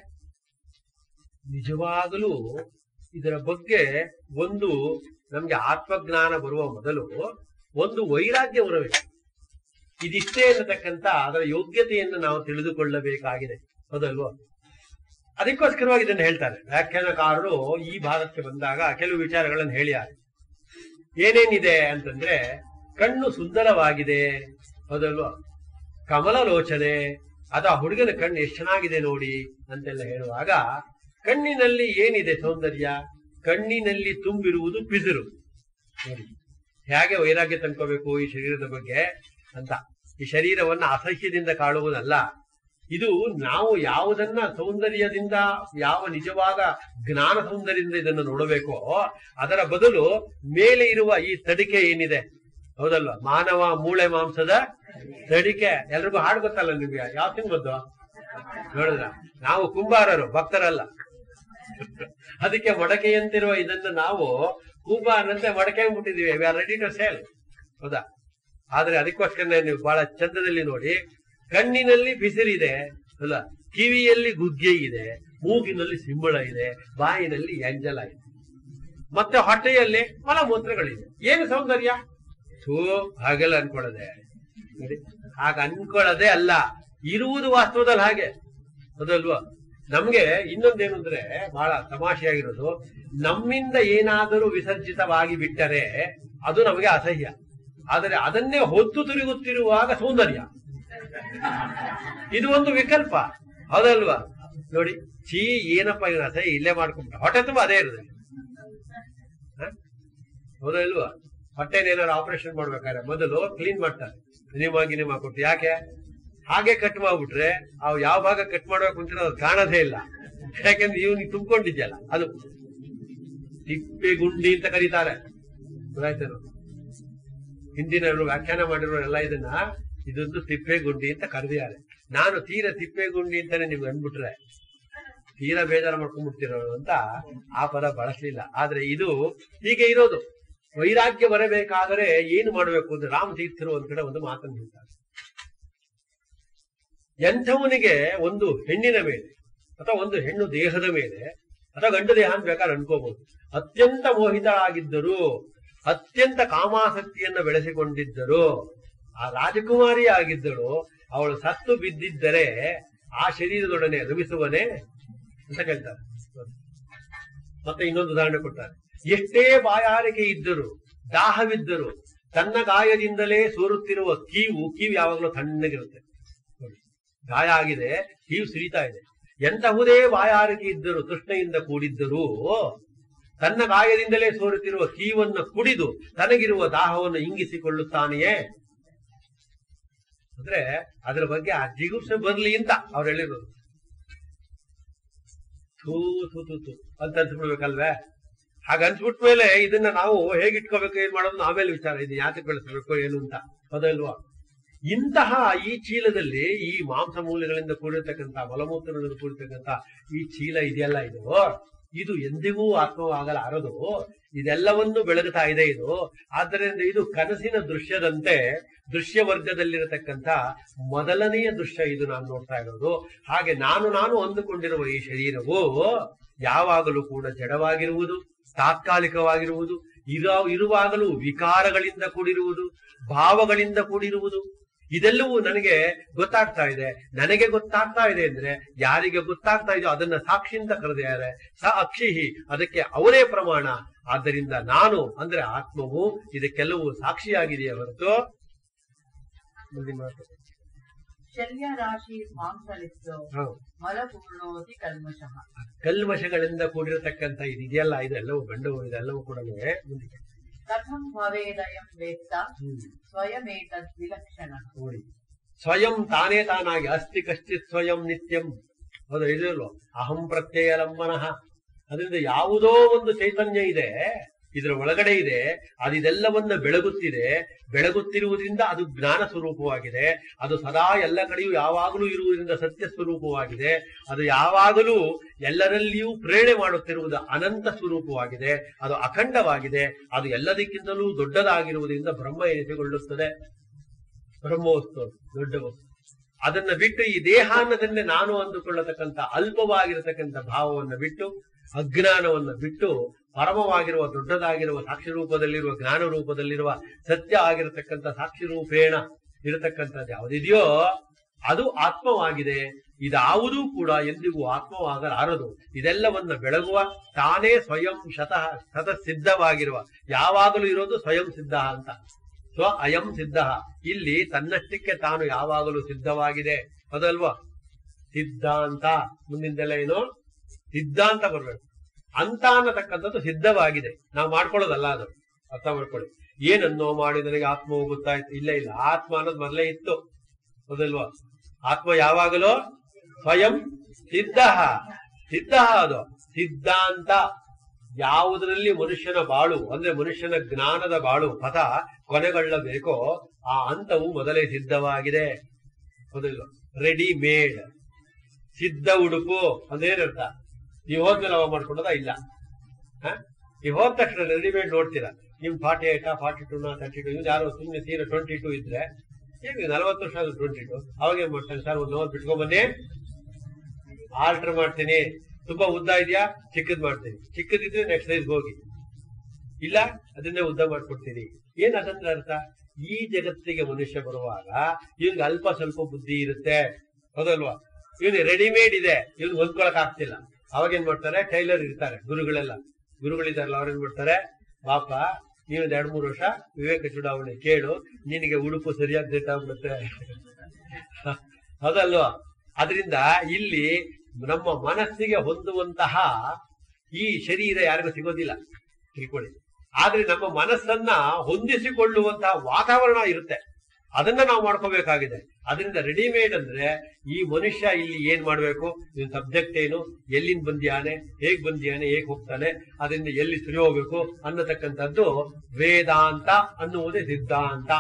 ನಿಜವಾಗಲೂ ಇದರ ಬಗ್ಗೆ ಒಂದು ನಮ್ಗೆ ಆತ್ಮಜ್ಞಾನ ಬರುವ ಮೊದಲು ಒಂದು ವೈರಾಗ್ಯ ಬರಬೇಕು ಇದಿಷ್ಟೇ ಅನ್ನತಕ್ಕಂತ ಅದರ ಯೋಗ್ಯತೆಯನ್ನು ನಾವು ತಿಳಿದುಕೊಳ್ಳಬೇಕಾಗಿದೆ ಹೌದಲ್ವಾ ಅದಕ್ಕೋಸ್ಕರವಾಗಿ ಇದನ್ನು ಹೇಳ್ತಾರೆ ವ್ಯಾಖ್ಯಾನಕಾರರು ಈ ಭಾಗಕ್ಕೆ ಬಂದಾಗ ಕೆಲವು ವಿಚಾರಗಳನ್ನು ಹೇಳಿದ್ದಾರೆ ಏನೇನಿದೆ ಅಂತಂದ್ರೆ ಕಣ್ಣು ಸುಂದರವಾಗಿದೆ ಹೌದಲ್ವಾ ಕಮಲಲೋಚನೆ ಅಥವಾ ಹುಡುಗನ ಕಣ್ಣು ಎಷ್ಟು ಚೆನ್ನಾಗಿದೆ ನೋಡಿ ಅಂತೆಲ್ಲ ಹೇಳುವಾಗ ಕಣ್ಣಿನಲ್ಲಿ ಏನಿದೆ ಸೌಂದರ್ಯ ಕಣ್ಣಿನಲ್ಲಿ ತುಂಬಿರುವುದು ಪಿಸಿರು ನೋಡಿ ಹೇಗೆ ವೈರಾಗ್ಯ ತಂದ್ಕೋಬೇಕು ಈ ಶರೀರದ ಬಗ್ಗೆ ಅಂತ ಈ ಶರೀರವನ್ನ ಅಸಹ್ಯದಿಂದ ಕಾಣುವುದಲ್ಲ ಇದು ನಾವು ಯಾವುದನ್ನ ಸೌಂದರ್ಯದಿಂದ ಯಾವ ನಿಜವಾದ ಜ್ಞಾನ ಸೌಂದರ್ಯದಿಂದ ಇದನ್ನು ನೋಡಬೇಕೋ ಅದರ ಬದಲು ಮೇಲೆ ಇರುವ ಈ ತಡಿಕೆ ಏನಿದೆ ಹೌದಲ್ವಾ ಮಾನವ ಮೂಳೆ ಮಾಂಸದ ತಡಿಕೆ ಎಲ್ರಿಗೂ ಹಾಡು ಗೊತ್ತಲ್ಲ ನಿಮ್ಗೆ ಯಾವ ತಿಂಗ್ ಗೊತ್ತು ನೋಡಿದ್ರ ನಾವು ಕುಂಬಾರರು ಭಕ್ತರಲ್ಲ ಅದಕ್ಕೆ ಮಡಕೆಯಂತಿರುವ ಇದನ್ನು ನಾವು ಕುಂಬಾರನಂತೆ ಮಡಕೆ ಬಿಟ್ಟಿದೀವಿ we are ready to sale ಹೌದಾ ಆದ್ರೆ ಅದಕ್ಕೋಸ್ಕರ ನೀವು ಬಹಳ ಚಂದದಲ್ಲಿ ನೋಡಿ ಕಣ್ಣಿನಲ್ಲಿ ಬಿಸಿರಿದೆ ಅಲ್ಲ ಕಿವಿಯಲ್ಲಿ ಗುಗ್ಗೆ ಇದೆ ಮೂಗಿನಲ್ಲಿ ಸಿಂಬಳ ಇದೆ ಬಾಯಿನಲ್ಲಿ ಎಂಜಲ ಇದೆ ಮತ್ತೆ ಹೊಟ್ಟೆಯಲ್ಲಿ ಮಲಮೂತ್ರಗಳಿದೆ ಏನು ಸೌಂದರ್ಯ ಥೂ ಹಾಗೆಲ್ಲ ಅನ್ಕೊಳ್ಳದೆ ನೋಡಿ ಹಾಗ ಅನ್ಕೊಳ್ಳದೆ ಅಲ್ಲ ಇರುವುದು ವಾಸ್ತವದಲ್ಲಿ ಹಾಗೆ ಹೌದಲ್ವಾ ನಮ್ಗೆ ಇನ್ನೊಂದೇನು ಅಂದ್ರೆ ಬಹಳ ತಮಾಷೆಯಾಗಿರೋದು ನಮ್ಮಿಂದ ಏನಾದರೂ ವಿಸರ್ಜಿತವಾಗಿ ಬಿಟ್ಟರೆ ಅದು ನಮಗೆ ಅಸಹ್ಯ ಆದರೆ ಅದನ್ನೇ ಹೊತ್ತು ತಿರುಗುತ್ತಿರುವಾಗ ಸೌಂದರ್ಯ ಇದು ಒಂದು ವಿಕಲ್ಪ ಹೌದಲ್ವಾ ನೋಡಿ ಚೀ ಏನಪ್ಪ ಇವನ ಅಸಹ್ಯ ಇಲ್ಲೇ ಮಾಡ್ಕೊಂಬಿಟ್ಟ ಹೊಟ್ಟೆ ತುಂಬ ಅದೇ ಇರುತ್ತೆ ಹ? ಹೌದಾ ಇಲ್ವಾ ಹೊಟ್ಟೆನ ಏನಾದ್ರು ಆಪರೇಷನ್ ಮಾಡ್ಬೇಕಾದ್ರೆ ಮೊದಲು ಕ್ಲೀನ್ ಮಾಡ್ತಾರೆ ಸಿನಿಮಾ ಗಿನಿಮಾ ಕೊಟ್ಟು ಯಾಕೆ ಹಾಗೆ ಕಟ್ ಮಾಡ್ಬಿಟ್ರೆ ಅವ್ ಯಾವ ಭಾಗ ಕಟ್ ಮಾಡ್ಬೇಕು ಅಂತ ಅದು ಕಾಣೋದೇ ಇಲ್ಲ ಯಾಕೆಂದ್ರೆ ಇವ್ನಿಗೆ ತುಂಬಿಕೊಂಡಿದ್ಯಲ್ಲ ಅದು ತಿಪ್ಪೆ ಗುಂಡಿ ಅಂತ ಕರೀತಾರೆ ಗೊತ್ತಾಯ್ತೇನೋ ಹಿಂದಿನವರು ವ್ಯಾಖ್ಯಾನ ಮಾಡಿರೋರೆಲ್ಲ ಇದನ್ನ ಇದೊಂದು ತಿಪ್ಪೆ ಗುಂಡಿ ಅಂತ ಕರೆದಿದ್ದಾರೆ ನಾನು ತೀರ ತಿಪ್ಪೆ ಗುಂಡಿ ಅಂತಾನೆ ನಿಮ್ಗೆ ಅಂದ್ಬಿಟ್ರೆ ತೀರ ಬೇಜಾರು ಮಾಡ್ಕೊಂಡ್ಬಿಡ್ತಿರೋರು ಅಂತ ಆ ಪದ ಬಳಸಲಿಲ್ಲ ಆದ್ರೆ ಇದು ಹೀಗೆ ಇರೋದು ವೈರಾಗ್ಯ ಬರಬೇಕಾದರೆ ಏನು ಮಾಡಬೇಕು ಅಂದ್ರೆ ರಾಮ ತೀರ್ಥರು ಒಂದ್ ಕಡೆ ಒಂದು ಮಾತನ್ನು ಹೇಳ್ತಾರೆ ಎಂಥವನಿಗೆ ಒಂದು ಹೆಣ್ಣಿನ ಮೇಲೆ ಅಥವಾ ಒಂದು ಹೆಣ್ಣು ದೇಹದ ಮೇಲೆ ಅಥವಾ ಗಂಡು ದೇಹ ಅಂತ ಬೇಕಾದ್ರೆ ಅನ್ಕೋಬಹುದು ಅತ್ಯಂತ ಮೋಹಿತಳಾಗಿದ್ದರು ಅತ್ಯಂತ ಕಾಮಾಸಕ್ತಿಯನ್ನ ಬೆಳೆಸಿಕೊಂಡಿದ್ದರು ಆ ರಾಜಕುಮಾರಿ ಆಗಿದ್ದಳು ಅವಳು ಸತ್ತು ಬಿದ್ದಿದ್ದರೆ ಆ ಶರೀರದೊಡನೆ ರಮಿಸುವನೇ ಅಂತ ಕೇಳ್ತಾರೆ ಮತ್ತೆ ಇನ್ನೊಂದು ಉದಾಹರಣೆ ಕೊಡ್ತಾರೆ ಎಷ್ಟೇ ಬಾಯಾರಿಕೆ ಇದ್ದರು ದಾಹವಿದ್ದರು ತನ್ನ ಗಾಯದಿಂದಲೇ ಸೋರುತ್ತಿರುವ ಕೀವು ಕೀವು ಯಾವಾಗಲೂ ತಣ್ಣಗಿರುತ್ತೆ ನೋಡಿ, ಗಾಯ ಆಗಿದೆ ಕೀವು ಸುರಿತಾ ಇದೆ ಎಂತಹುದೇ ಬಾಯಾರಿಕೆ ಇದ್ದರು ತೃಷ್ಣೆಯಿಂದ ಕೂಡಿದ್ದರೂ ತನ್ನ ಗಾಯದಿಂದಲೇ ಸೋರುತ್ತಿರುವ ಕೀವನ್ನು ಕುಡಿದು ತನಗಿರುವ ದಾಹವನ್ನು ಇಂಗಿಸಿಕೊಳ್ಳುತ್ತಾನೆಯೇ ಅಂದ್ರೆ ಅದರ ಬಗ್ಗೆ ಆ ಜಿಗುಪ್ಸೆ ಬರ್ಲಿ ಅಂತ ಅವ್ರು ಹೇಳಿರೋದು ಥೂ ಥೂ ಥೂ ಥೂ ಅಂತ ಅನ್ಸ್ಬಿಡ್ಬೇಕಲ್ವೇ ಹಾಗ ಅನ್ಸ್ಬಿಟ್ ಮೇಲೆ ಇದನ್ನ ನಾವು ಹೇಗೆ ಇಟ್ಕೋಬೇಕು ಏನ್ ಮಾಡೋದು ಆಮೇಲೆ ವಿಚಾರ ಇದು ಯಾತಕ್ಕೆ ಬೆಳೆಸಬೇಕು ಏನು ಅಂತ ಹೌದಲ್ವಾ ಇಂತಹ ಈ ಚೀಲದಲ್ಲಿ ಈ ಮಾಂಸ ಮೂಲೆಗಳಿಂದ ಕೂಡಿರ್ತಕ್ಕಂಥ ಮಲಮೂತ್ರಗಳಿಂದ ಕೂಡಿರ್ತಕ್ಕಂಥ ಈ ಚೀಲ ಇದೆಯಲ್ಲ ಇದು ಇದು ಎಂದಿಗೂ ಆತ್ಮವಾಗಲ ಅರದು ಇದೆಲ್ಲವನ್ನು ಬೆಳಗುತ್ತಾ ಇದೆ ಇದು ಆದ್ದರಿಂದ ಇದು ಕನಸಿನ ದೃಶ್ಯದಂತೆ ದೃಶ್ಯ ವರ್ಗದಲ್ಲಿರತಕ್ಕಂಥ ಮೊದಲನೆಯ ದೃಶ್ಯ ಇದು ನಾನು ನೋಡ್ತಾ ಇರೋದು ಹಾಗೆ ನಾನು ನಾನು ಅಂದುಕೊಂಡಿರುವ ಈ ಶರೀರವು ಯಾವಾಗಲೂ ಕೂಡ ಜಡವಾಗಿರುವುದು ತಾತ್ಕಾಲಿಕವಾಗಿರುವುದು ಇರ ಇರುವಾಗಲೂ ವಿಕಾರಗಳಿಂದ ಕೂಡಿರುವುದು ಭಾವಗಳಿಂದ ಕೂಡಿರುವುದು ಇದೆಲ್ಲವೂ ನನಗೆ ಗೊತ್ತಾಗ್ತಾ ಇದೆ ನನಗೆ ಗೊತ್ತಾಗ್ತಾ ಇದೆ ಅಂದ್ರೆ ಯಾರಿಗೆ ಗೊತ್ತಾಗ್ತಾ ಇದೆಯೋ ಅದನ್ನ ಸಾಕ್ಷಿ ಅಂತ ಕರೆದಿದ್ದಾರೆ ಸ ಅಕ್ಷಿಹಿ ಅದಕ್ಕೆ ಅವರೇ ಪ್ರಮಾಣ ಆದ್ದರಿಂದ ನಾನು ಅಂದ್ರೆ ಆತ್ಮವು ಇದಕ್ಕೆಲ್ಲವೂ ಸಾಕ್ಷಿಯಾಗಿದೆಯೇ ಹೊರತು ಮುಂದಿನ ಮಾತು. ಶಲ್ಯ ರಾಶಿ ಮಾಂಸಲಿಪ್ತೋ ಹ. ಮಲಪೂರ್ಣೋತಿ ಕಲ್ಮಶಃ ಕಲ್ಮಶಗಳಿಂದ ಕೂಡಿರತಕ್ಕಂಥ ಇದೆಯಲ್ಲ ಇದೆಲ್ಲವೂ ಗಂಡು ಇದೆಲ್ಲವೂ ಕೂಡ ಮುಂದಕ್ಕೆ ಕಥಂ ಭವೇದಯಂ ವೇತ್ತ ಹ್ಮ್. ಸ್ವಯಮೇತದ್ ವಿಲಕ್ಷಣ ನೋಡಿ ಸ್ವಯಂ ತಾನೇ ತಾನಾಗಿ ಅಸ್ತಿ ಕಶ್ಚಿತ್ ಸ್ವಯಂ ನಿತ್ಯಂ ಹೌದು ಇದೆಯಲ್ವ ಅಹಂ ಪ್ರತ್ಯಯ ಲಂಬನಃ ಅದರಿಂದ ಯಾವುದೋ ಒಂದು ಚೈತನ್ಯ ಇದೆ ಇದರ ಒಳಗಡೆ ಇದೆ ಅದು ಇದೆಲ್ಲವನ್ನ ಬೆಳಗುತ್ತಿದೆ ಬೆಳಗುತ್ತಿರುವುದರಿಂದ ಅದು ಜ್ಞಾನ ಸ್ವರೂಪವಾಗಿದೆ ಅದು ಸದಾ ಎಲ್ಲ ಕಡೆಯೂ ಯಾವಾಗಲೂ ಇರುವುದರಿಂದ ಸತ್ಯ ಸ್ವರೂಪವಾಗಿದೆ ಅದು ಯಾವಾಗಲೂ ಎಲ್ಲರಲ್ಲಿಯೂ ಪ್ರೇರಣೆ ಮಾಡುತ್ತಿರುವುದು ಅನಂತ ಸ್ವರೂಪವಾಗಿದೆ ಅದು ಅಖಂಡವಾಗಿದೆ ಅದು ಎಲ್ಲದಕ್ಕಿಂತಲೂ ದೊಡ್ಡದಾಗಿರುವುದರಿಂದ ಬ್ರಹ್ಮ ಎನಿಸಿಕೊಳ್ಳುತ್ತದೆ ಬ್ರಹ್ಮವಸ್ತು ದೊಡ್ಡ ವಸ್ತು ಅದನ್ನ ಬಿಟ್ಟು ಈ ದೇಹ ಅನ್ನೋದನ್ನೇ ನಾನು ಅಂದುಕೊಳ್ಳತಕ್ಕಂಥ ಅಲ್ಪವಾಗಿರತಕ್ಕಂಥ ಭಾವವನ್ನು ಬಿಟ್ಟು ಅಜ್ಞಾನವನ್ನು ಬಿಟ್ಟು ಪರಮವಾಗಿರುವ ದೊಡ್ಡದಾಗಿರುವ ಸಾಕ್ಷಿ ರೂಪದಲ್ಲಿರುವ ಜ್ಞಾನ ರೂಪದಲ್ಲಿರುವ ಸತ್ಯ ಆಗಿರತಕ್ಕಂಥ ಸಾಕ್ಷಿ ರೂಪೇಣ ಇರತಕ್ಕಂಥದ್ದು ಯಾವುದಿದೆಯೋ ಅದು ಆತ್ಮವಾಗಿದೆ ಇದಾವುದೂ ಕೂಡ ಎಂದಿಗೂ ಆತ್ಮವಾಗಲಾರದು ಇದೆಲ್ಲವನ್ನ ಬೆಳಗುವ ತಾನೇ ಸ್ವಯಂ ಶತಃ ಶತ ಸಿದ್ಧವಾಗಿರುವ ಯಾವಾಗಲೂ ಇರೋದು ಸ್ವಯಂ ಸಿದ್ಧ ಅಂತ ಸ್ವ ಅಯಂ ಸಿದ್ಧ ಇಲ್ಲಿ ತನ್ನಷ್ಟಕ್ಕೆ ತಾನು ಯಾವಾಗಲೂ ಸಿದ್ಧವಾಗಿದೆ ಅದಲ್ವಾ ಸಿದ್ಧಾಂತ ಮುಂದಿಂದೆಲ್ಲ ಏನು ಸಿದ್ಧಾಂತ ಬರ್ಬೇಕು ಅಂತ ಅನ್ನತಕ್ಕಂಥದ್ದು ಸಿದ್ಧವಾಗಿದೆ ನಾವು ಮಾಡ್ಕೊಳ್ಳೋದಲ್ಲ ಅದು ಅರ್ಥ ಮಾಡ್ಕೊಳ್ಳಿ ಏನನ್ನೋ ಮಾಡಿ ನನಗೆ ಆತ್ಮವು ಗೊತ್ತಾಯ್ತು ಇಲ್ಲ ಇಲ್ಲ ಆತ್ಮ ಅನ್ನೋದು ಮೊದಲೇ ಇತ್ತು ಹೌದಲ್ವಾ ಆತ್ಮ ಯಾವಾಗಲೂ ಸ್ವಯಂ ಸಿದ್ಧ ಸಿದ್ಧ ಅದು ಸಿದ್ಧಾಂತ ಯಾವುದರಲ್ಲಿ ಮನುಷ್ಯನ ಬಾಳು ಅಂದ್ರೆ ಮನುಷ್ಯನ ಜ್ಞಾನದ ಬಾಳು ಪಥ ಕೊನೆಗೊಳ್ಳಬೇಕೋ ಆ ಹಂತವು ಮೊದಲೇ ಸಿದ್ಧವಾಗಿದೆ ಹೌದಿಲ್ಲ ರೆಡಿ ಮೇಡ್ ಸಿದ್ಧ ಉಡುಪು ಅದೇನರ್ಥ ನೀವು ಹೋದ್ಮೇಲೆ ಅವ ಮಾಡ್ಕೊಂಡದ ಇಲ್ಲ ಹ? ನೀವು ಹೋದ ತಕ್ಷಣ ರೆಡಿಮೇಡ್ ನೋಡ್ತೀರಾ ನಿಮ್ ಫಾರ್ಟಿ ಏಟಾ ಫಾರ್ಟಿ ಟೂನ ತರ್ಟಿ ಟು ಇವ್ನು ಯಾರೋ ಸುಮ್ಮನೆ ತೀರ ಟ್ವೆಂಟಿ ಟೂ ಇದ್ರೆ ಈಗ ನಲವತ್ತು ವರ್ಷ ಆದ್ರೆ ಟ್ವೆಂಟಿ ಟು ಅವಾಗ ಏನ್ ಮಾಡ್ತಾನೆ ಸರ್ ಒಂದು ಅವರ್ ಬಿಟ್ಕೊಂಡ್ಬನ್ನಿ ಆಲ್ಟರ್ ಮಾಡ್ತೀನಿ ತುಂಬಾ ಉದ್ದ ಇದೆಯಾ ಚಿಕ್ಕದ್ ಮಾಡ್ತೀನಿ ಚಿಕ್ಕದಿದ್ರೆ ನೆಕ್ಸ್ಟ್ ಸೈಜ್ ಹೋಗಿ ಇಲ್ಲ ಅದನ್ನೇ ಉದ್ದ ಮಾಡ್ಕೊಡ್ತೀನಿ ಏನ್ ಅದಂದ್ರೆ ಅರ್ಥ ಈ ಜಗತ್ತಿಗೆ ಮನುಷ್ಯ ಬರುವಾಗ ಇವ್ನಿಗೆ ಅಲ್ಪ ಸ್ವಲ್ಪ ಬುದ್ಧಿ ಇರುತ್ತೆ ಹೌದಲ್ವಾ ಇವನು ರೆಡಿಮೇಡ್ ಇದೆ ಇವ್ನು ಹೊಂದ್ಕೊಳಕ್ ಆಗ್ತಿಲ್ಲ ಅವಾಗ ಏನ್ ಮಾಡ್ತಾರೆ ಟೈಲರ್ ಇರ್ತಾರೆ ಗುರುಗಳೆಲ್ಲ ಗುರುಗಳಿದಾರಲ್ಲ ಅವ್ರೇನ್ ಮಾಡ್ತಾರೆ ಪಾಪ ನೀವೊಂದ್ ಎರಡ್ ಮೂರು ವರ್ಷ ವಿವೇಕ ಚುಡಾವಣೆ ಕೇಳು ನಿನಗೆ ಉಡುಪು ಸರಿಯಾಗಿ ದಿಟ್ಟಾಗ್ಬಿಡುತ್ತೆ ಹೌದಲ್ವಾ ಅದರಿಂದ ಇಲ್ಲಿ ನಮ್ಮ ಮನಸ್ಸಿಗೆ ಹೊಂದುವಂತಹ ಈ ಶರೀರ ಯಾರಿಗೂ ಸಿಗೋದಿಲ್ಲ ತಿಳ್ಕೊಳ್ಳಿ ಆದ್ರೆ ನಮ್ಮ ಮನಸ್ಸನ್ನ ಹೊಂದಿಸಿಕೊಳ್ಳುವಂತಹ ವಾತಾವರಣ ಇರುತ್ತೆ ಅದನ್ನ ನಾವು ಮಾಡ್ಕೋಬೇಕಾಗಿದೆ ಅದರಿಂದ ರೆಡಿಮೇಡ್ ಅಂದ್ರೆ ಈ ಮನುಷ್ಯ ಇಲ್ಲಿ ಏನ್ ಮಾಡ್ಬೇಕು ಇವ್ ಸಬ್ಜೆಕ್ಟ್ ಏನು ಎಲ್ಲಿಂದ ಬಂದಿಯಾನೆ ಹೇಗ್ ಬಂದಿಯಾನೆ ಹೇಗ್ ಹೋಗ್ತಾನೆ ಅದರಿಂದ ಎಲ್ಲಿ ಸರಿ ಹೋಗ್ಬೇಕು ಅನ್ನತಕ್ಕಂಥದ್ದು ವೇದಾಂತ ಅನ್ನುವುದೇ ಸಿದ್ಧಾಂತ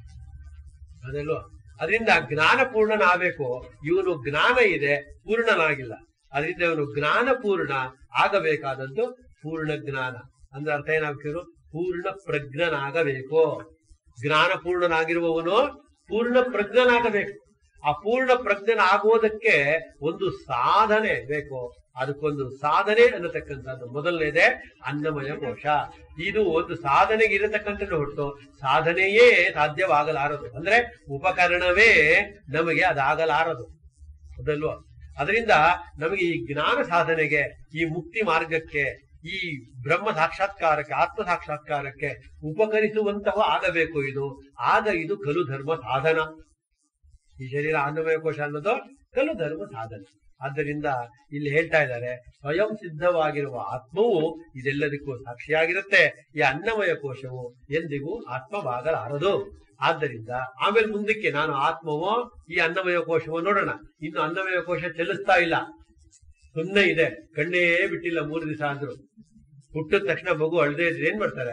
ಅದಲ್ವಾ ಅದರಿಂದ ಜ್ಞಾನ ಪೂರ್ಣನಾಗಬೇಕು ಇವನು ಜ್ಞಾನ ಇದೆ ಪೂರ್ಣನಾಗಿಲ್ಲ ಅದರಿಂದ ಇವನು ಜ್ಞಾನ ಪೂರ್ಣ ಆಗಬೇಕಾದದ್ದು ಪೂರ್ಣ ಜ್ಞಾನ ಅಂದ್ರೆ ಅರ್ಥ ಏನಾಗ್ತಿರು ಪೂರ್ಣ ಪ್ರಜ್ಞನಾಗಬೇಕು ಜ್ಞಾನ ಪೂರ್ಣನಾಗಿರುವವನು ಪೂರ್ಣ ಪ್ರಜ್ಞನಾಗಬೇಕು ಆ ಪೂರ್ಣ ಪ್ರಜ್ಞನ ಆಗೋದಕ್ಕೆ ಒಂದು ಸಾಧನೆ ಬೇಕು ಅದಕ್ಕೊಂದು ಸಾಧನೆ ಅನ್ನತಕ್ಕಂಥದ್ದು ಮೊದಲನೇದೇ ಅನ್ನಮಯ ಕೋಶ ಇದು ಒಂದು ಸಾಧನೆಗೆ ಇರತಕ್ಕಂಥದ್ದು ಹೊರತು ಸಾಧನೆಯೇ ಸಾಧ್ಯವಾಗಲಾರದು ಅಂದ್ರೆ ಉಪಕರಣವೇ ನಮಗೆ ಅದಾಗಲಾರದು ಹೌದಲ್ವಾ ಅದರಿಂದ ನಮಗೆ ಈ ಜ್ಞಾನ ಸಾಧನೆಗೆ ಈ ಮುಕ್ತಿ ಮಾರ್ಗಕ್ಕೆ ಈ ಬ್ರಹ್ಮ ಸಾಕ್ಷಾತ್ಕಾರಕ್ಕೆ ಆತ್ಮ ಸಾಕ್ಷಾತ್ಕಾರಕ್ಕೆ ಉಪಕರಿಸುವಂತಹ ಆಗಬೇಕು ಇದು ಆಗ ಇದು ಕಲು ಧರ್ಮ ಸಾಧನ ಈ ಶರೀರ ಅನ್ನಮಯ ಕೋಶ ಅನ್ನೋದು ಕಲು ಧರ್ಮ ಸಾಧನೆ ಆದ್ದರಿಂದ ಇಲ್ಲಿ ಹೇಳ್ತಾ ಇದ್ದಾರೆ ಸ್ವಯಂ ಸಿದ್ಧವಾಗಿರುವ ಆತ್ಮವು ಇದೆಲ್ಲದಕ್ಕೂ ಸಾಕ್ಷಿಯಾಗಿರುತ್ತೆ ಈ ಅನ್ನಮಯ ಕೋಶವು ಎಂದಿಗೂ ಆತ್ಮವಾಗಲಾರದು ಆದ್ದರಿಂದ ಆಮೇಲೆ ಮುಂದಕ್ಕೆ ನಾನು ಆತ್ಮವೋ ಈ ಅನ್ನಮಯ ಕೋಶವೋ ನೋಡೋಣ ಇನ್ನು ಅನ್ನಮಯ ಕೋಶ ಚಲಿಸ್ತಾ ಇಲ್ಲ ಸುಮ್ಮನೆ ಇದೆ ಕಣ್ಣೇ ಬಿಟ್ಟಿಲ್ಲ ಮೂರು ದಿವಸ ಅಂದ್ರು ಹುಟ್ಟಿದ ತಕ್ಷಣ ಮಗು ಅಳ್ದೇ ಇದ್ರೆ ಏನ್ ಮಾಡ್ತಾರೆ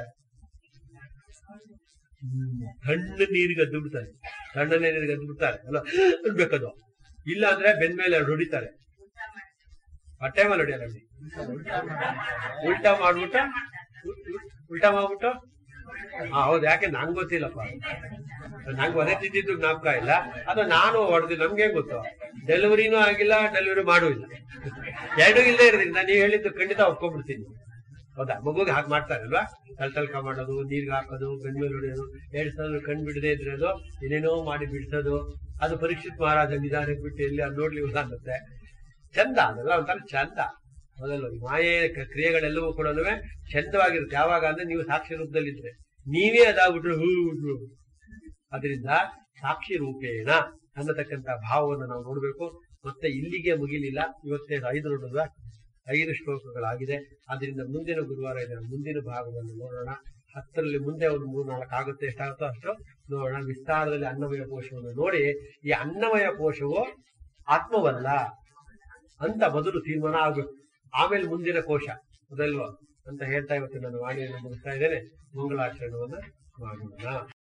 ತಣ್ಣ ನೀರಿಗೆ ಅದ್ದು ಬಿಡ್ತಾರೆ ತಣ್ಣನೆ ನೀರಿಗೆ ಅದ್ದು ಬಿಡ್ತಾರೆ ಅಲ್ಲ ಅನ್ಬೇಕದು ಇಲ್ಲ ಅಂದ್ರೆ ಬೆನ್ ಮೇಲೆ ಎರಡು ಹೊಡಿತಾರೆ ಹೊಟ್ಟೆ ಮೇಲೆ ಹೊಡಿಯಲ್ಲ ಅಲ್ಲಿ ಉಲ್ಟಾ ಮಾಡ್ಬಿಟ್ಟು ಉ- ಉ- ಉಲ್ಟಾ ಮಾಡ್ಬಿಟ್ಟು ಹಾ ಹೌದು ಯಾಕೆ ನಂಗೆ ಗೊತ್ತಿಲ್ಲಪ್ಪ ನಂಗೆ ಒದೆ ತಿದ್ದಿದ್ದು ಜ್ಞಾಪಕ ಇಲ್ಲ ಅದು ನಾನು ಹೊಡೆದು ನಮ್ಗೆ ಗೊತ್ತು ಡೆಲಿವರಿನೂ ಆಗಿಲ್ಲ ಡೆಲಿವರಿ ಮಾಡೂ ಇಲ್ಲ ಎರಡೂ ಇಲ್ಲದೆ ಇರೋದ್ರಿಂದ ನೀವು ಹೇಳಿದ್ದು ಖಂಡಿತ ಒಪ್ಕೊಂಡ್ಬಿಡ್ತೀನಿ ಹೌದಾ ಮಗುಗೆ ಹಾಗೆ ಮಾಡ್ತಾರಲ್ವಾ ತಲ್ ತಲ್ಕ ಮಾಡೋದು ನೀರ್ಗೆ ಹಾಕೋದು ಗಂಡ ಮೇಲೆ ಹೊಡೆಯೋದು ಎರಡು ಸಲ ಕಣ್ ಬಿಡದೆ ಇದ್ರೆ ಅದು ಏನೇನೋ ಮಾಡಿ ಬಿಡಿಸೋದು ಅದು ಪರೀಕ್ಷಿತ್ ಮಹಾರಾಜ ನಿಧಾನಕ್ಕೆ ಬಿಟ್ಟು ಎಲ್ಲಿ ಅದು ನೋಡ್ಲಿ ಇಲ್ಲ ಅನ್ನತ್ತೆ ಚಂದ ಅದೆಲ್ಲ ಒಂಥರ ಚಂದ ಮೊದಲು ಈ ಮಾಯೆ ಕ- ಕ್ರಿಯೆಗಳೆಲ್ಲವೂ ಕೂಡ ಚಂದವಾಗಿರುತ್ತೆ ಯಾವಾಗ ಅಂದ್ರೆ ನೀವು ಸಾಕ್ಷಿ ರೂಪದಲ್ಲಿದ್ರೆ ನೀವೇ ಅದಾಗ್ಬಿಟ್ರೆ ಹೂ ಹೂ. ಅದರಿಂದ ಸಾಕ್ಷಿ ರೂಪೇಣ ಅನ್ನತಕ್ಕಂತ ಭಾವವನ್ನು ನಾವು ನೋಡ್ಬೇಕು ಮತ್ತೆ ಇಲ್ಲಿಗೆ ಮುಗಿಲಿಲ್ಲ ಇವತ್ತೇ ಐದು ನೋಡುವ ಐದು ಶ್ಲೋಕಗಳಾಗಿದೆ ಅದರಿಂದ ಮುಂದಿನ ಗುರುವಾರ ಇದರ ಮುಂದಿನ ಭಾಗವನ್ನು ನೋಡೋಣ ಹತ್ತರಲ್ಲಿ ಮುಂದೆ ಒಂದು ಮೂರ್ ನಾಲ್ಕು ಆಗುತ್ತೆ ಎಷ್ಟಾಗುತ್ತೋ ಅಷ್ಟು ನೋಡೋಣ ವಿಸ್ತಾರದಲ್ಲಿ ಅನ್ನಮಯ ಕೋಶವನ್ನು ನೋಡಿ ಈ ಅನ್ನಮಯ ಕೋಶವು ಆತ್ಮವಲ್ಲ ಅಂತ ಮೊದಲು ತೀರ್ಮಾನ ಆಗ್ಬೇಕು ಆಮೇಲೆ ಮುಂದಿನ ಕೋಶ ಅದಲ್ವಾ ಅಂತ ಹೇಳ್ತಾ ಇವತ್ತು ನಾನು ವಾಣಿಯನ್ನು ಮುಗಿಸ್ತಾ ಇದ್ದೇನೆ ಮಂಗಳಾಚರಣೆಯನ್ನ ಮಾಡೋಣ